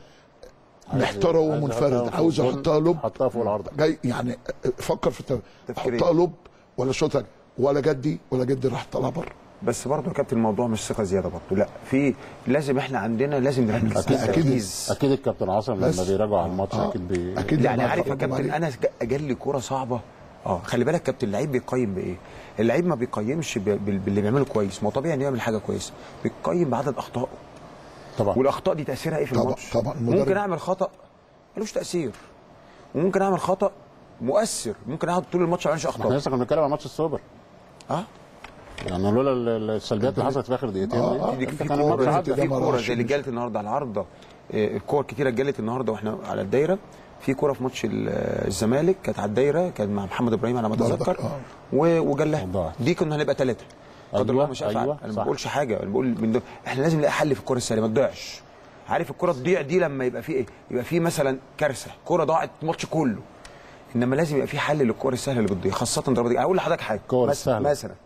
محتار هو عايز منفرد يحطها عاوز فوق يحطها لب حطها فوق العارضه جاي يعني فكر في التف- تفكيرين. حطها لب ولا شوطها ولا جدي ولا جدي راح طلع بره بس برضه يا كابتن الموضوع مش ثقه زياده برضه لا في لازم احنا عندنا لازم نركز أكيد- أكيد. تركيز. اكيد الكابتن عاصم بس. لما بيراجعوا على الماتش آه. اكيد بي... اكيد يعني لما عارف يا هتفرجهم كابتن عليه. انا جا- جالي كوره صعبه اه خلي بالك كابتن اللعيب بيقيم بايه؟ اللعيب ما بيقيمش ب- بال- باللي بيعمله كويس ما هو طبيعي انه يعمل حاجه كويسه بيقيم بعدد اخطائه طبعا والاخطاء دي تاثيرها ايه في طبعا- الماتش؟ طبعا المدرب- ممكن اعمل خطا ملوش تاثير وممكن اعمل خطا مؤثر ممكن اقعد طول الماتش ما اعملش احنا اخطاء لسه كنا بنتكلم عن ماتش السوبر اه يعني لولا ال- ال- السلبيات اللي حصلت في اخر دقيقتين آه، دي، آه. في كان في الماتش كوره عدى. في ده ما كوره راحش زي اللي مش- جالت النهارده على العارضه آه، الكور كتيره جالت النهارده واحنا على الدايره في كوره في ماتش ال- آه، الزمالك كانت على الدايره كانت مع محمد ابراهيم على ما برضك، اتذكر آه. و- وجلها وضاعت. دي كنا هنبقى ثلاثه قدر أيوة، الله مش افعل أيوة، انا ما صح. بقولش حاجه انا بقول من دو... احنا لازم نلاقي حل في الكوره السهله ما تضيعش عارف الكوره تضيع دي لما يبقى في ايه يبقى في مثلا كارثه كوره ضاعت الماتش كله انما لازم يبقى في حل للكوره السهله اللي بتضيع خاصه ضربات الجزاء. اقول لحضرتك حاجه الكور مثلا السهلة. مثلا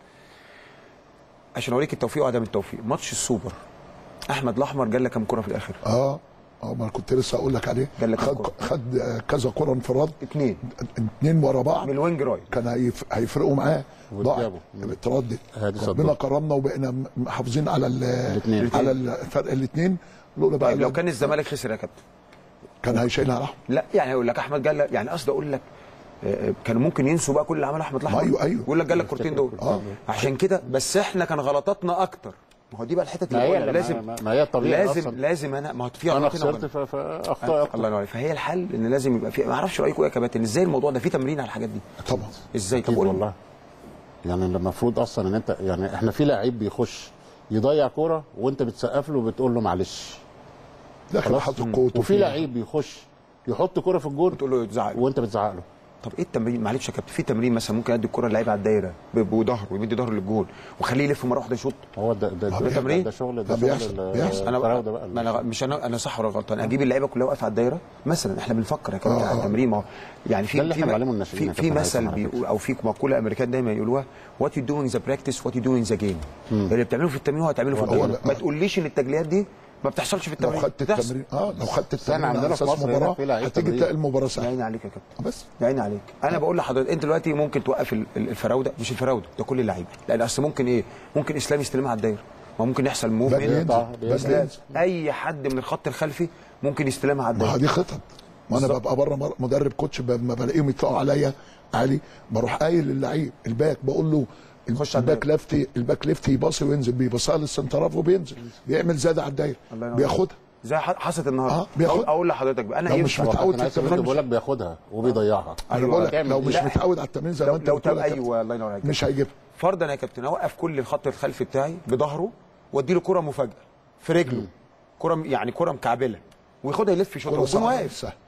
عشان اوريك التوفيق وعدم التوفيق ماتش السوبر احمد الاحمر جال لك كام كوره في الاخر اه اه ما انا كنت لسه اقول لك عليه جال لك خد الكرة. خد آه، كذا كره انفراد اثنين اتنين ورا بعض من الوينج رايت كان هيف... هيفرقوا معاه ضاع واتجابوا. اتردد هادي ربنا صدق. كرمنا وبقينا م- محافظين على ال... الاتنين. على الفرق الاثنين لولا بقى طيب لو ال- كان الزمالك خسر يا كابتن كان هيشيلها على احمد لا يعني هيقول لك احمد جال يعني قصدي اقول لك آه، كانوا ممكن ينسوا بقى كل اللي عمله احمد الاحمر أيوة، أيوة. يقول لك جال لك كورتين دول آه. عشان كده بس احنا كان غلطاتنا اكتر ما هو دي بقى الحتت ما اللي هي بقولها. ما- لازم ما- ما هي الطبيعي لازم أصلاً. لازم انا ما هو في انا غلطات هنا خسرت وغلط. ف- فاخطاء اكتر الله ينور عليك. فهي الحل ان لازم يبقى في ما اعرفش رايكم ايه يا كباتن ازاي الموضوع ده في تمرين على الحاجات دي طبعا ازاي طب اكيد قول لي. والله يعني المفروض اصلا ان انت يعني احنا في لعيب بيخش يضيع كوره وانت بتسقف له وبتقول له معلش داخل خلاص؟ حاطط قوته وفي لعيب بيخش يحط كوره في الجول تقول له تزعق له. وانت بتزعق له طب ايه التمرين معلش يا كابتن في تمرين مثلا ممكن ادي الكره للعيب على الدايره ب- بظهره ويمد ظهره للجول وخليه يلف مره واحده يشوط هو ده ده, آه، ده, تمرين؟ ده شغل ده ده بيحصل- شغل ال- بيحصل. انا الفراوده بقى ما انا مش انا انا صح ولا غلطان اجيب اللعيبه كلها واقفه على الدايره مثلا احنا بنفكر يا كابتن آه، على آه. التمرين ما هو يعني في ده اللي في احنا بنعلمه الناشئين في, يا في كابتن مثل هيثم على بيقول او في مقوله امريكان دايما يقولوها وات يو دوينج ذا براكتس وات يو دوينج ذا جيم اللي بتعمله في التمرين هو هتعمله في هو الجيم ده. ما تقوليش ان التجليات دي ما بتحصلش في لو التمرين خدت بتحصل. التمرين اه لو خدت التمرين عندنا على في اساس مصر هنا مباراه في لعيب هتيجي تمرين. تلاقي المباراه يا سهله عيني عليك يا كابتن بس يا عيني عليك انا بقول لحضرتك انت دلوقتي ممكن توقف ال- ال- الفراوده مش الفراوده ده كل اللعيبه لان اصل ممكن ايه ممكن اسلام يستلمها على الدايره ما ممكن يحصل موف بدري منه. ينزل بيقطع- بدري ينزل اي حد من الخط الخلفي ممكن يستلمها على ما هو الدايره دي خطط ما انا ببقى بره مدرب كوتش ب- لما بلاقيهم يطلعوا عليا عالي بروح قايل للعيب الباك بقول له خش على الباك ليفت الباك ليفت يباصي وينزل بيبصها للسنتراف وبينزل بيعمل زياده على الدايره الله ينور بياخدها زي ح- حصلت النهارده آه، بياخد- أقول, اقول لحضرتك بقى انا لو ينفع مش هو متعود كابتن في هيثم التمرين بيقول لك بياخدها وبيضيعها انا أيوة. بقول لك تعمل لو إيه؟ مش لا. متعود على التمرين زي ما لو انت لو بتقول طب يا كابتن، ايوه الله ينور عليك مش هيجيبها فرضا يا كابتن اوقف كل الخط الخلفي بتاعي بظهره وادي له كره مفاجاه في رجله كره م- يعني كره مكعبله وياخدها يلف يشوط كرة ويكون صعبة واقف نفسها.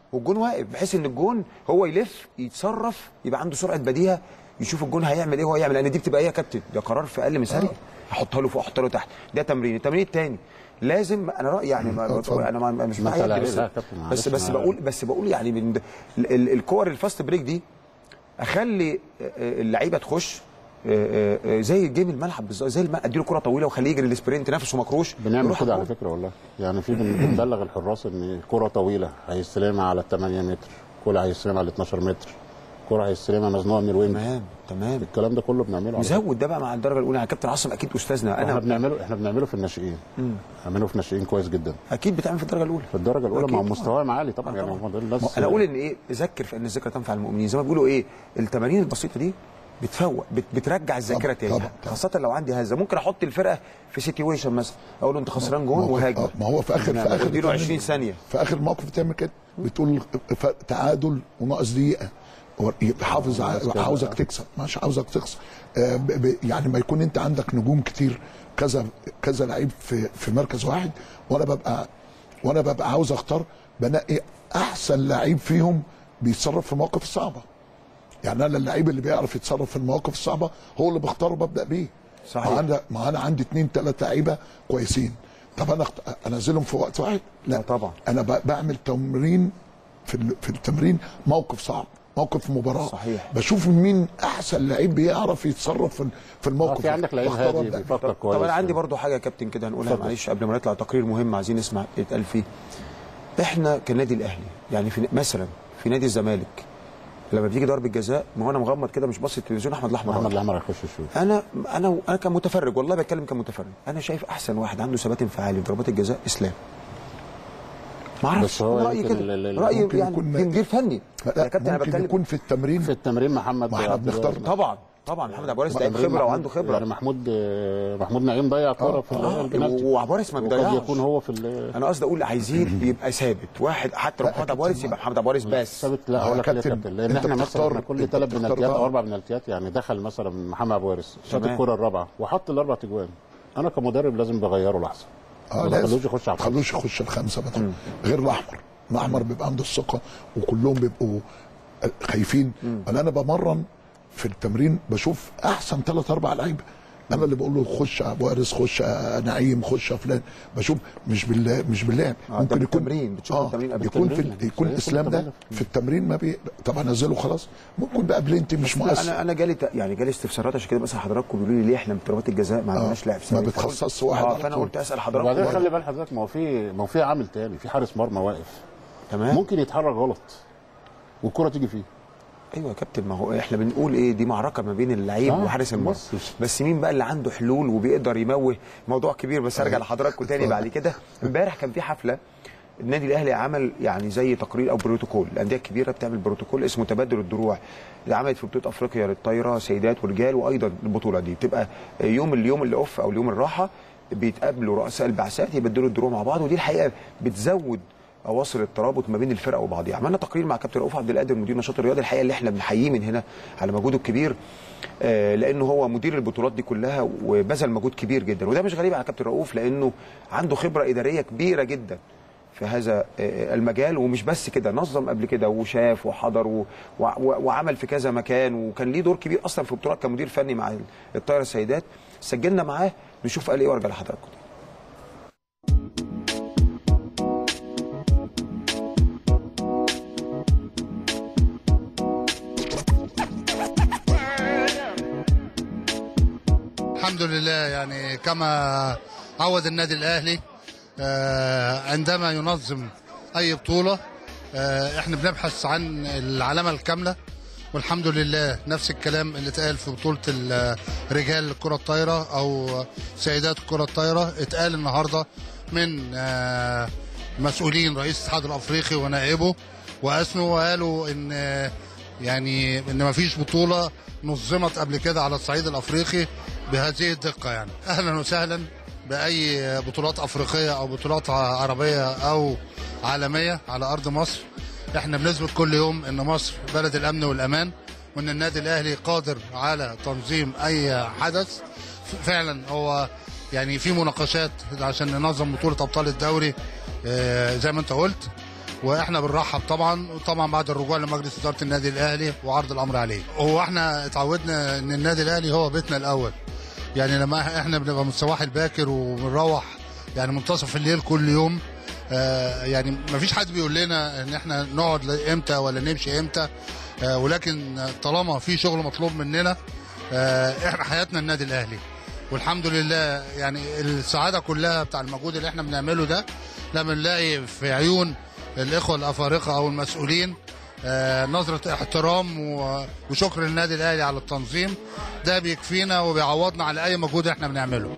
والجون واقف بحيث ان الجون هو يلف يتصرف يبقى عنده سرعه بديهه يشوف الجون هيعمل ايه وهو يعمل لان دي بتبقى ايه يا كابتن ده قرار في اقل من ثانيه احطها له فوق احطها له تحت ده تمرين التمرين الثاني لازم انا رايي يعني ما اتفضل. انا ما مش ما معايا طلع بس لا يا كابتن، بس معلش، بس ما- بقول بس بقول يعني من ال- ال- الكور الفاست بريك دي اخلي آه، آه، اللعيبه تخش آه، آه، آه، زي جيم الملعب بالظبط زي الم- اديله كره طويله وخليه يجري السبرنت نفسه مكروش بنعمل يروح كده على الجول. فكره والله يعني في بن- بنبلغ الحراس ان كره طويله هيستلمها على 8 متر كره هيستلمها على 12 متر كره هيستلمها مزنوقه من الوينج تمام تمام الكلام ده كله بنعمله على فكرة. نزود ده بقى مع الدرجه الاولى يعني كابتن عاصم اكيد استاذنا احنا انا بنعمله احنا بنعمله في الناشئين بنعمله في الناشئين كويس جدا اكيد بتعمل في الدرجه الاولى في الدرجه الاولى أكيد مع طبعاً. مستواهم عالي طبعا آه يعني طبعاً. هم دول الناس انا اقول ان ايه ذكر فان الذكرى تنفع المؤمنين زي ما بيقولوا ايه التمارين البسيطه دي بتفوق بت بترجع الذاكره طبعاً، تاني طبعاً، طبعاً. خاصه لو عندي هزه ممكن احط الفرقه في سيتويشن مثلا اقول له انت خسران جون موقف- وهاجم آه، ما هو في اخر في اخر اديله التمرين- 20 ثانيه في اخر موقف بتعمل كده بتقول ف- تعادل وناقص دقيقه هو يبقى حافظ ع- كده. عاوزك تكسب مش عاوزك تخسر آه، ب- ب- يعني ما يكون انت عندك نجوم كتير كذا كذا لعيب في في مركز واحد وانا ببقى وانا ببقى عاوز اختار بنقي احسن لعيب فيهم بيتصرف في المواقف الصعبه يعني انا اللعيب اللي بيعرف يتصرف في المواقف الصعبه هو اللي بختاره ببدا بيه صحيح. ما انا ما انا عندي اثنين ثلاث لعيبه كويسين طب انا أخت- انزلهم في وقت واحد لا لا طبعا. انا ب- بعمل تمرين في ال- في التمرين موقف صعب موقف مباراه صحيح. بشوف مين احسن لعيب بيعرف يتصرف في- في آه، الموقف في عندك لعيب واختاره هادي وأبدأ بيه. بيفكر كويس طب انا عندي برضو حاجه يا كابتن كده هنقولها اتفضل. معلش قبل ما نطلع تقرير مهم عايزين نسمع يتقال فيه احنا كنادي الاهلي يعني في مثلا في نادي الزمالك لما بتيجي ضربه جزاء ما هو انا مغمض كده مش باصص التلفزيون احمد الاحمر محمد راح. الاحمر هيخش الشوط انا انا انا كمتفرج والله بتكلم كمتفرج انا شايف احسن واحد عنده ثبات انفعالي في ضربات الجزاء اسلام ما اعرفش بس هو رايي يمكن كده ال- ال- رايي ممكن يعني يكون- في مدير فني لا يا كابتن انا ممكن بتكلم يكون في التمرين في التمرين محمد ما احنا عبد بنختار الوهاب. طبعا طبعا محمد ابو وارث لعيب تمرين خبره محمود- وعنده خبره يعني محمود محمود نعيم ضيع كوره في آه، البنالتي وعبد الوارث ما وقد بيضيعش يكون هو في ال- انا قصدي اقول عايزين يبقى ثابت واحد حتى لو لا، محمد ابو وارث يبقى محمد ابو وارث بس ثابت لا آه، هقول لك ليه يا كابتن، كابتن لان أنت احنا مثلا بتختار- احنا كل أنت ثلاث بتختار بنالتيات بقى. او اربع بنالتيات يعني دخل مثلا محمد ابو وارث شاط تمام. الكره الرابعه وحط الاربع تجوان انا كمدرب لازم بغيره لحظه اه ما لازم بخلوش يخش على ما تخلوش يخش الخمسه مثلا غير الاحمر الاحمر بيبقى عنده الثقه وكلهم بيبقوا خايفين انا انا بمرن في التمرين بشوف احسن ثلاث اربع لعيبه انا اللي بقول له خش يا ابو وارث خش يا نعيم خش يا فلان بشوف مش بالله مش بالله آه، ده ممكن يكون بالتمرين، بتشوف اه التمرين قبل يكون في التمرين. ال- يكون زي الاسلام كل ده تمرين. في التمرين ما بي طبعا انزله خلاص ممكن بقى بلينتي مش لا، مؤثر انا انا جالي ت- يعني جالي استفسارات عشان كده مثلا حضراتكم بيقولوا لي ليه احنا في ضربات الجزاء ما عندناش لاعب ما ثابت بتخصصش فقلت- واحد اه على فانا طول. قلت اسال وبعدين حضراتكم خلي بال حضرتك ما هو في ما هو في عامل تاني في حارس مرمى واقف تمام ممكن يتحرك غلط والكره تيجي فيه ايوه يا كابتن ما هو احنا بنقول ايه دي معركه ما بين اللعيب آه، وحارس المرمى بس. بس مين بقى اللي عنده حلول وبيقدر يموه موضوع كبير بس ارجع لحضراتكم تاني بعد كده امبارح كان في حفله النادي الاهلي عمل يعني زي تقرير او بروتوكول الانديه الكبيره بتعمل بروتوكول اسمه تبادل الدروع اللي عملت في بطوله افريقيا للطايره سيدات ورجال وايضا البطوله دي بتبقى يوم اليوم اللي اوف او اليوم الراحه بيتقابلوا رؤساء البعثات يبدلوا الدروع مع بعض ودي الحقيقه بتزود اواصر الترابط ما بين الفرق وبعضها عملنا تقرير مع كابتن رؤوف عبد القادر مدير نشاط الرياضي الحقيقه اللي احنا بنحييه من هنا على مجهوده الكبير آه، لانه هو مدير البطولات دي كلها وبذل مجهود كبير جدا وده مش غريب على كابتن رؤوف لانه عنده خبره اداريه كبيره جدا في هذا آه، المجال ومش بس كده نظم قبل كده وشاف وحضر و- و- و- وعمل في كذا مكان وكان ليه دور كبير اصلا في بطولات كمدير فني مع الطايره السيدات سجلنا معاه نشوف قال ايه وارجع لحضراتكم الحمد لله يعني كما عود النادي الاهلي آه، عندما ينظم اي بطوله آه، احنا بنبحث عن العلامه الكامله والحمد لله نفس الكلام اللي اتقال في بطوله ال- رجال الكره الطايره او سيدات الكره الطايره اتقال النهارده من آه، مسؤولين رئيس الاتحاد الافريقي ونائبه واثنوا وقالوا ان آه، يعني ان ما فيش بطوله نظمت قبل كده على الصعيد الافريقي بهذه الدقه يعني اهلا وسهلا باي بطولات افريقيه او بطولات عربيه او عالميه على ارض مصر احنا بنثبت كل يوم ان مصر بلد الامن والامان وان النادي الاهلي قادر على تنظيم اي حدث فعلا هو يعني في مناقشات عشان ننظم بطوله ابطال الدوري آه، زي ما انت قلت واحنا بنرحب طبعا وطبعا بعد الرجوع لمجلس اداره النادي الاهلي وعرض الامر عليه هو احنا اتعودنا ان النادي الاهلي هو بيتنا الاول يعني لما احنا بنبقى من الصباح الباكر وبنروح يعني منتصف الليل كل يوم آه يعني ما فيش حد بيقول لنا ان احنا نقعد امتى ولا نمشي امتى آه ولكن طالما في شغل مطلوب مننا آه احنا حياتنا النادي الاهلي والحمد لله يعني السعاده كلها بتاع المجهود اللي احنا بنعمله ده لما نلاقي في عيون الاخوه الافارقه او المسؤولين آه، نظرة احترام و- وشكر للنادي الأهلي على التنظيم ده بيكفينا وبيعوضنا على أي مجهود احنا بنعمله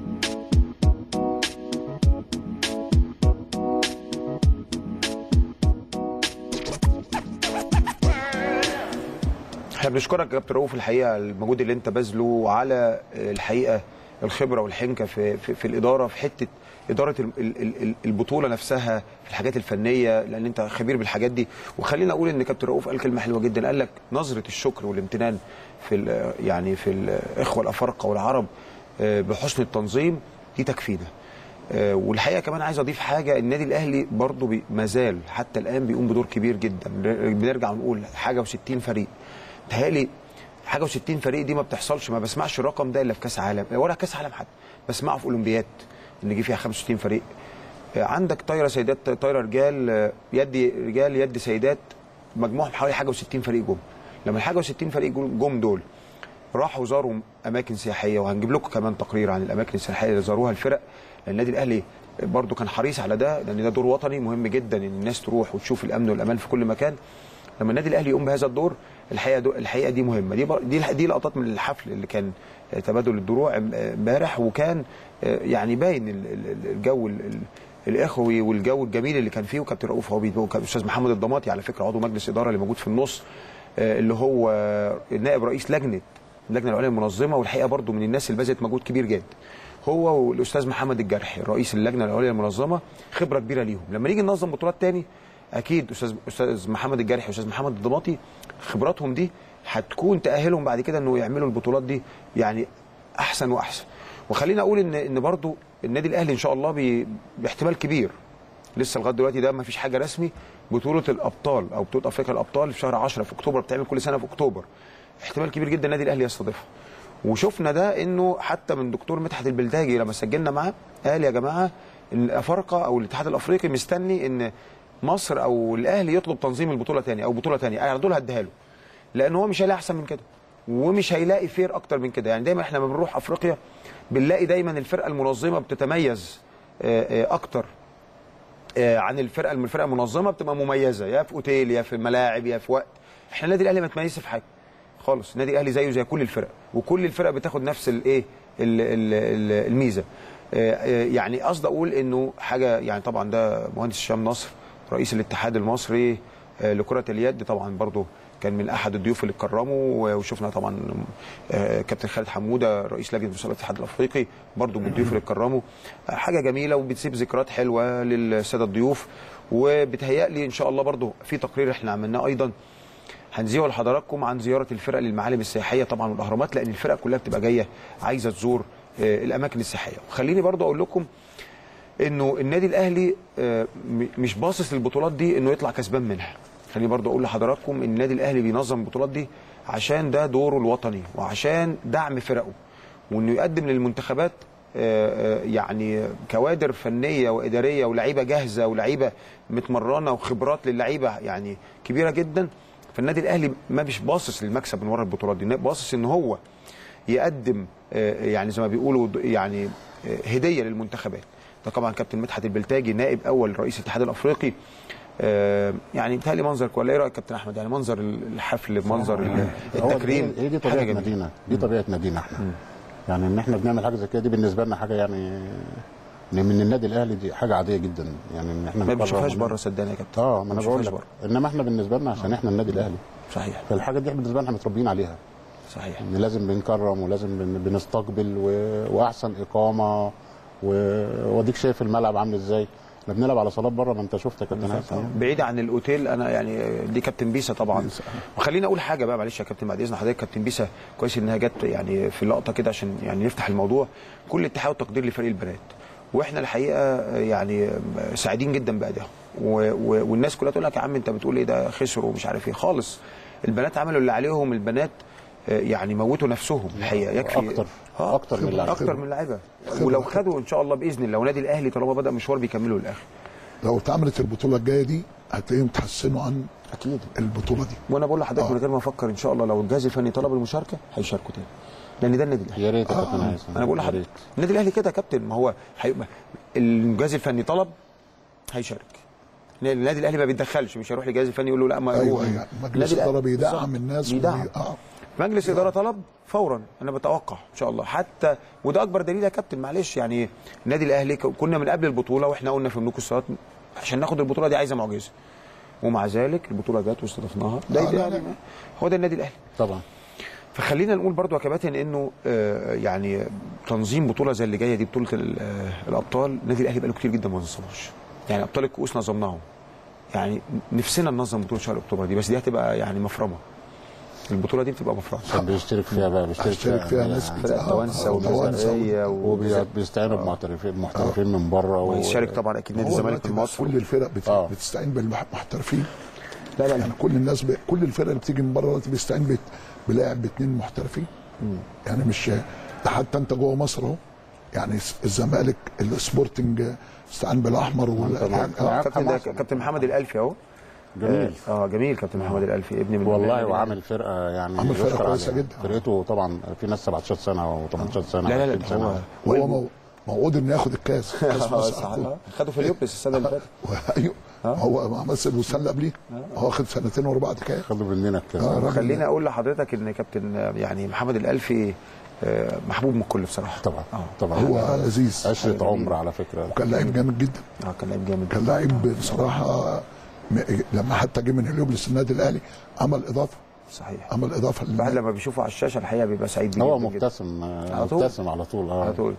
احنا بنشكرك يا كابتن رؤوف الحقيقه المجهود اللي انت باذله وعلى الحقيقه الخبره والحنكه في في, في الاداره في حته اداره ال- ال- ال- البطوله نفسها في الحاجات الفنيه لان انت خبير بالحاجات دي وخلينا اقول ان كابتن رؤوف قال كلمه حلوه جدا قال لك نظره الشكر والامتنان في ال- يعني في الاخوه الافارقه والعرب آه، بحسن التنظيم دي تكفينا آه، والحقيقه كمان عايز اضيف حاجه النادي الاهلي برضه بي- ما زال حتى الان بيقوم بدور كبير جدا بنرجع ونقول حاجه و60 فريق تهيألي حاجه و60 فريق دي ما بتحصلش ما بسمعش الرقم ده الا في كاس عالم ولا كاس عالم حتى بسمعه في اولمبياد ان جه فيها 65 فريق آه، عندك طايره سيدات طايره رجال آه، يد رجال يد سيدات مجموعهم حوالي حاجه و60 فريق جم لما الحاجه و60 فريق جم جم دول راحوا زاروا اماكن سياحيه وهنجيب لكم كمان تقرير عن الاماكن السياحيه اللي زاروها الفرق لان النادي الاهلي برضو كان حريص على ده لان ده دور وطني مهم جدا ان الناس تروح وتشوف الامن والامان في كل مكان لما النادي الاهلي يقوم بهذا الدور الحقيقه دو الحقيقه دي مهمه دي بر- دي دي لقطات من الحفل اللي كان آه، تبادل الدروع ام- آه، امبارح وكان آه، يعني باين ال- ال- الجو ال- ال- الاخوي والجو الجميل اللي كان فيه وكابتن رؤوف هو بيدوه كان الاستاذ محمد الضماطي على فكره عضو مجلس اداره اللي موجود في النص آه، اللي هو آه، نائب رئيس لجنه اللجنه العليا المنظمه والحقيقه برضو من الناس اللي بذلت مجهود كبير جدا هو والاستاذ محمد الجرحي رئيس اللجنه العليا المنظمه خبره كبيره ليهم لما نيجي ننظم بطولات تاني اكيد استاذ استاذ محمد الجرحي واستاذ محمد الضماطي خبراتهم دي هتكون تاهلهم بعد كده انه يعملوا البطولات دي يعني احسن واحسن وخلينا اقول ان ان برضو النادي الاهلي ان شاء الله بي- باحتمال كبير لسه لغايه دلوقتي ده ما فيش حاجه رسمي بطوله الابطال او بطوله افريقيا الابطال في شهر 10 في اكتوبر بتعمل كل سنه في اكتوبر احتمال كبير جدا النادي الاهلي يستضيفها وشفنا ده انه حتى من دكتور مدحت البلتاجي لما سجلنا معاه قال يا جماعه ان الافارقه او الاتحاد الافريقي مستني ان مصر او الاهلي يطلب تنظيم البطوله تاني او بطوله تانية على طول هديها له لان هو مش هيلاقي احسن من كده ومش هيلاقي فير اكتر من كده يعني دايما احنا لما بنروح افريقيا بنلاقي دايما الفرقه المنظمه بتتميز آه، آه، اكتر آه، عن الفرقه من الفرقه المنظمه بتبقى مميزه يا في اوتيل يا في ملاعب يا في وقت احنا النادي الاهلي ما تميزش في حاجه خالص النادي الاهلي زيه زي كل الفرق وكل الفرق بتاخد نفس الايه ال- ال- ال- الميزه آه، آه، يعني قصدي اقول انه حاجه يعني طبعا ده مهندس هشام نصر رئيس الاتحاد المصري آه، لكره اليد طبعا برضو كان من احد الضيوف اللي كرموا وشفنا طبعا آه، كابتن خالد حموده رئيس لجنه مسابقات الاتحاد الافريقي برضو من الضيوف اللي كرموا آه، حاجه جميله وبتسيب ذكريات حلوه للساده الضيوف وبتهيألي ان شاء الله برضو في تقرير احنا عملناه ايضا هنذيعه لحضراتكم عن زياره الفرق للمعالم السياحيه طبعا والاهرامات لان الفرق كلها بتبقى جايه عايزه تزور آه، الاماكن السياحيه وخليني برضو اقول لكم انه النادي الاهلي آه، م- مش باصص للبطولات دي انه يطلع كسبان منها خليني برضو اقول لحضراتكم ان النادي الاهلي بينظم البطولات دي عشان ده دوره الوطني وعشان دعم فرقه وانه يقدم للمنتخبات آه، آه، يعني كوادر فنيه واداريه ولاعيبه جاهزه ولاعيبه متمرنه وخبرات للعيبه يعني كبيره جدا فالنادي الاهلي ما مش باصص للمكسب من ورا البطولات دي باصص ان هو يقدم آه، يعني زي ما بيقولوا د- يعني آه، هديه للمنتخبات ده طبعا كابتن مدحت البلتاجي نائب اول رئيس الاتحاد الافريقي آه، يعني بيتهيألي منظر كويس ايه رايك كابتن احمد يعني منظر الحفل منظر ال- هو التكريم هي دي حاجة طبيعه جميلة. نادينا دي طبيعه نادينا احنا يعني ان احنا بنعمل حاجه زي كده دي بالنسبه لنا حاجه يعني إن من النادي الاهلي دي حاجه عاديه جدا يعني ان احنا ما نقرر بنشوفهاش ون- بره صدقني يا كابتن اه ما انا بقول بنشوفهاش لك انما احنا بالنسبه لنا عشان احنا النادي الاهلي صحيح فالحاجه دي بالنسبه لنا احنا متربيين عليها صحيح ان لازم بنكرم ولازم بن- بنستقبل و... واحسن اقامه و... واديك شايف الملعب عامل ازاي احنا بنلعب على صالات بره ما انت شفت يا كابتن حسن بعيد عن الاوتيل انا يعني دي كابتن بيسا طبعا وخليني اقول حاجه بقى معلش يا كابتن بعد اذن حضرتك كابتن بيسا كويس انها جت يعني في لقطه كده عشان يعني نفتح الموضوع كل اتحاد وتقدير لفريق البنات واحنا الحقيقه يعني سعيدين جدا بادائهم و... و... والناس كلها تقول لك يا عم انت بتقول ايه ده خسروا ومش عارف ايه خالص البنات عملوا اللي عليهم البنات آه، يعني موتوا نفسهم الحقيقه يكفي أكتر. آه، أكتر من اللعيبة. اكتر من اللعيبه ولو خدوا ان شاء الله باذن الله ونادي الاهلي طالما بدا مشوار بيكملوا للاخر لو اتعملت البطوله الجايه دي هتلاقيهم تحسنوا عن اكيد البطوله دي وانا بقول لحضرتك آه. من غير ما افكر ان شاء الله لو الجهاز الفني طلب المشاركه هيشاركوا تاني لان ده النادي الاهلي يا ريت يا كابتن هيثم انا بقول يا لحضرتك ريت. النادي الاهلي كده يا كابتن ما هو حي... الجهاز الفني طلب هيشارك النادي الاهلي ما بيتدخلش مش هيروح للجهاز الفني يقول له لا ما هو ايوه يعني مجلس النادي الأهلي- الاداره بيدعم بالظبط. الناس بيدعم وبي- آه. مجلس اداره طلب فورا انا بتوقع ان شاء الله حتى وده اكبر دليل يا كابتن معلش يعني النادي الاهلي ك- كنا من قبل البطوله واحنا قلنا في ملوك الصالات عشان ناخد البطوله دي عايزه معجزه ومع ذلك البطوله جت واستضفناها ده, آه، ده لا، يعني لا. هو ده النادي الاهلي طبعا فخلينا نقول برضو يا كباتن انه آه، يعني تنظيم بطوله زي اللي جايه دي بطوله ال- آه، الابطال النادي الاهلي بقاله كتير جدا ما نظمهاش يعني ابطال الكؤوس نظمناهم يعني نفسنا ننظم بطوله شهر اكتوبر دي بس دي هتبقى يعني مفرمه البطوله دي بتبقى مفرمه عشان بيشترك فيها بقى بيشترك هيشترك فيها ناس يعني كتير. فرق التوانسه آه، والجزائريه وبيستعينوا بمحترفين محترفين من بره و- ويشارك طبعا اكيد نادي هو الزمالك دلوقتي في بقى مصر كل الفرق بت... آه. بتستعين بالمحترفين لا لا لا يعني كل الناس ب... كل الفرق اللي بتيجي من بره دلوقتي بيستعين بت... بلاعب باثنين محترفين يعني مش ده حتى انت جوه مصر اهو يعني الزمالك السبورتنج استعان بالاحمر وال... أنت معاك- آه. معاك كابتن ده حماس. كابتن محمد الالفي اهو جميل اه جميل كابتن محمد الالفي ابن من والله من- وعامل فرقه يعني عامل فرقة يشكر كويسة عليها. جدا. فرقته طبعا في ناس 17 سنه و18 سنه لا لا لا 20 سنه هو وهو مو... موعود انه ياخد الكاس كاس آه، مصر صح. على طول. آه، خدوا في اليوبلس السنه اللي فاتت ايوه هو مثل والسنه اللي قبليه هو واخد سنتين ورا بعض كاس خدوا مننا الكاس آه، راجل- خليني اقول لحضرتك ان كابتن آه، يعني محمد الالفي آه، محبوب من الكل بصراحه طبعا اه طبعا هو لذيذ عشرة عمر على فكره وكان لعيب جامد جدا اه كان لعيب جامد كان لعيب بصراحه م- لما حتى جه من اليوبلس النادي الاهلي عمل اضافه صحيح عمل اضافه الواحد للنادي. لما بيشوفه على الشاشه الحقيقه بيبقى سعيد بيه هو جداً جداً. مبتسم آه، على طول. مبتسم على طول على اه طول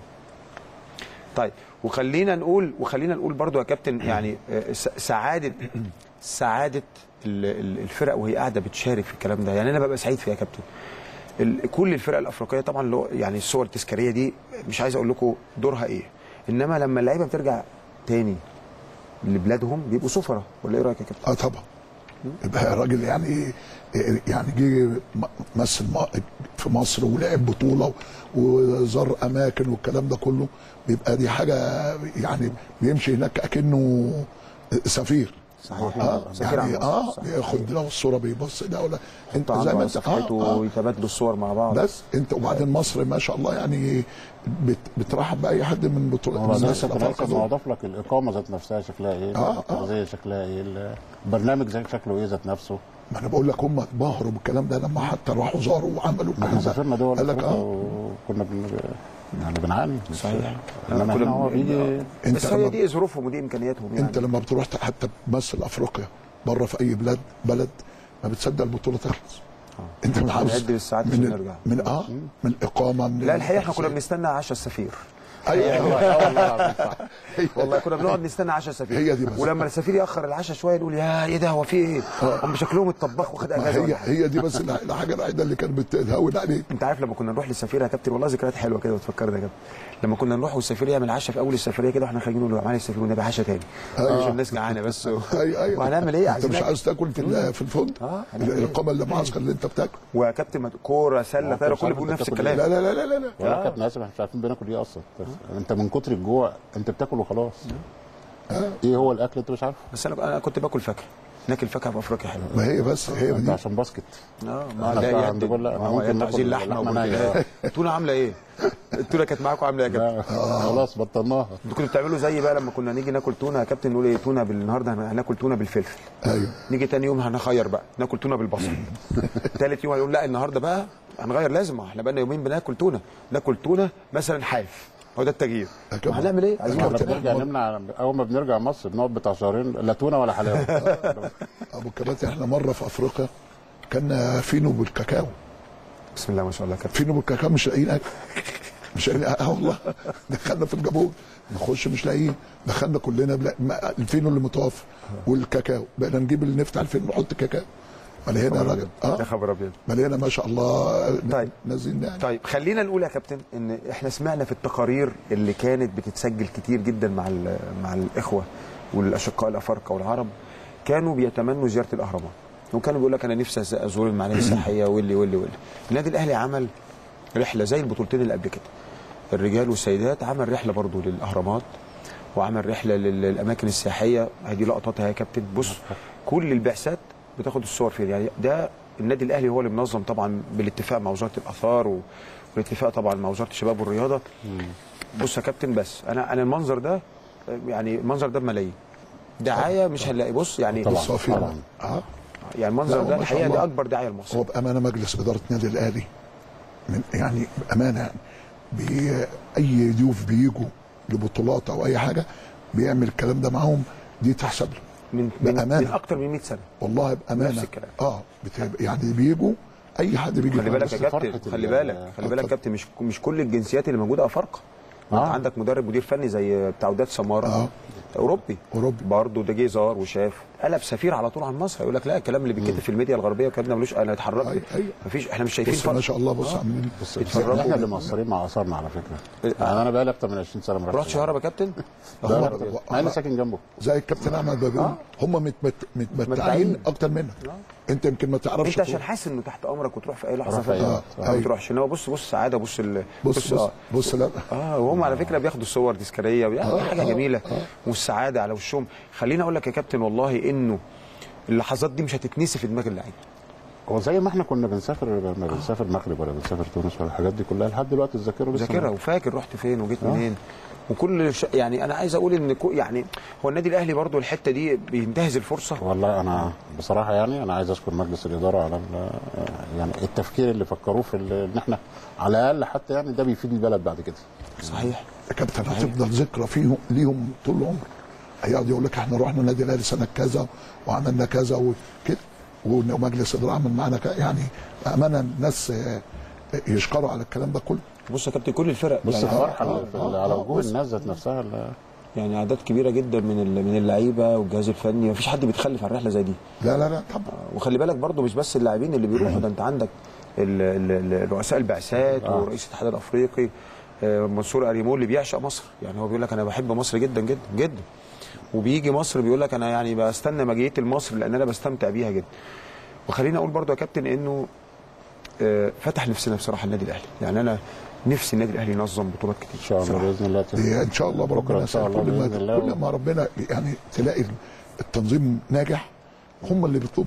طيب وخلينا نقول وخلينا نقول برضو يا كابتن يعني آه، س- سعاده سعاده ال- ال- الفرق وهي قاعده بتشارك في الكلام ده يعني انا ببقى سعيد فيها يا كابتن ال- كل الفرق الافريقيه طبعا اللي هو يعني الصور التذكاريه دي مش عايز اقول لكم دورها ايه انما لما اللعيبه بترجع تاني لبلادهم بيبقوا سفراء ولا ايه رايك يا كابتن؟ اه طبعا يبقى الراجل يعني يعني جه م- مثل م- في مصر ولعب بطوله وزار اماكن والكلام ده كله بيبقى دي حاجه يعني بيمشي هناك اكنه سفير صحيح اه سفير عن يعني مصر، اه صحيح. بياخد له الصوره بيبص ده ولا انت عنده زي ما على انت صفحته آه آه ويتبادلوا الصور مع بعض بس انت وبعدين مصر ما شاء الله يعني بت بترحب باي حد من بطولات من وبعدين الناس كابتن الافارقه هيثم دول اضاف لك الاقامه ذات نفسها شكلها ايه آه، آه. التغذيه شكلها ايه البرنامج زي شكله ايه ذات نفسه ما انا بقول لك هم اتبهروا بالكلام ده لما حتى راحوا زاروا وعملوا ما احنا الكلام ده سافرنا دول قال لك أفريقيا اه وكنا بن... يعني بنعاني مش- صحيح. انما كنا هنا هو بن- بيجي انت بس هي لما دي ظروفهم ودي امكانياتهم يعني انت لما بتروح حتى تمثل افريقيا بره في اي بلاد بلد ما بتصدق البطوله تخلص انت عاوز بنعد الساعات عشان من نرجع. من اه من الاقامه من لا الحقيقه احنا كنا التفسير. بنستنى عشاء السفير ايوه والله كنا بنقعد نستنى عشاء السفير هي دي بس. ولما السفير ياخر العشاء شويه نقول يا ايه ده هو في ايه؟ هم شكلهم الطباخ واخد ما اجازه هي ولا حاجة. هي دي بس الح- الحاجه الوحيده اللي كانت بتهون عليك انت عارف لما كنا نروح للسفير يا كابتن والله ذكريات حلوه كده وتفكرنا يا كابتن لما كنا نروح والسفير يعمل عشاء في اول السفريه كده واحنا خارجين نقول له معالي السفير والنبي عشاء تاني أيوة. عشان الناس جعانه بس و... ايوه ايوه وهنعمل ايه انت عايزين مش ناكل. عاوز تاكل في ال- في الفندق اه هنعمل ايه؟ الاقامه اللي معسكر اللي انت بتاكل ويا كابتن ما- كوره سله هو طايره مش كله عارف بيقول انت نفس بتاكل الكلام لا لا لا لا لا والله كابتن اسف احنا مش عارفين بناكل ايه اصلا انت من كتر الجوع انت بتاكل وخلاص ايه هو الاكل انت مش عارفه بس انا انا كنت باكل فاكهه ناكل فاكهه في افريقيا حلوه ما هي بس هي انت دي عشان باسكت اه احنا ده بقى يد- عند بقول لا، ما هو ممكن يد ناكل عايزين لحمه لحمة وبرجلات. نية. التونه عامله ايه؟ التونه كانت معاكم عامله ايه يا كابتن؟ لا خلاص بطلناها انتوا كنتوا بتعملوا زي بقى لما كنا نيجي ناكل تونه يا كابتن نقول ايه تونه بال- النهارده هن- هناكل تونه بالفلفل ايوه نيجي تاني يوم هنخير بقى ناكل تونه بالبصل تالت يوم هيقول لا النهارده بقى هنغير لازم احنا بقى لنا يومين بناكل تونه ناكل تونه مثلا حاف هو ده التغيير أكيد. هنعمل ايه؟ عايزين احنا ناكل بنرجع نمنع اول ما بنرجع مصر بنقعد بتاع شهرين لا تونه ولا حلاوه ابو كباتن احنا مره في افريقيا كان فينو بالكاكاو بسم الله ما شاء الله يا كابتن فينو بالكاكاو مش لاقيين اكل مش لاقيين اه والله دخلنا في الجابون نخش مش لاقيين دخلنا كلنا بلا... ما- الفينو اللي متوفر والكاكاو بقينا نجيب اللي نفتح الفينو نحط كاكاو مليانه راجل يا اه خبر ابيض مليانه ما شاء الله طيب. نازلين يعني طيب خلينا نقول يا كابتن ان احنا سمعنا في التقارير اللي كانت بتتسجل كتير جدا مع ال- مع الاخوه والاشقاء الافارقه والعرب كانوا بيتمنوا زياره الاهرامات وكانوا بيقول لك انا نفسي أز- ازور المعالم السياحيه واللي واللي واللي النادي الاهلي عمل رحله زي البطولتين اللي قبل كده الرجال والسيدات عمل رحله برضو للاهرامات وعمل رحله لل- للاماكن السياحيه هذه لقطاتها يا كابتن بص كل البعثات بتاخد الصور فين يعني ده النادي الاهلي هو اللي منظم طبعا بالاتفاق مع وزاره الاثار و- والاتفاق طبعا مع وزاره الشباب والرياضه بص يا كابتن بس انا انا المنظر ده يعني المنظر ده بملايين دعايه مش هنلاقي بص يعني طبعاً، صافي. طبعا اه يعني المنظر لا، ده ما شاء الحقيقه الله. دي اكبر دعايه لمصر هو بامانه مجلس اداره النادي الاهلي من يعني بامانه يعني بي اي ضيوف بيجوا لبطولات او اي حاجه بيعمل الكلام ده معاهم دي تحسب له من من, بامانه من اكتر من 100 سنه والله بامانه نفس الكلام. اه بتبقى يعني بيجوا اي حد بيجي خلي بالك يا معاه. كابتن خلي بالك خلي بالك يا كابتن مش مش كل الجنسيات اللي موجوده افارقه ما انت آه. عندك مدرب مدير فني زي بتاع وداد سماره آه. اوروبي اوروبي برضه ده جه زار وشاف قلب سفير على طول عن مصر يقول لك لا الكلام اللي بيتكتب في الميديا الغربيه والكلام ده ملوش انا اتحركت مفيش احنا مش شايفين بص ما فرق. شاء الله بص آه. عاملين بس بيتفرجوا. احنا اللي مقصرين مع اثارنا على فكره يعني انا بقالي اكتر من 20 سنه ما رحتش هرب يا كابتن لا لا مع اني ساكن جنبه زي الكابتن احمد بيقول هم متمت متمتعين اكتر منك انت يمكن ما تعرفش انت عشان تروح. حاسس انه تحت امرك وتروح في اي لحظه تروح في أي فاتت. وقت. ما أيوة. تروحش انما بص بص سعاده بص ال... بص بص اه بص لا اه وهم على فكره بياخدوا صور تذكاريه ويعني آه، حاجه آه، جميله والسعاده على وشهم خليني اقول لك يا كابتن والله انه اللحظات دي مش هتتنسي في دماغ اللعيبه هو زي ما احنا كنا بنسافر لما بنسافر المغرب ولا بنسافر تونس ولا الحاجات دي كلها لحد دلوقتي الذاكره لسه ذاكرها وفاكر رحت فين وجيت آه. منين وكل ش... يعني انا عايز اقول ان كو... يعني هو النادي الاهلي برضو الحته دي بينتهز الفرصه والله انا بصراحه يعني انا عايز اشكر مجلس الاداره على ال- يعني التفكير اللي فكروه في ال- ان احنا على الاقل حتى يعني ده بيفيد البلد بعد كده صحيح يا كابتن هتفضل ذكرى فيهم ليهم طول العمر هيقعد يقول لك احنا رحنا النادي الاهلي سنه كذا وعملنا كذا وكده ومجلس الاداره عمل معانا كذا يعني امانه الناس آه، يشكروا على الكلام ده كله بص يا كابتن كل الفرق بص يعني- الفرحه آه، اللي في- آه، على آه، وجوه بص. الناس ذات نفسها اللي- يعني اعداد كبيره جدا من ال- من اللعيبه والجهاز الفني مفيش حد بيتخلف عن رحله زي دي لا لا لا طبعا وخلي بالك برضو مش بس اللاعبين اللي بيروحوا ده انت عندك ال- ال- ال- رؤساء البعثات آه. ورئيس الاتحاد الافريقي آه، منصور اريمول اللي بيعشق مصر يعني هو بيقول لك انا بحب مصر جدا جدا جدا وبيجي مصر بيقول لك انا يعني بستنى مجيئتي لمصر لان انا بستمتع بيها جدا وخليني اقول برضو يا كابتن انه آه، فتح نفسنا بصراحه النادي الاهلي يعني انا نفسي النادي الاهلي ينظم بطولات كتير ان شاء الله باذن الله هي ان شاء الله بكره ربنا ان شاء يسهل الله كل ما باذن الله كل ما ربنا يعني تلاقي التنظيم ناجح هم اللي بيطلبوا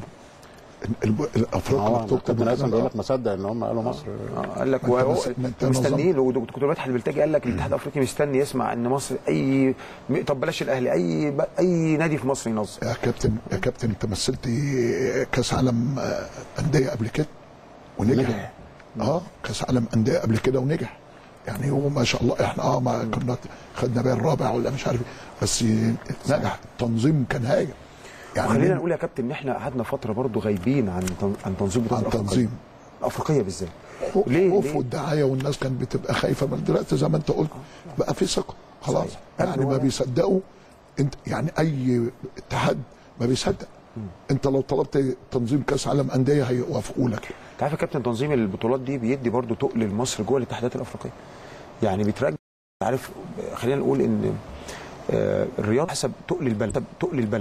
ال- ال- الافريقيا اه اللي بتطلب كابتن هيثم الكلام بيقول ده. لك مصدق ان هم قالوا مصر آه، قال لك ما أنت وهو- بس- ما أنت مستنيين ودكتور مدحت البلتاجي قال لك الاتحاد الافريقي مستني يسمع ان مصر اي م- طب بلاش الاهلي اي ب- اي نادي في مصر ينظم يا كابتن يا كابتن انت مثلت كاس عالم آه، انديه قبل كده ونجح اه كاس عالم انديه قبل كده ونجح يعني هو ما شاء الله احنا اه ما كنا خدنا بقى الرابع ولا مش عارف إيه، بس نجح التنظيم كان هايل يعني خلينا من- نقول يا كابتن ان احنا قعدنا فتره برضو غايبين عن تن- عن تنظيم بطولة عن الأفريقية. تنظيم. الافريقيه بالذات ليه ليه؟ خوف والدعايه والناس كانت بتبقى خايفه بل دلوقتي زي ما انت قلت بقى في ثقه خلاص يعني ما بيصدقوا انت يعني اي اتحاد ما بيصدق انت لو طلبت تنظيم كاس عالم انديه هيوافقوا لك انت عارف يا كابتن تنظيم البطولات دي بيدي برضو تقل لمصر جوه الاتحادات الافريقيه يعني بترجع عارف خلينا نقول ان آه، الرياضه حسب تقل البلد تقل البلد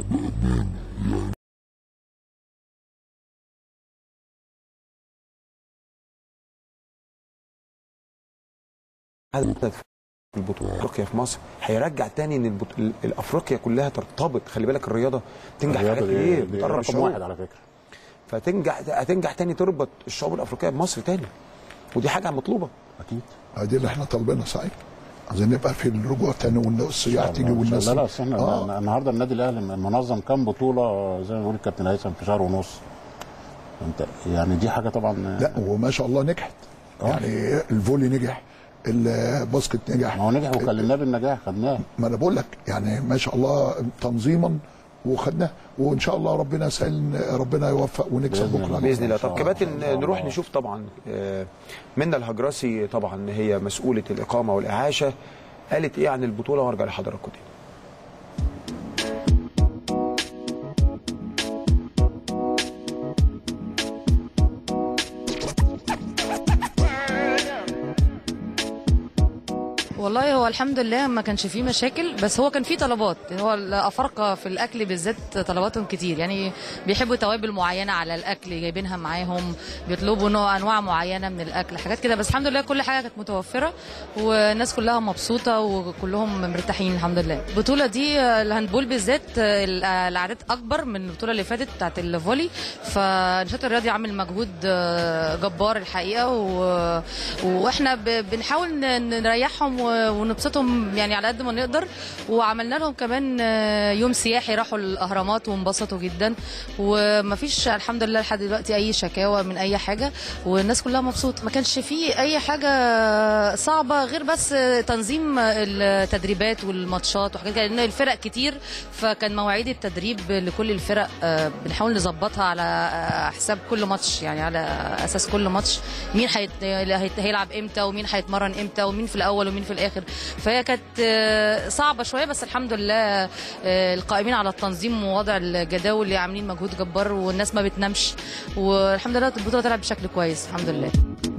هدف البطوله افريقيا في مصر هيرجع تاني ان البط... ال- الافريقيا كلها ترتبط خلي بالك الرياضه تنجح في حاجات الرياضة دي- كتير دي بتقرب رقم الشعوب واحد على فكره فتنجح هتنجح تاني تربط الشعوب الافريقيه بمصر تاني ودي حاجه مطلوبه اكيد دي اللي احنا طالبينها صحيح عايزين يبقى في الرجوع تاني والسياح تيجي والناس لا لا أصل احنا آه. النهارده النادي الاهلي منظم كام بطوله زي ما بيقول الكابتن هيثم في شهر ونص انت يعني دي حاجه طبعا لا وما شاء الله نجحت يعني الفولي نجح الباسكت نجح ما هو نجح وكلمناه بالنجاح خدناه ما انا بقول لك يعني ما شاء الله تنظيما وخدناه وان شاء الله ربنا يسهل ربنا يوفق ونكسب بكره باذن الله طب كباتن نروح نشوف طبعا آه، منى الهجرسي طبعا هي مسؤوله الاقامه والاعاشه قالت ايه عن البطوله وارجع لحضراتكم تاني والله هو الحمد لله ما كانش فيه مشاكل بس هو كان فيه طلبات هو الافارقه في الاكل بالذات طلباتهم كتير يعني بيحبوا توابل معينه على الاكل جايبينها معاهم بيطلبوا نوع انواع معينه من الاكل حاجات كده بس الحمد لله كل حاجه كانت متوفره والناس كلها مبسوطه وكلهم مرتاحين الحمد لله البطوله دي آه، الهاندبول بالذات آه، الاعداد اكبر من البطوله اللي فاتت بتاعت الفولي فالنشاط الرياضي عامل مجهود آه، جبار الحقيقه و... واحنا ب... بنحاول ن- نريحهم و- ونبسطهم يعني على قد ما نقدر وعملنا لهم كمان آه، يوم سياحي راحوا الاهرامات وانبسطوا جدا ومفيش الحمد لله لحد دلوقتي اي شكاوى من اي حاجه والناس كلها مبسوطه ما كانش فيه اي حاجه صعبه غير بس تنظيم التدريبات والماتشات وحاجات كده لان الفرق كتير فكان مواعيد التدريب لكل الفرق آه، بنحاول نظبطها على آه، حساب كل ماتش يعني على اساس كل ماتش مين هيت- هيت- هيلعب امتى ومين هيتمرن امتى ومين في الاول ومين في الاخر فهي كانت آه، صعبه شويه بس الحمد لله آه، القائمين على التنظيم ووضع الجداول اللي عاملين مجهود جبار والناس ما بتنامش والحمد لله البطوله طلعت بشكل كويس الحمد لله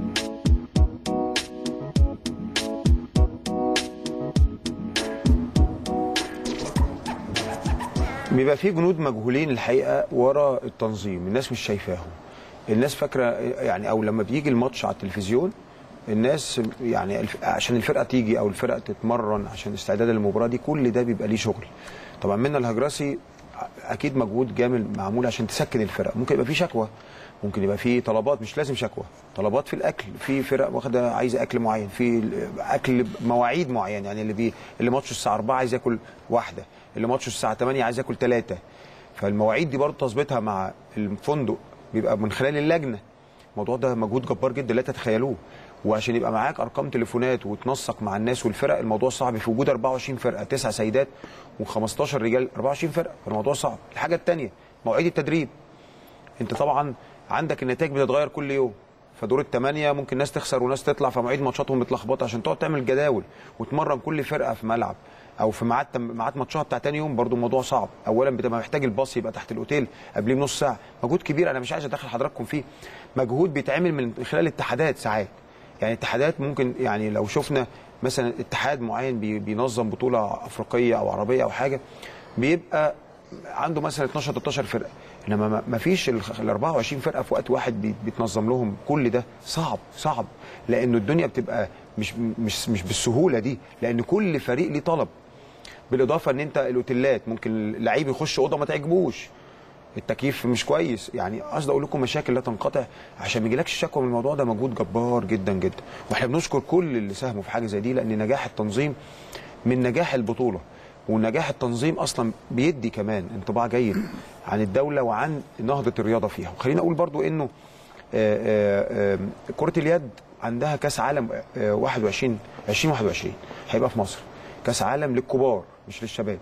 بيبقى في جنود مجهولين الحقيقه ورا التنظيم الناس مش شايفاهم الناس فاكره يعني او لما بيجي الماتش على التلفزيون الناس يعني الف- عشان الفرقه تيجي او الفرقه تتمرن عشان استعداد للمباراه دي كل ده بيبقى ليه شغل طبعا منا الهجرسي اكيد مجهود جامد معمول عشان تسكن الفرق ممكن يبقى في شكوى ممكن يبقى في طلبات مش لازم شكوى طلبات في الاكل في فرق واخده عايزه اكل معين في اكل مواعيد معينه يعني اللي بي اللي ماتشه الساعه 4 عايز ياكل واحده اللي ماتشه الساعه 8 عايز ياكل ثلاثه فالمواعيد دي برضه تظبيطها مع الفندق بيبقى من خلال اللجنه الموضوع ده مجهود جبار جدا لا تتخيلوه وعشان يبقى معاك ارقام تليفونات وتنسق مع الناس والفرق الموضوع صعب في وجود 24 فرقه تسع سيدات و15 رجال 24 فرقه فالموضوع صعب الحاجه الثانيه مواعيد التدريب انت طبعا عندك النتائج بتتغير كل يوم فدور الثمانيه ممكن ناس تخسر وناس تطلع فمواعيد ماتشاتهم متلخبطه عشان تقعد تعمل جداول وتمرن كل فرقه في ملعب او في ميعاد تم- ميعاد ماتشها بتاع تاني يوم برضو الموضوع صعب اولا بتبقى محتاج الباص يبقى تحت الاوتيل قبليه بنص ساعه مجهود كبير انا مش عايز ادخل حضراتكم فيه مجهود بيتعمل من خلال اتحادات ساعات يعني اتحادات ممكن يعني لو شفنا مثلا اتحاد معين بي- بينظم بطوله افريقيه او عربيه او حاجه بيبقى عنده مثلا 12 13 فرقه انما ما- ما فيش ال 24 فرقه في وقت واحد بي- بيتنظم لهم كل ده صعب صعب لانه الدنيا بتبقى مش مش مش بالسهوله دي لان كل فريق ليه طلب بالاضافه ان انت الاوتيلات ممكن اللعيب يخش اوضه ما تعجبوش التكييف مش كويس يعني قصدي اقول لكم مشاكل لا تنقطع عشان ما يجيلكش الشكوى من الموضوع ده مجهود جبار جدا جدا واحنا بنشكر كل اللي ساهموا في حاجه زي دي لان نجاح التنظيم من نجاح البطوله ونجاح التنظيم اصلا بيدي كمان انطباع جيد عن الدوله وعن نهضه الرياضه فيها وخلينا اقول برضو انه آه، آه، آه، كره اليد عندها كاس عالم آه، 21 2021 هيبقى في مصر كاس عالم للكبار مش للشباب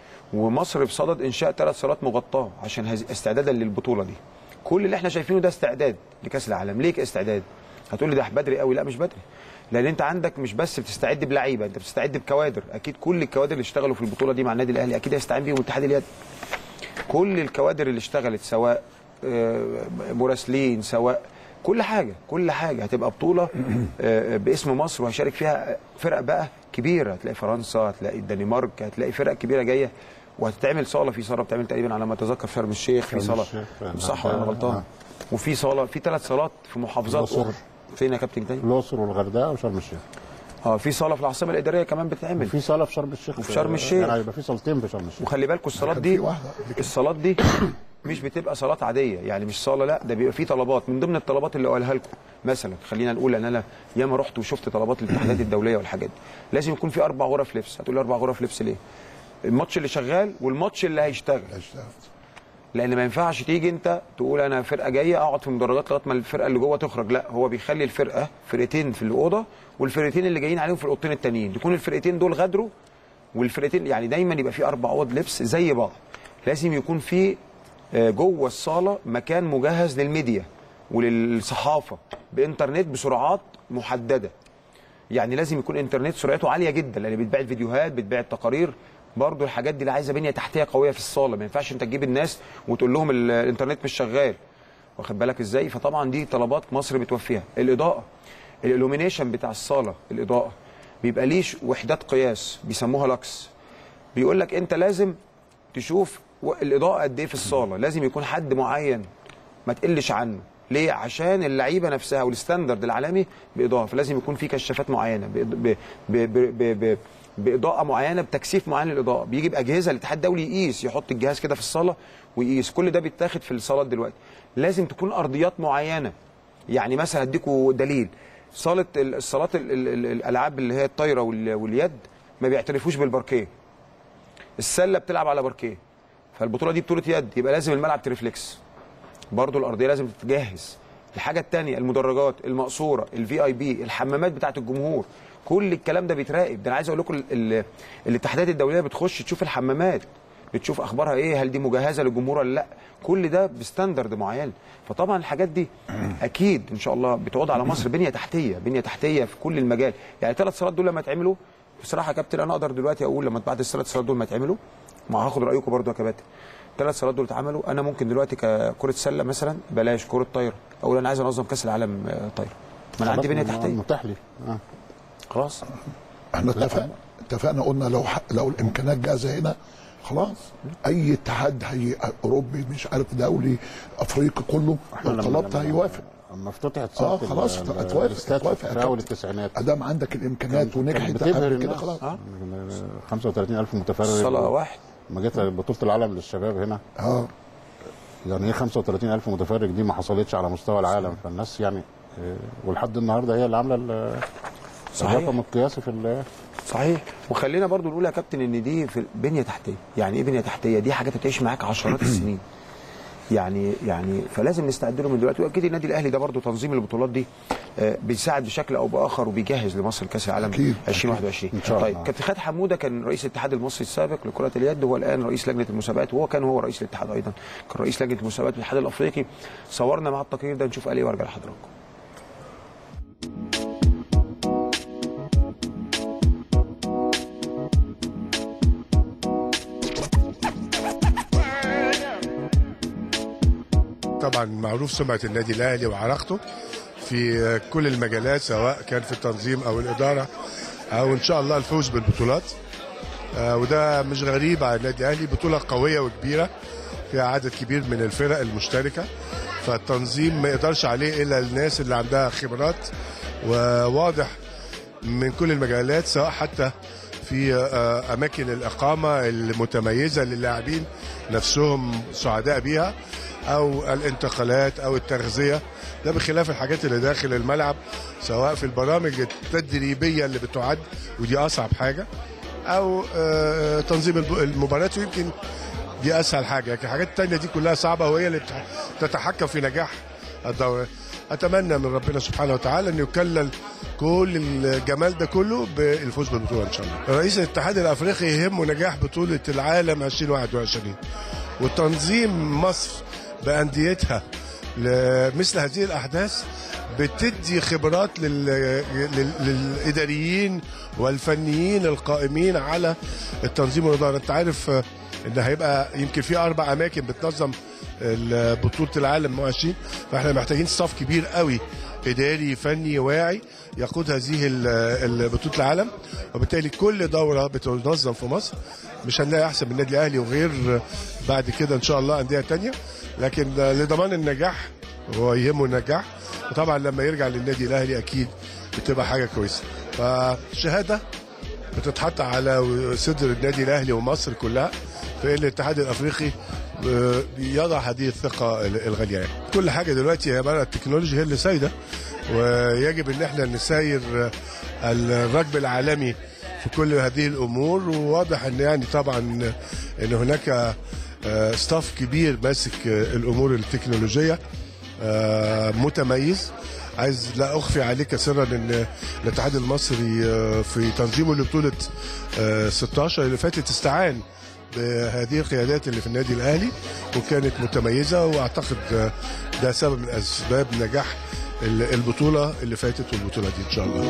ومصر بصدد انشاء ثلاث صالات مغطاه عشان هز- استعدادا للبطوله دي كل اللي احنا شايفينه ده استعداد لكاس العالم ليه استعداد هتقول لي ده بدري قوي لا مش بدري لان انت عندك مش بس بتستعد بلعيبه انت بتستعد بكوادر اكيد كل الكوادر اللي اشتغلوا في البطوله دي مع النادي الاهلي اكيد هيستعين بيهم اتحاد اليد كل الكوادر اللي اشتغلت سواء آه، مراسلين سواء كل حاجه كل حاجه هتبقى بطوله آه، باسم مصر وهيشارك فيها فرق بقى كبيره هتلاقي فرنسا هتلاقي الدنمارك هتلاقي فرق كبيره جايه وهتتعمل صاله في صاله بتعمل تقريبا على ما اتذكر في شرم الشيخ في شرم صاله الشيخ. صح ولا أنا غلطان وفي صاله في ثلاث صالات في محافظات الأقصر. اخرى فين يا كابتن تاني الاقصر والغردقه وشرم الشيخ اه في صاله في العاصمه الاداريه كمان بتتعمل في صاله في شرم الشيخ وفي شرم الشيخ. يعني هيبقى في صالتين في شرم الشيخ وخلي بالكم الصالات دي الصالات دي مش بتبقى صالات عاديه يعني مش صاله لا ده بيبقى في طلبات من ضمن الطلبات اللي قالها لكم مثلا خلينا نقول ان انا ياما رحت وشفت طلبات الاتحادات الدوليه والحاجات دي لازم يكون في اربع غرف لبس هتقول لي اربع غرف لبس ليه الماتش اللي شغال والماتش اللي هيشتغل لان ما ينفعش تيجي انت تقول انا فرقه جايه اقعد في المدرجات لغايه ما الفرقه اللي جوه تخرج لا هو بيخلي الفرقه فرقتين في الاوضه والفرقتين اللي جايين عليهم في الاوضتين التانيين يكون الفرقتين دول غادروا والفرقتين يعني دايما يبقى في اربع اوض لبس زي بعض لازم يكون في آه، جوه الصاله مكان مجهز للميديا وللصحافه بانترنت بسرعات محدده يعني لازم يكون انترنت سرعته عاليه جدا لان بتباع الفيديوهات بتباع التقارير برضو الحاجات دي اللي عايزه بنيه تحتيه قويه في الصاله ما ينفعش انت تجيب الناس وتقول لهم ال- الانترنت مش شغال واخد بالك ازاي فطبعا دي طلبات مصر بتوفيها الاضاءه الالومينيشن بتاع الصاله الاضاءه بيبقى ليش وحدات قياس بيسموها لكس بيقول لك انت لازم تشوف و- الاضاءه قد ايه في الصاله لازم يكون حد معين ما تقلش عنه ليه عشان اللعيبه نفسها والستاندرد العالمي باضاءه فلازم يكون في كشافات معينه ب... ب... ب... ب... ب... ب... باضاءه معينه بتكثيف معين للاضاءه بيجي باجهزه الاتحاد الدولي يقيس يحط الجهاز كده في الصاله ويقيس كل ده بيتاخد في الصالات دلوقتي لازم تكون ارضيات معينه يعني مثلا هديكوا دليل صاله ال- الصالات ال- ال- ال- الالعاب اللي هي الطايره وال- واليد ما بيعترفوش بالباركيه السله بتلعب على باركيه فالبطوله دي بطوله يد يبقى لازم الملعب تريفلكس برضو الارضيه لازم تتجهز الحاجه الثانيه المدرجات المقصوره الفي اي بي الحمامات بتاعه الجمهور كل الكلام ده بيتراقب ده انا عايز اقول لكم ال- ال- الاتحادات الدوليه بتخش تشوف الحمامات بتشوف اخبارها ايه هل دي مجهزه للجمهور ولا لا كل ده بستاندرد معين فطبعا الحاجات دي اكيد ان شاء الله بتعود على مصر بنيه تحتيه بنيه تحتيه في كل المجال يعني الثلاث صالات دول لما يتعملوا بصراحه يا كابتن انا اقدر دلوقتي اقول لما بعد الثلاث صالات دول ما يتعملوا ما هاخد رايكم برضو يا كباتن الثلاث صالات دول اتعملوا انا ممكن دلوقتي ككره سله مثلا بلاش كره طايره اقول انا عايز انظم كاس العالم آه، طايره ما انا عندي بنيه تحتيه متاح لي آه. خلاص احنا اتفقنا اتفقنا قلنا لو ح... لو الامكانيات جاهزه هنا خلاص اي اتحاد هي اوروبي مش عارف دولي افريقي كله لو لما- طلبت لما- هيوافق اما افتتحت اه صالة خلاص ال- ال- هتوافق الاستاد هتوافق في اول التسعينات ادام عندك الامكانيات كانت ونجحت بتبهر قبل كده الناس خلاص اه 35000 متفرج صلاة واحد ما جت بطوله العالم للشباب هنا اه يعني ايه 35000 متفرج دي ما حصلتش على مستوى العالم فالناس يعني آه، ولحد النهارده هي اللي عامله ال- صحيح. الرقم القياسي في ال- صحيح وخلينا برضو نقول يا كابتن ان دي في بنيه تحتيه يعني ايه بنيه تحتيه دي حاجات بتعيش معاك عشرات السنين يعني يعني فلازم نستعد له من دلوقتي واكيد النادي الاهلي ده برضو تنظيم البطولات دي آه، بيساعد بشكل او باخر وبيجهز لمصر كاس العالم أكيد. 2021 إن شاء الله. طيب كابتن خالد حموده كان رئيس الاتحاد المصري السابق لكره اليد هو الان رئيس لجنه المسابقات وهو كان هو رئيس الاتحاد ايضا كان رئيس لجنه المسابقات في الاتحاد الافريقي صورنا مع التقرير ده نشوف قال ايه وارجع لحضراتكم طبعا معروف سمعة النادي الأهلي وعلاقته في كل المجالات سواء كان في التنظيم أو الإدارة أو إن شاء الله الفوز بالبطولات آه، وده مش غريب على النادي الأهلي بطولة قوية وكبيرة فيها عدد كبير من الفرق المشتركة فالتنظيم ما يقدرش عليه إلا الناس اللي عندها خبرات وواضح من كل المجالات سواء حتى في آه، اماكن الاقامه المتميزه للاعبين نفسهم سعداء بيها او الانتقالات او التغذيه ده بخلاف الحاجات اللي داخل الملعب سواء في البرامج التدريبيه اللي بتعد ودي اصعب حاجه او آه، تنظيم الب- المباريات ويمكن دي اسهل حاجه لكن الحاجات التانية دي كلها صعبه وهي اللي بتح- تتحكم في نجاح الدوري اتمنى من ربنا سبحانه وتعالى ان يكلل كل الجمال ده كله بالفوز بالبطوله ان شاء الله. رئيس الاتحاد الافريقي يهمه نجاح بطوله العالم 2021 وتنظيم مصر بانديتها لمثل هذه الاحداث بتدي خبرات لل... لل... للاداريين والفنيين القائمين على التنظيم والاداره انت عارف آه، ان هيبقى يمكن في اربع اماكن بتنظم ال- بطوله العالم 20 فاحنا محتاجين ستاف كبير قوي اداري فني واعي يقود هذه ال- ال- بطوله العالم وبالتالي كل دوره بتنظم في مصر مش هنلاقي احسن من النادي الاهلي وغير بعد كده ان شاء الله انديه تانية لكن لضمان النجاح هو يهمه النجاح وطبعا لما يرجع للنادي الاهلي اكيد بتبقى حاجه كويسه فشهاده بتتحط على صدر النادي الاهلي ومصر كلها في ان الاتحاد الافريقي آه، بيضع هذه الثقه الغاليه يعني. كل حاجه دلوقتي هي بقى التكنولوجيا هي اللي سايده ويجب ان احنا نساير آه، الركب العالمي في كل هذه الامور وواضح ان يعني طبعا ان هناك آه، ستاف كبير ماسك آه، الامور التكنولوجيه آه، متميز عايز لا اخفي عليك سرا ان الاتحاد المصري آه، في تنظيمه لبطوله آه، 16 اللي فاتت استعان بهذه القيادات اللي في النادي الاهلي وكانت متميزه واعتقد آه، ده سبب من اسباب نجاح ال- البطوله اللي فاتت والبطوله دي ان شاء الله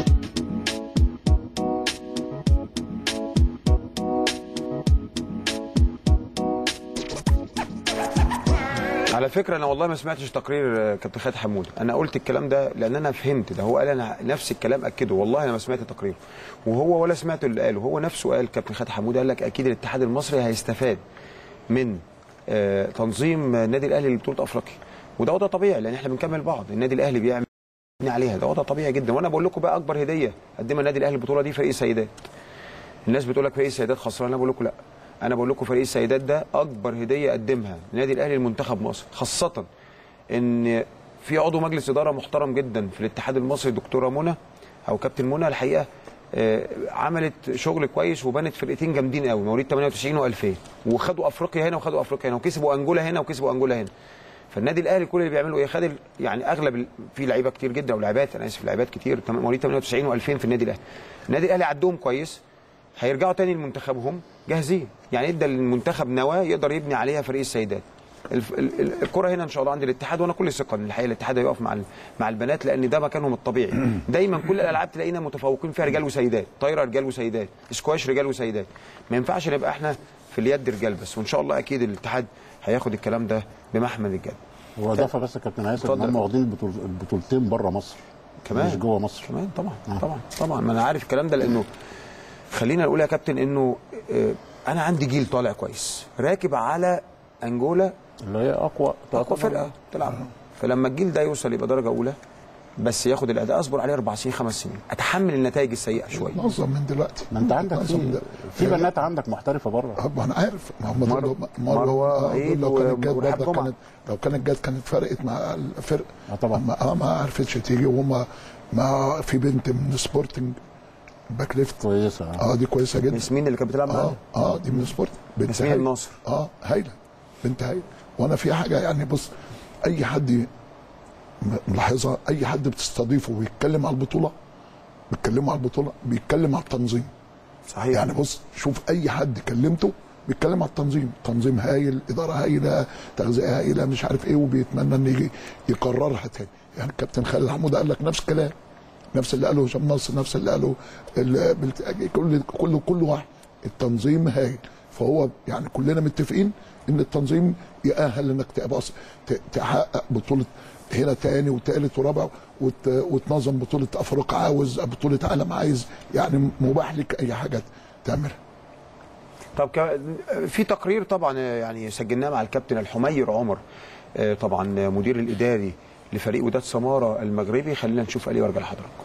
على فكره انا والله ما سمعتش تقرير آه، كابتن خالد حمود انا قلت الكلام ده لان انا فهمت ده هو قال انا نفس الكلام اكده والله انا ما سمعت تقريره وهو ولا سمعت اللي قاله هو نفسه قال كابتن خالد حمود قال لك اكيد الاتحاد المصري هيستفاد من آه، تنظيم النادي الاهلي لبطوله افريقيا وده وضع طبيعي لان احنا بنكمل بعض النادي الاهلي بيعمل بنبني عليها ده وضع طبيعي جدا وانا بقول لكم بقى اكبر هديه قدمها النادي الاهلي البطوله دي فريق السيدات الناس بتقول لك فريق السيدات خسران انا بقول لكم لا انا بقول لكم فريق السيدات ده اكبر هديه قدمها النادي الاهلي لمنتخب مصر خاصه ان في عضو مجلس اداره محترم جدا في الاتحاد المصري دكتوره منى او كابتن منى الحقيقه آه، عملت شغل كويس وبنت فرقتين جامدين قوي مواليد 98 و2000 وخدوا افريقيا هنا وخدوا افريقيا هنا وكسبوا انجولا هنا وكسبوا انجولا هنا فالنادي الاهلي كل اللي بيعمله ايه خد ال- يعني اغلب ال- في لعيبه كتير جدا ولاعبات انا اسف لعيبات كتير تم- مواليد 98 و2000 في النادي الاهلي النادي الاهلي عدهم كويس هيرجعوا تاني لمنتخبهم جاهزين يعني ادى للمنتخب نواه يقدر يبني عليها فريق السيدات الف- ال- ال- الكره هنا ان شاء الله عند الاتحاد وانا كل ثقه ان الحقيقه الاتحاد هيقف مع ال- مع البنات لان ده مكانهم الطبيعي دايما كل الالعاب تلاقينا متفوقين فيها رجال وسيدات طايره رجال وسيدات سكواش رجال وسيدات ما ينفعش نبقى احنا في اليد رجال بس وان شاء الله اكيد الاتحاد هياخد الكلام ده بمحمل الجد واضافه بس يا كابتن ياسر ان اتفضل. هم واخدين البطول- البطولتين بره مصر كمان مش جوه مصر كمان طبعا طبعا طبعا ما انا عارف الكلام ده لانه خلينا نقول يا كابتن انه آه، انا عندي جيل طالع كويس راكب على انجولا اللي هي اقوى اقوى فرقه تلعب فلما الجيل ده يوصل يبقى درجه اولى بس ياخد الاداء اصبر عليه اربع سنين خمس سنين اتحمل النتائج السيئه شويه نظم من دلوقتي ما انت عندك نظم في, ده. في بنات عندك محترفه بره ما انا عارف ما هم مروة- دول مروة مروه عيد لو كانت جت ورحاب برضه جمعة. كانت لو كانت جت كانت فرقت مع الفرقه اه طبعا ما اه ما عرفتش تيجي وهم ما في بنت من سبورتنج باك ليفت كويسه اه دي كويسه جدا ياسمين اللي كانت بتلعب اه معانا اه دي من سبورت بنت ياسمين هايلة. الناصر اه هايله بنت هايله وانا في حاجه يعني بص اي حد ي- م- ملاحظها اي حد بتستضيفه ويتكلم على البطوله بيتكلموا على البطوله بيتكلم على التنظيم صحيح يعني بص شوف اي حد كلمته بيتكلم على التنظيم تنظيم هايل اداره هايله تغذيه هايله مش عارف ايه وبيتمنى ان يجي يكررها تاني يعني الكابتن خالد حمود قال لك نفس الكلام نفس اللي قاله هشام نصر نفس اللي قاله ال- بلت- كل كل كل واحد التنظيم هايل فهو يعني كلنا متفقين ان التنظيم يأهل انك تبقى أص- ت- تحقق بطوله هنا تاني وتالت ورابع وت... وتنظم بطوله افريقيا عاوز بطوله عالم عايز يعني مباح لك اي حاجه تعملها طب ك- في تقرير طبعا يعني سجلناه مع الكابتن الحمير عمر آه، طبعا مدير الاداري لفريق وداد سماره المغربي خلينا نشوف عليه وارجع لحضراتكم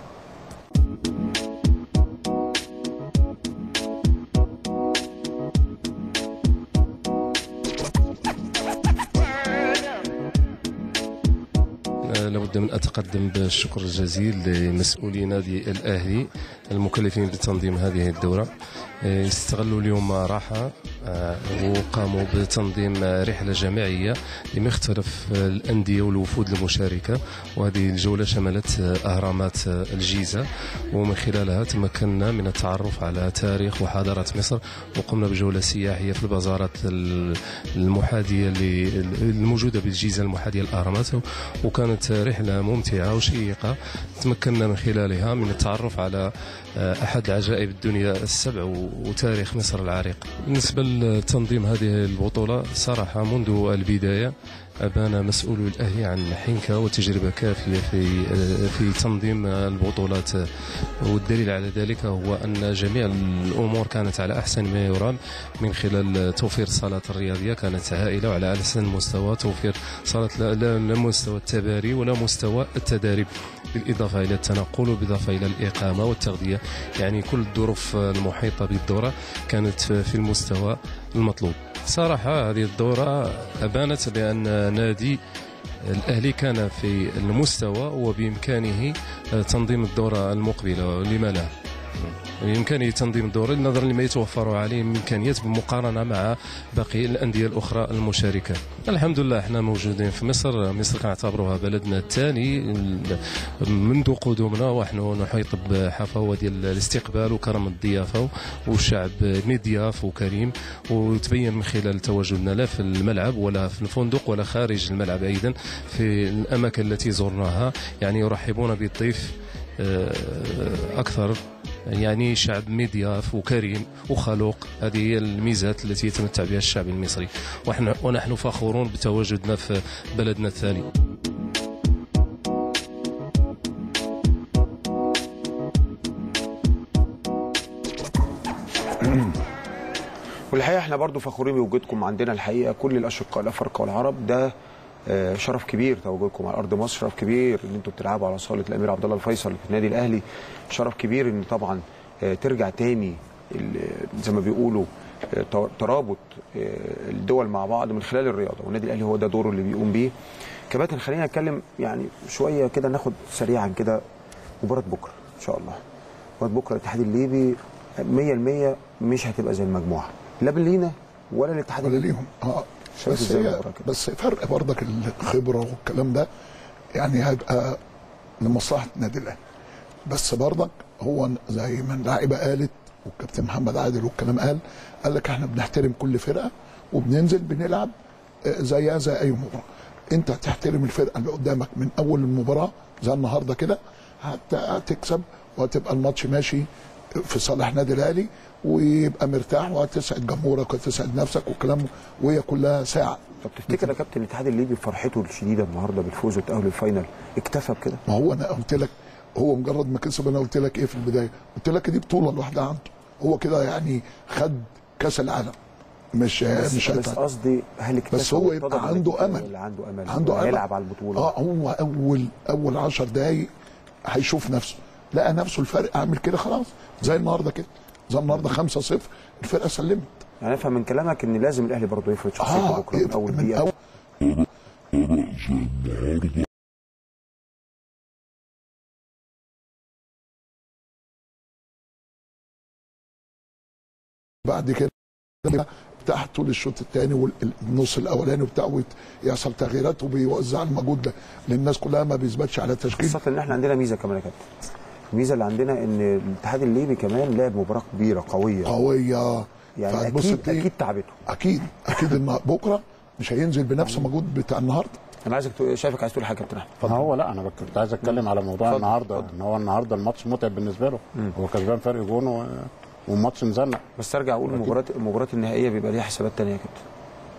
آه، لابد من أتقدم بالشكر الجزيل لمسؤولي نادي الأهلي المكلفين بتنظيم هذه الدورة آه، استغلوا اليوم راحة آه، وقاموا بتنظيم آه، رحلة جماعية لمختلف آه، الأندية والوفود المشاركة وهذه الجولة شملت آه، أهرامات آه، الجيزة ومن خلالها تمكنا من التعرف على تاريخ وحضارة مصر وقمنا بجولة سياحية في البازارات ال- المحاذية ل- الموجودة بالجيزة المحاذية للأهرامات وكانت رحلة ممتعة وشيقة تمكنا من خلالها من التعرف على آه، أحد عجائب الدنيا السبع و- وتاريخ مصر العريق بالنسبة لتنظيم هذه البطولة صراحة منذ البداية أبان مسؤول الأهلي عن حنكة وتجربة كافية في آه، في تنظيم البطولات والدليل على ذلك هو أن جميع الأمور كانت على أحسن ما يرام من خلال توفير الصالات الرياضية كانت هائلة وعلى أحسن مستوى توفير صالات لا, لا لا مستوى التباري ولا مستوى التداريب بالإضافة إلى التنقل وبالإضافة إلى الإقامة والتغذية يعني كل الظروف المحيطة بالدورة كانت في المستوى المطلوب صراحة هذه الدورة أبانت بأن نادي الأهلي كان في المستوى وبإمكانه تنظيم الدورة المقبلة لما لا بإمكانه تنظيم الدوري نظرا لما يتوفر عليه من إمكانيات بالمقارنة مع باقي الأندية الأخرى المشاركة الحمد لله احنا موجودين في مصر مصر كنعتبروها بلدنا الثاني منذ قدومنا ونحن نحيط بحفاوة ديال الاستقبال وكرم الضيافة والشعب مضياف وكريم وتبين من خلال تواجدنا لا في الملعب ولا في الفندق ولا خارج الملعب أيضا في الأماكن التي زرناها يعني يرحبون بالضيف آه، أكثر يعني شعب مضياف وكريم وخلوق هذه هي الميزات التي يتمتع بها الشعب المصري ونحن ونحن فخورون بتواجدنا في بلدنا الثاني والحقيقه احنا برضو فخورين بوجودكم عندنا الحقيقه كل الاشقاء الافارقه والعرب ده آه، شرف كبير تواجدكم على ارض مصر شرف كبير ان انتوا بتلعبوا على صاله الامير عبد الله الفيصل في النادي الاهلي شرف كبير ان طبعا آه، ترجع تاني ال- زي ما بيقولوا آه، ت- ترابط آه، الدول مع بعض من خلال الرياضه والنادي الاهلي هو ده دوره اللي بيقوم بيه كباتن خلينا نتكلم يعني شويه كده ناخد سريعا كده مباراه بكره ان شاء الله مباراه بكره الاتحاد الليبي 100% مش هتبقى زي المجموعه لا لينا ولا الاتحاد ولا الليبي ليهم اه شايف بس ازاي هي المباراة كده؟ بس فرق برضك الخبره والكلام ده يعني هيبقى لمصلحه النادي الاهلي بس برضك هو زي ما اللاعيبه قالت والكابتن محمد عادل والكلام قال قال لك احنا بنحترم كل فرقه وبننزل بنلعب آه، زيها زي اي مباراه انت هتحترم الفرقه اللي قدامك من اول المباراه زي النهارده كده هت- هتكسب وهتبقى الماتش ماشي في صالح نادي الاهلي ويبقى مرتاح وهتسعد جمهورك وتسعد نفسك والكلام وهي كلها ساعه طب تفتكر يا كابتن الاتحاد الليبي بفرحته الشديده النهارده بالفوز والتاهل للفاينل اكتفى بكده؟ ما هو انا قلت لك هو مجرد ما كسب انا قلت لك ايه في البدايه قلت لك دي بطوله لوحدها عنده هو كده يعني خد كاس العالم مش بس, مش بس هيتعب. قصدي هل اكتفى بس هو وارتضى يبقى بالنتيجة عنده امل ولا عنده امل عنده امل هيلعب على البطوله اه هو اول اول 10 دقايق هيشوف نفسه لقى نفسه الفرق عامل كده خلاص زي النهارده كده زي النهارده 5 0 الفرقه سلمت يعني افهم من كلامك ان لازم الاهلي برضه يفرض شخصيته اه بكره من اول من دقيقه أول بعد كده بتاع طول الشوط الثاني والنص الاولاني وبتاع يحصل تغييرات وبيوزع المجهود ده للناس كلها ما بيثبتش على تشكيل خاصه ان احنا عندنا ميزه كمان يا كابتن الميزه اللي عندنا ان الاتحاد الليبي كمان لعب مباراه كبيره قويه قويه يعني فهتبص اكيد تلاقيه- اكيد تعبته اكيد اكيد ان بكره مش هينزل بنفس المجهود بتاع النهارده انا عايزك تقول- شايفك عايز تقول حاجه يا كابتن احمد ما هو لا انا كنت عايز اتكلم على موضوع اتفضل، النهارده ان هو النهارده الماتش متعب بالنسبه له مم. هو كسبان فرق جون و... والماتش مزنق بس ارجع اقول المباراه المباراه النهائيه بيبقى ليها حسابات ثانيه يا كابتن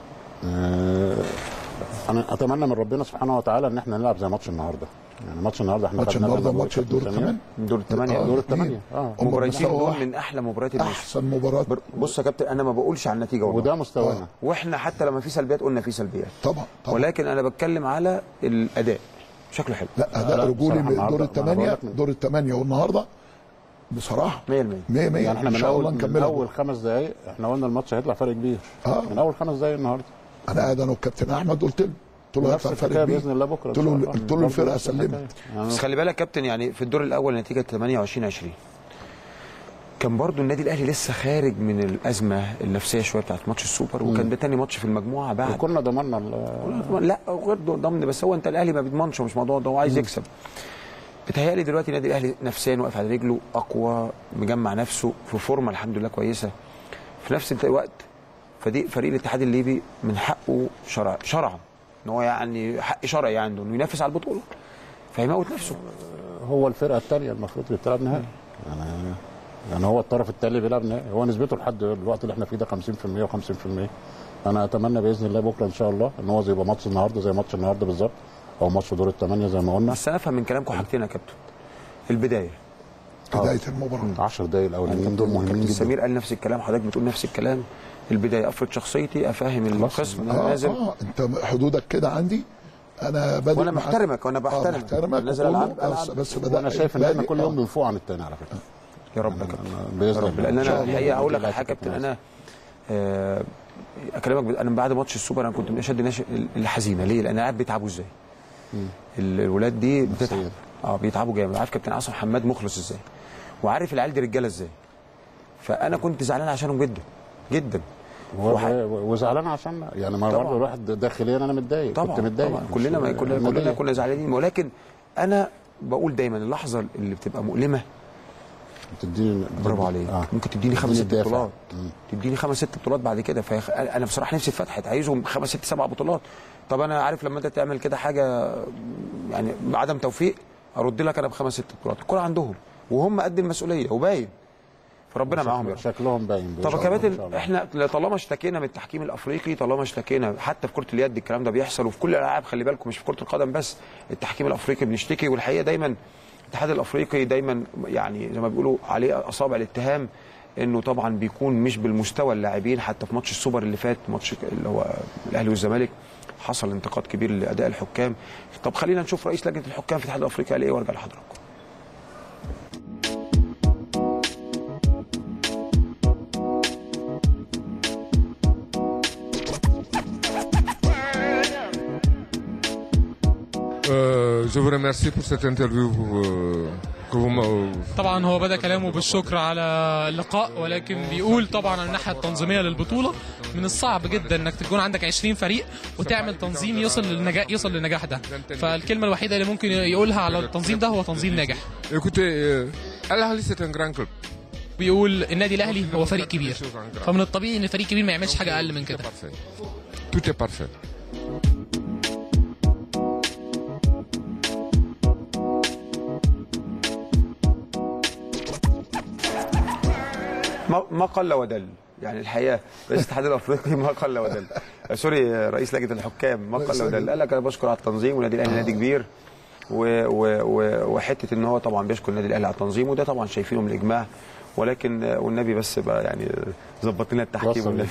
آه، انا اتمنى من ربنا سبحانه وتعالى ان احنا نلعب زي ماتش النهارده يعني ماتش النهارده احنا ماتش خدنا النهارده لنا ماتش الدور ثانية. كمان دور الثمانيه آه، دور الثمانيه اه هم مباراتين مستوى دول واحد. من احلى مباريات الموسم احسن مباراه بص يا كابتن انا ما بقولش على النتيجه والله وده مستوانا واحنا حتى لما في سلبيات قلنا في سلبيات طبعا طبعا ولكن انا بتكلم على الاداء شكله حلو لا اداء لا، رجولي بصراحة من دور النهاردة- أنا الثمانيه بقول لك من- دور الثمانيه والنهارده بصراحه 100% 100 100 يعني احنا ان من شاء الله اول من نكملها اول خمس دقائق احنا قلنا الماتش هيطلع فرق كبير اه من اول خمس دقائق النهارده انا قاعد انا والكابتن احمد قلت له قلت له نفس هيطلع فرق الحكايه كبير باذن الله بكره إن قلت له شاء الله. قلت له برضه الفرقه نفس سلمت الحكاية. يعني بس خلي بالك يا كابتن يعني في الدور الاول نتيجه 28 20 كان برضو النادي الاهلي لسه خارج من الازمه النفسيه شويه بتاعت ماتش السوبر وكان ده تاني ماتش في المجموعه بعد وكنا ضمننا ال- لا غير ضمن بس هو انت الاهلي ما بيضمنش مش موضوع ده هو عايز يكسب بتهيألي دلوقتي النادي الاهلي نفسيا واقف على رجله اقوى مجمع نفسه في فورمه الحمد لله كويسه في نفس الوقت فريق فريق الاتحاد الليبي من حقه شرع شرعا ان هو يعني حق شرعي عنده انه ينافس على البطوله فيموت نفسه هو الفرقه الثانيه المفروض اللي بتلعب نهائي يعني يعني هو الطرف الثاني اللي بيلعب نهائي هو نسبته لحد الوقت اللي احنا فيه ده 50% و50% انا اتمنى باذن الله بكره ان شاء الله ان هو زي يبقى ماتش النهارده زي ماتش النهارده بالظبط او ماتش دور الثمانيه زي ما قلنا بس انا افهم من كلامكم حاجتين يا كابتن البدايه بدايه المباراه 10 دقايق الاولانيين دول مهمين كابتن جدا سمير قال نفس الكلام حضرتك بتقول نفس الكلام البدايه افرض شخصيتي افهم الخصم ان انا اه نازل اه انت حدودك كده عندي انا بادئ وانا معاك. محترمك وانا آه، بحترمك محترمك نازل وكله، العب بس, العب بس بدأ وانا شايف ان احنا بادئ، كل آه. يوم بنفوق عن الثاني على فكره يا رب يا كابتن يا باذن رب الله لان إن شاء انا الله. الحقيقه اقول لك على لا حاجه تكتب كابتن نفسك. انا آه، اكلمك ب- انا من بعد ماتش السوبر انا كنت من اشد الناس الحزينه ليه؟ لان انا عارف بيتعبوا ازاي ال- الولاد دي بتتعب اه بيتعبوا جامد عارف كابتن عاصم حماد مخلص ازاي وعارف العيال دي رجاله ازاي فانا كنت زعلان عشانهم جدا جدا و- وح- و- وزعلان عشان يعني ما طبعاً. برضه الواحد داخليا انا متضايق طبعا كنت متضايق طبعا كلنا ما مش- كلنا أنا كلنا متضايق. كنا زعلانين ولكن انا بقول دايما اللحظه اللي بتبقى مؤلمه تديني برافو عليك آه. ممكن تديني خمس تديني ست الدافع. بطولات مم. تديني خمس ست بطولات بعد كده فيخ... انا بصراحه نفسي اتفتحت عايزهم خمس ست سبع بطولات طب انا عارف لما انت تعمل كده حاجه يعني بعدم توفيق ارد لك انا بخمس ست بطولات الكوره عندهم وهم قد المسؤوليه وباين فربنا معاهم يا رب شكلهم باين طب يا إن شاء كباتن الله. احنا طالما اشتكينا من التحكيم الافريقي طالما اشتكينا حتى في كره اليد الكلام ده بيحصل وفي كل الالعاب خلي بالكم مش في كره القدم بس التحكيم الافريقي بنشتكي والحقيقه دايما الاتحاد الافريقي دايما يعني زي ما بيقولوا عليه اصابع الاتهام انه طبعا بيكون مش بالمستوى اللاعبين حتى في ماتش السوبر اللي فات ماتش اللي هو الاهلي والزمالك حصل انتقاد كبير لاداء الحكام طب خلينا نشوف رئيس لجنه الحكام في الاتحاد الافريقي قال ايه وارجع لحضراتكم Euh, je vous remercie pour cette interview euh, que vous m'a- طبعا هو بدا كلامه بالشكر على اللقاء ولكن بيقول طبعا على الناحيه التنظيميه للبطوله من الصعب جدا انك تكون عندك 20 فريق وتعمل تنظيم يصل للنجاح يصل للنجاح ده فالكلمه الوحيده اللي ممكن يقولها على التنظيم ده هو تنظيم ناجح Écoutez, euh, Al Ahly c'est un grand club. بيقول النادي الاهلي هو فريق كبير فمن الطبيعي ان فريق كبير ما يعملش حاجه اقل من كده Tout est parfait. ما ما قل ودل يعني الحقيقه رئيس الاتحاد الافريقي ما قل ودل آه، سوري رئيس لجنه الحكام ما قل ودل قال لك انا بشكر على التنظيم والنادي الاهلي نادي كبير و و و وحته ان هو طبعا بيشكر النادي الاهلي على التنظيم وده طبعا شايفينه من الاجماع ولكن آه، والنبي بس بقى يعني ظبط لنا التحكيم وصل والنبي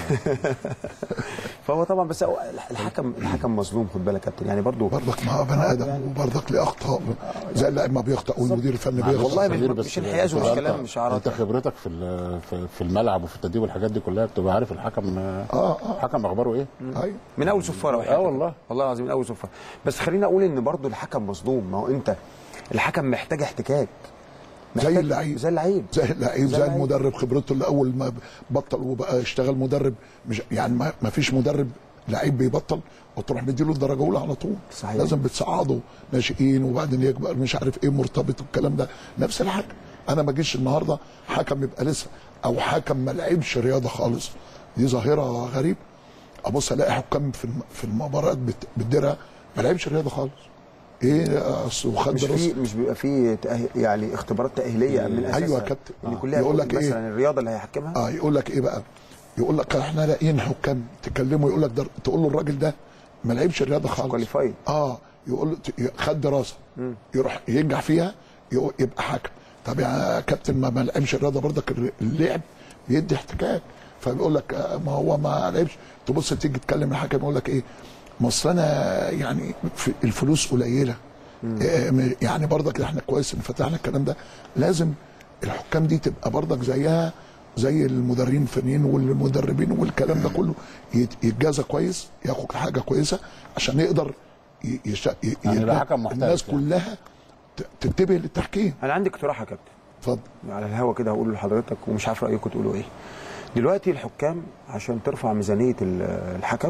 فهو طبعا بس هو الحكم الحكم مظلوم خد بالك يا كابتن يعني برضه برضك ما هو بني ادم وبرضك ليه اخطاء زي اللاعب ما بيخطئ والمدير الفني بيخطئ والله مش- كبير مش بس انحياز ومش أنت- كلام مش عارض. انت خبرتك في ال- في- في الملعب وفي التدريب والحاجات دي كلها بتبقى عارف الحكم اه الحكم اخباره ايه ايوه من اول صفاره اه والله والله العظيم من اول صفاره بس خلينا اقول ان برضو الحكم مظلوم ما هو انت الحكم محتاج احتكاك زي اللعيب زي اللعيب زي اللعيب زي المدرب خبرته اللي اول ما بطل وبقى اشتغل مدرب مش يعني ما ما فيش مدرب لعيب بيبطل وتروح مديله الدرجه الاولى على طول صحيح. لازم بتصعده ناشئين وبعدين يكبر مش عارف ايه مرتبط والكلام ده نفس الحاجه انا ما اجيش النهارده حكم يبقى لسه او حكم ما لعبش رياضه خالص دي ظاهره غريبه ابص الاقي حكام في الم- في المباريات بت- بتديرها ما لعبش رياضه خالص ايه اصل وخد مش دراسة. في مش بيبقى في تأهل يعني اختبارات تاهيليه من اساسها ايوه يا كابتن ان آه. كلها يقول لك ايه مثلا الرياضه اللي هيحكمها اه يقول لك ايه بقى يقول لك احنا لاقيين حكام تكلمه يقول لك ده تقول له الراجل ده ما لعبش الرياضه خالص كواليفايد اه يقول له ت- خد دراسه يروح ينجح فيها يقول- يبقى حكم طب يا كابتن ما ما لعبش الرياضه برضك الر- اللعب بيدي احتكاك فبيقول لك آه، ما هو ما لعبش تبص تيجي تكلم الحكم يقول لك ايه ما اصل انا يعني في الفلوس قليله آه، م- يعني برضك احنا كويس ان فتحنا الكلام ده لازم الحكام دي تبقى برضك زيها زي المدربين الفنيين والمدربين والكلام ده كله يت- يتجازى كويس ياخد حاجه كويسه عشان يقدر ي- يش... ي... يعني يبقى يبقى حكم محترف الناس يعني. كلها ت- تنتبه للتحكيم انا عندي اقتراح يا كابتن اتفضل على الهوا كده هقوله لحضرتك ومش عارف رايكم تقولوا ايه دلوقتي الحكام عشان ترفع ميزانيه ال- الحكم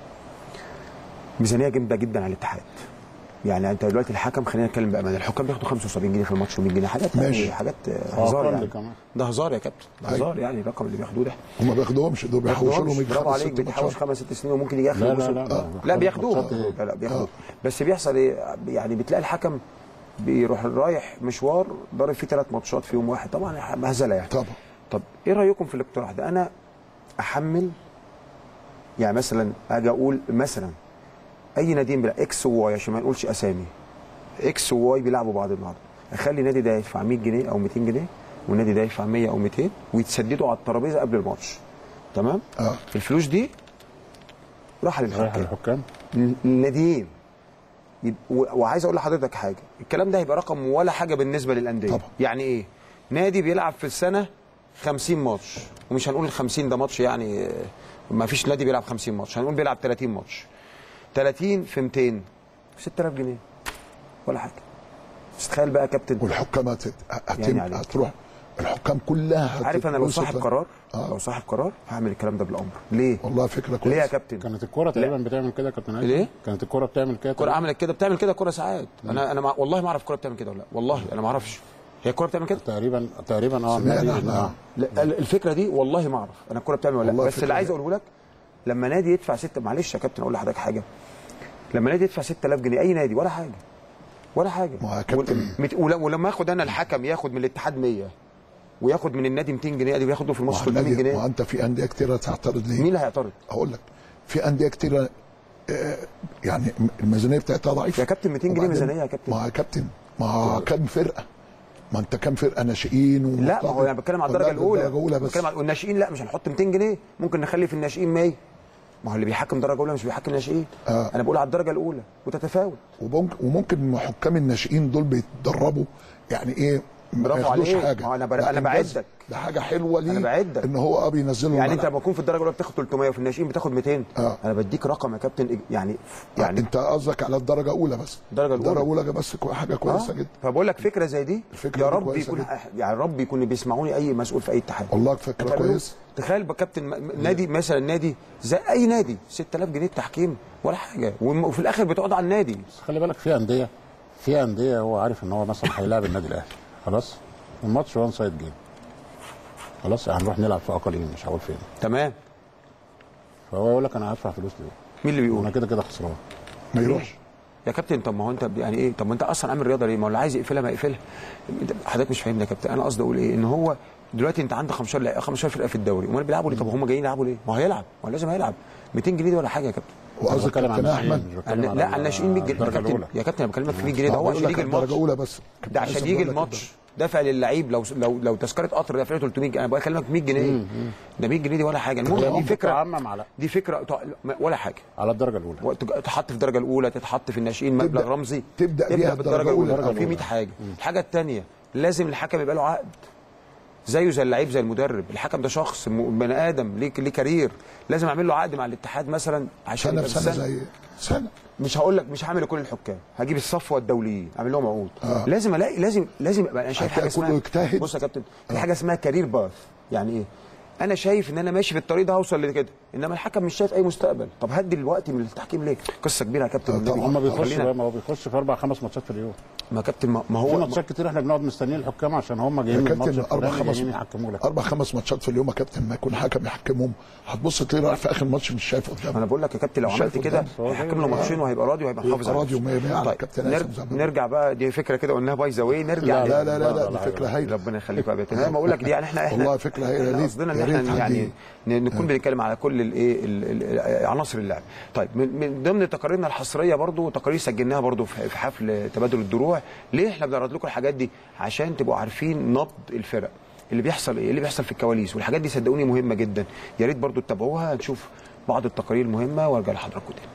ميزانيه جامده جدا على الاتحاد يعني انت دلوقتي الحكم خلينا نتكلم بامانه الحكام بياخدوا 75 جنيه في الماتش و100 جنيه حاجات يعني ماشي. حاجات آه، هزار أقل يعني كمان. ده هزار يا كابتن ده أيوة. هزار يعني الرقم اللي بياخدوه ده هم ما بياخدوهمش دول بيحوشوا لهم يجي برافو خمس عليك ست بتحوش ماتشات. خمس ست سنين وممكن يجي اخر لا، لا، الموسم. لا، لا. آه. لا بياخدوهم ماتشات لا لا بياخدوهم بس بيحصل ايه يعني بتلاقي الحكم بيروح رايح مشوار ضارب فيه ثلاث ماتشات في يوم واحد طبعا مهزله يعني طبعا طب ايه رايكم في الاقتراح ده انا احمل يعني مثلا اجي اقول مثلا اي ناديين بيلعب اكس وواي عشان ما نقولش اسامي اكس وواي بيلعبوا بعض النهارده اخلي النادي ده يدفع 100 جنيه او 200 جنيه والنادي ده يدفع 100 او 200 ويتسددوا على الترابيزه قبل الماتش تمام اه الفلوس دي راح رايح للحكام للحكام الناديين يب- و- وعايز اقول لحضرتك حاجه الكلام ده هيبقى رقم ولا حاجه بالنسبه للانديه طبعا. يعني ايه نادي بيلعب في السنه 50 ماتش ومش هنقول ال 50 ده ماتش يعني آه، ما فيش نادي بيلعب 50 ماتش هنقول بيلعب 30 ماتش 30 في 200 6000 جنيه ولا حاجه بس تخيل بقى يا كابتن والحكام هت- هتم يعني عليك. هتروح الحكام كلها عارف انا لو هتتوسط صاحب ل- قرار آه. لو صاحب قرار هعمل الكلام ده بالامر ليه والله فكره ليه كويسه يا كابتن كانت الكوره تقريبا بتعمل كده يا كابتن عايز ليه؟ كانت الكوره بتعمل كده الكوره عملت كده بتعمل كده كوره ساعات انا انا مع... والله ما اعرف الكوره بتعمل كده ولا لا والله انا ما اعرفش هي الكوره بتعمل كده تقريبا تقريبا اه سمعنا النادي- احنا. آه. لا الفكره دي والله ما اعرف انا الكوره بتعمل ولا لا والله بس فكرة اللي عايز دي. اقوله لك لما نادي يدفع ستة معلش يا كابتن اقول لحضرتك حاجه لما نادي يدفع 6000 جنيه اي نادي ولا حاجه ولا حاجه ما هو كابتن مت- ول- ولما اخد انا الحكم ياخد من الاتحاد 100 وياخد من النادي 200 جنيه ادي بياخده في الماتش ما 300 النادي- جنيه ما انت في انديه كتيره تعترض ليه؟ مين اللي هيعترض؟ هقول لك في انديه كتيره آه، يعني الميزانيه بتاعتها ضعيفه يا كابتن 200 جنيه ميزانيه يا كابتن ما يا كابتن ما هو كام فرقه ما انت كام فرقه ناشئين لا ما هو انا بتكلم على الدرجه الاولى الدرجه الاولى بس بتكلم على الناشئين لا مش هنحط 200 جنيه ممكن نخلي في الناشئين 100 ما هو اللي بيحكم درجه اولى مش بيحكم ناشئين آه. انا بقول على الدرجه الاولى وتتفاوت وممكن وممكن حكام الناشئين دول بيتدربوا يعني ايه ما برافو ياخدوش عليك. حاجه ما هو أنا بر- ده أنا إنجاز. بعدك. ده حاجه حلوه ليه أنا بعدك. ان هو اه بينزلوا يعني انت الملعب. لما تكون في الدرجه الاولى بتاخد 300 وفي الناشئين بتاخد 200 آه. انا بديك رقم يا كابتن يعني يعني انت قصدك على الدرجه الاولى بس الدرجه الاولى الدرجه الاولى بس كو- حاجه كويسه جدا فبقول لك فكره زي دي الفكرة يا دي رب كويسة يكون جدا. يعني رب يكون بيسمعوني اي مسؤول في اي اتحاد والله فكره هتعملوا؟ كويسه تخيل بقى كابتن م- م- نادي مثلا نادي زي اي نادي 6000 جنيه تحكيم ولا حاجه وم- وفي الاخر بتقعد على النادي بس خلي بالك في انديه في انديه هو عارف ان هو مثلا هيلاعب النادي الاهلي خلاص الماتش وان سايد جيم خلاص هنروح نلعب في اقاليم مش هقول فين تمام فهو يقول لك انا هدفع فلوس ليه؟ مين اللي بيقول؟ انا كده كده خسران ما يروحش يا كابتن طب ما هو انت يعني ايه طب ما انت اصلا عامل رياضه ليه ما هو اللي عايز يقفلها ما يقفلها انت- حضرتك مش فاهمني يا كابتن انا قصدي اقول ايه ان هو دلوقتي انت عندك 15 لا- 15 فرقه في الدوري امال بيلعبوا ليه طب هم جايين يلعبوا ليه ما هو هيلعب ما هو لازم هيلعب 200 جنيه دي ولا حاجه يا كابتن وقصدك بتكلم عن كابتن الناشئين، احمد مش بتكلم أنا- على لا على الناشئين 100 جنيه يا الدرجة كابتن الأولى. يا كابتن انا بكلمك في 100 جنيه ده هو بقول عشان لك يجي الدرجه الماتش الاولى بس ده عشان لسه يجي بقول لك الماتش دافع للعيب لو لو لو تذكره قطر دافع له 300 جنيه انا بكلمك 100 جنيه ده 100 جنيه دي ولا حاجه المهم دي فكره تعمم على دي فكره تع- ولا حاجه على الدرجه الاولى وتج- تحط في الدرجه الاولى تتحط في الناشئين مبلغ تبدأ- رمزي تبدأ بيها بالدرجه الدرجة الاولى الأولى. في 100 حاجه الحاجه الثانيه لازم الحكم يبقى له عقد زيه زي اللعيب زي المدرب الحكم ده شخص م- بني ادم ليه ليه كارير لازم اعمل له عقد مع الاتحاد مثلا عشان سنه يبقى بسنه بالسنة. زي سنه مش هقول لك مش هعمل لكل الحكام هجيب الصفوه الدوليين اعمل لهم عقود آه. لازم الاقي لازم لازم ابقى انا شايف هتلاقي حاجه اسمها كله يجتهد. بص يا كابتن في حاجه اسمها كارير باث يعني ايه انا شايف ان انا ماشي في الطريق ده هوصل لكده انما الحكم مش شايف اي مستقبل طب هدي الوقت من التحكيم ليه قصه كبيره يا كابتن والنبي. هم بيخشوا خلينا- بقى ما هو بيخش في اربع خمس ماتشات في اليوم ما كابتن ما ما في هو ماتشات كتير احنا بنقعد مستنيين الحكام عشان هم يا جايين من الماتش كابتن اربع الفلاني خمس جايين يحكموا لك اربع خمس ماتشات في اليوم يا كابتن ما يكون حكم يحكمهم هتبص تلاقيه رايح في اخر ماتش مش شايف قدامه انا بقول لك يا كابتن لو مش عملت شايف كده قدامه. هيحكم له ماتشين وهيبقى راضي وهيبقى يبقى محافظ على راضي نفسه. ومية مية على طيب الكابتن نر... هيثم زي ما نرجع بقى دي فكره كده قلناها باي ذا واي نرجع لا لا ل- لا لا, لا دي فكره هايله ربنا يخليك بقى يا بيتنا ما اقول لك دي يعني احنا احنا والله فكره هايله احنا ليه؟ قصدنا ان يا ريت احنا حد يعني ي- ن- نكون بنتكلم على كل الايه ال- ال- عناصر اللعب طيب من, من ضمن تقاريرنا الحصريه برضو تقارير سجلناها برضو في في حفل تبادل الدروع ليه احنا بنعرض لكم الحاجات دي عشان تبقوا عارفين نبض الفرق اللي بيحصل ايه اللي بيحصل في الكواليس والحاجات دي صدقوني مهمه جدا يا ريت برضو تتابعوها نشوف بعض التقارير المهمه وارجع لحضراتكم تاني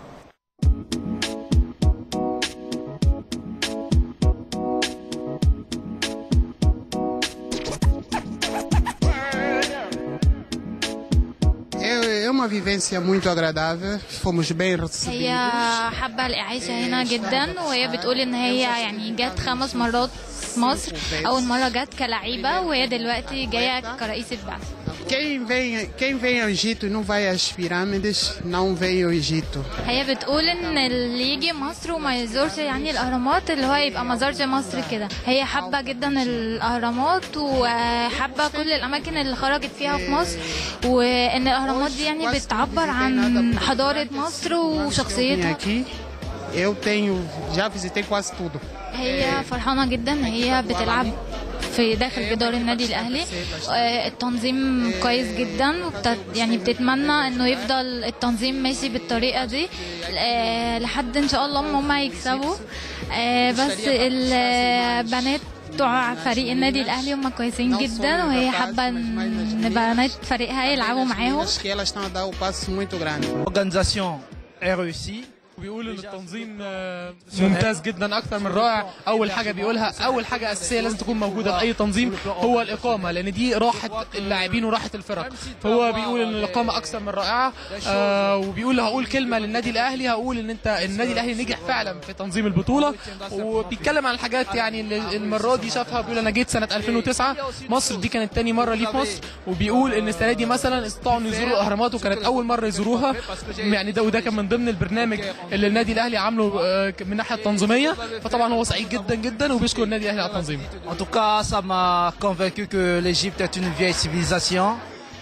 É, é uma vivência muito agradável, fomos bem هي recebidos. حابة العيشة هنا جدا وهي بتقول ان هي يعني جت خمس مرات مصر اول مرة جت كلعيبة وهي دلوقتي جاية كرئيسة بعث Quem vem, quem vem ao Egito não vai às pirâmides, não vem ao Egito. هي بتقول ان اللي يجي مصر وما يزورش يعني الاهرامات اللي هو يبقى ما زارش مصر كده هي حابة جدا الاهرامات وحابة كل الاماكن اللي خرجت فيها في مصر وان الاهرامات دي يعني بتعبر عن حضارة مصر Vim وشخصيتها aqui, eu tenho, já visitei quase tudo. هي فرحانة جدا هي بتلعب في داخل جدار النادي الاهلي آه، التنظيم كويس جدا وبت... يعني بتتمنى انه يفضل التنظيم ماشي بالطريقه دي آه، لحد ان شاء الله ما هم يكسبوا آه، بس البنات بتوع فريق النادي الاهلي هم كويسين جدا وهي حابه ان بنات فريقها يلعبوا معاهم Acho que elas estão a dar um passo muito grande. L'organisation est réussie. بيقول ان التنظيم آه، ممتاز جدا اكتر من رائع اول حاجه بيقولها اول حاجه اساسيه لازم تكون موجوده في اي تنظيم هو الاقامه لان دي راحه اللاعبين وراحه الفرق فهو بيقول ان الاقامه اكثر من رائعه آه وبيقول هقول كلمه للنادي الاهلي هقول ان انت النادي الاهلي نجح فعلا في تنظيم البطوله وبيتكلم عن الحاجات يعني اللي المره دي شافها بيقول انا جيت سنه 2009 مصر دي كانت تاني مره ليه في مصر وبيقول ان السنه دي مثلا استطاعوا إنه يزوروا الاهرامات وكانت اول مره يزوروها يعني ده وده كان من ضمن البرنامج اللي النادي الاهلي عامله آه، من الناحيه التنظيميه فطبعا هو سعيد جدا جدا وبيشكر النادي الاهلي على التنظيم En tout cas, ça m'a convaincu que l'Égypte est une vieille civilisation.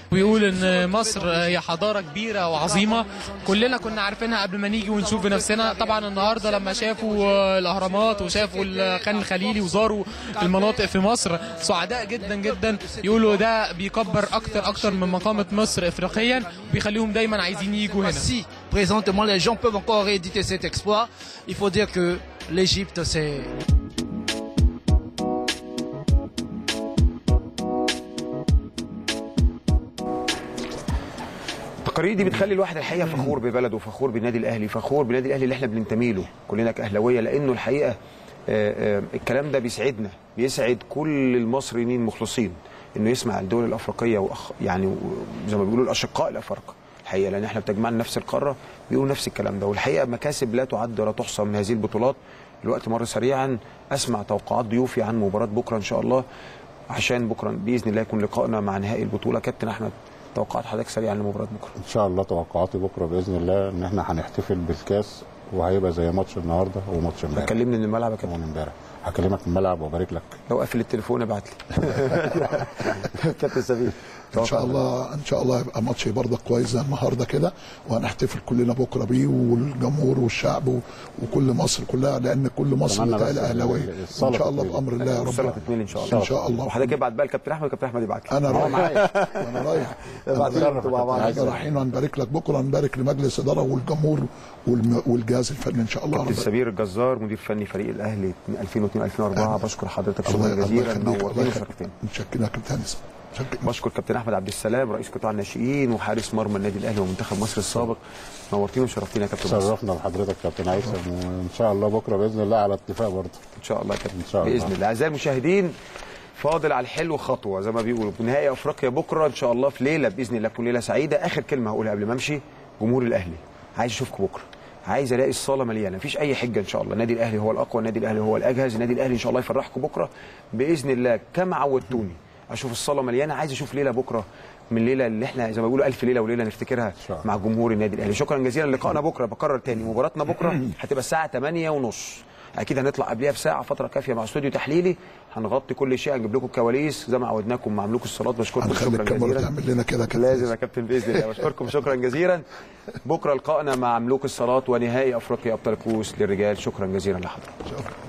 ويقول ان مصر هي حضاره كبيره وعظيمه كلنا كنا عارفينها قبل ما نيجي ونشوف بنفسنا طبعا النهارده لما شافوا الاهرامات وشافوا الخان الخليلي وزاروا المناطق في مصر سعداء جدا جدا يقولوا ده بيكبر اكتر اكتر من مقامه مصر افريقيا وبيخليهم دايما عايزين يجوا هنا Si présentement les gens peuvent encore rééditer cet exploit, il faut dire que l'Égypte c'est التقارير دي بتخلي الواحد الحقيقه فخور ببلده فخور بالنادي الاهلي فخور بالنادي الاهلي اللي احنا بننتمي له كلنا كاهلاويه لانه الحقيقه آه، آه، الكلام ده بيسعدنا بيسعد كل المصريين المخلصين انه يسمع الدول الافريقيه وأخ يعني و- زي ما بيقولوا الاشقاء الافارقه الحقيقه لان احنا بتجمعنا نفس القاره بيقولوا نفس الكلام ده والحقيقه مكاسب لا تعد ولا تحصى من هذه البطولات الوقت مر سريعا اسمع توقعات ضيوفي عن مباراه بكره ان شاء الله عشان بكره باذن الله يكون لقائنا مع نهائي البطوله كابتن احمد توقعات حضرتك سريعا لمباراه بكره ان شاء الله توقعاتي بكره باذن الله ان احنا هنحتفل بالكاس وهيبقى زي ماتش النهارده وماتش امبارح هتكلمني من الملعب يا كابتن امبارح هكلمك من الملعب وابارك لك لو قفل التليفون ابعت لي كابتن سمير ان شاء الله ان شاء الله يبقى ماتش برضه كويس زي النهارده كده وهنحتفل كلنا بكره بيه والجمهور والشعب و- وكل مصر كلها لان كل مصر أتمنى بتاعي بس اهلاويه الصلاة ان شاء الله تتميل. بامر الله يا رب الصلاة تتميل ان شاء الله ان شاء الله وحضرتك ابعت بقى لكابتن احمد وكابتن احمد يبعت لي انا هو رايح معايا انا رايح ابعت لي انتوا مع بعض احنا رايحين وهنبارك لك بكره هنبارك لمجلس اداره والجمهور والم- والجهاز الفني ان شاء الله كابتن رب سمير الجزار مدير فني فريق الاهلي 2002 2004 بشكر حضرتك الله- شكرا الله جزيلا يخليك، الله نورتني يخليك. وشرفتني متشكرين يا كابتن هانس بشكر كابتن احمد عبد السلام رئيس قطاع الناشئين وحارس مرمى النادي الاهلي ومنتخب مصر السابق نورتني وشرفتني يا كابتن مصر. شرفنا بحضرتك كابتن هيثم وان شاء الله بكره باذن الله على اتفاق برضه ان شاء الله يا كابتن ان شاء الله باذن الله اعزائي المشاهدين فاضل على الحلو خطوه زي ما بيقولوا نهائي افريقيا بكره ان شاء الله في ليله باذن الله تكون ليله سعيده اخر كلمه هقولها قبل ما امشي جمهور الاهلي عايز اشوفكم بكره عايز الاقي الصاله مليانه مفيش اي حجه ان شاء الله النادي الاهلي هو الاقوى النادي الاهلي هو الاجهز النادي الاهلي ان شاء الله يفرحكم بكره باذن الله كما عودتوني اشوف الصاله مليانه عايز اشوف ليله بكره من الليله اللي احنا زي ما بيقولوا الف ليله وليله نفتكرها مع جمهور النادي الاهلي شكرا جزيلا لقائنا بكره بكرر تاني مباراتنا بكره هتبقى الساعه 8 ونص اكيد هنطلع قبلها بساعه فتره كافيه مع استوديو تحليلي هنغطي كل شيء هنجيب لكم الكواليس زي ما عودناكم مع مملوك الصالات بشكركم هنخلي شكرا الكاميرا جزيلا تعمل لنا كده كده لازم يا كابتن باذن الله بشكركم شكرا جزيلا بكره لقائنا مع مملوك الصالات ونهائي افريقيا ابطال الكؤوس للرجال شكرا جزيلا لحضرتك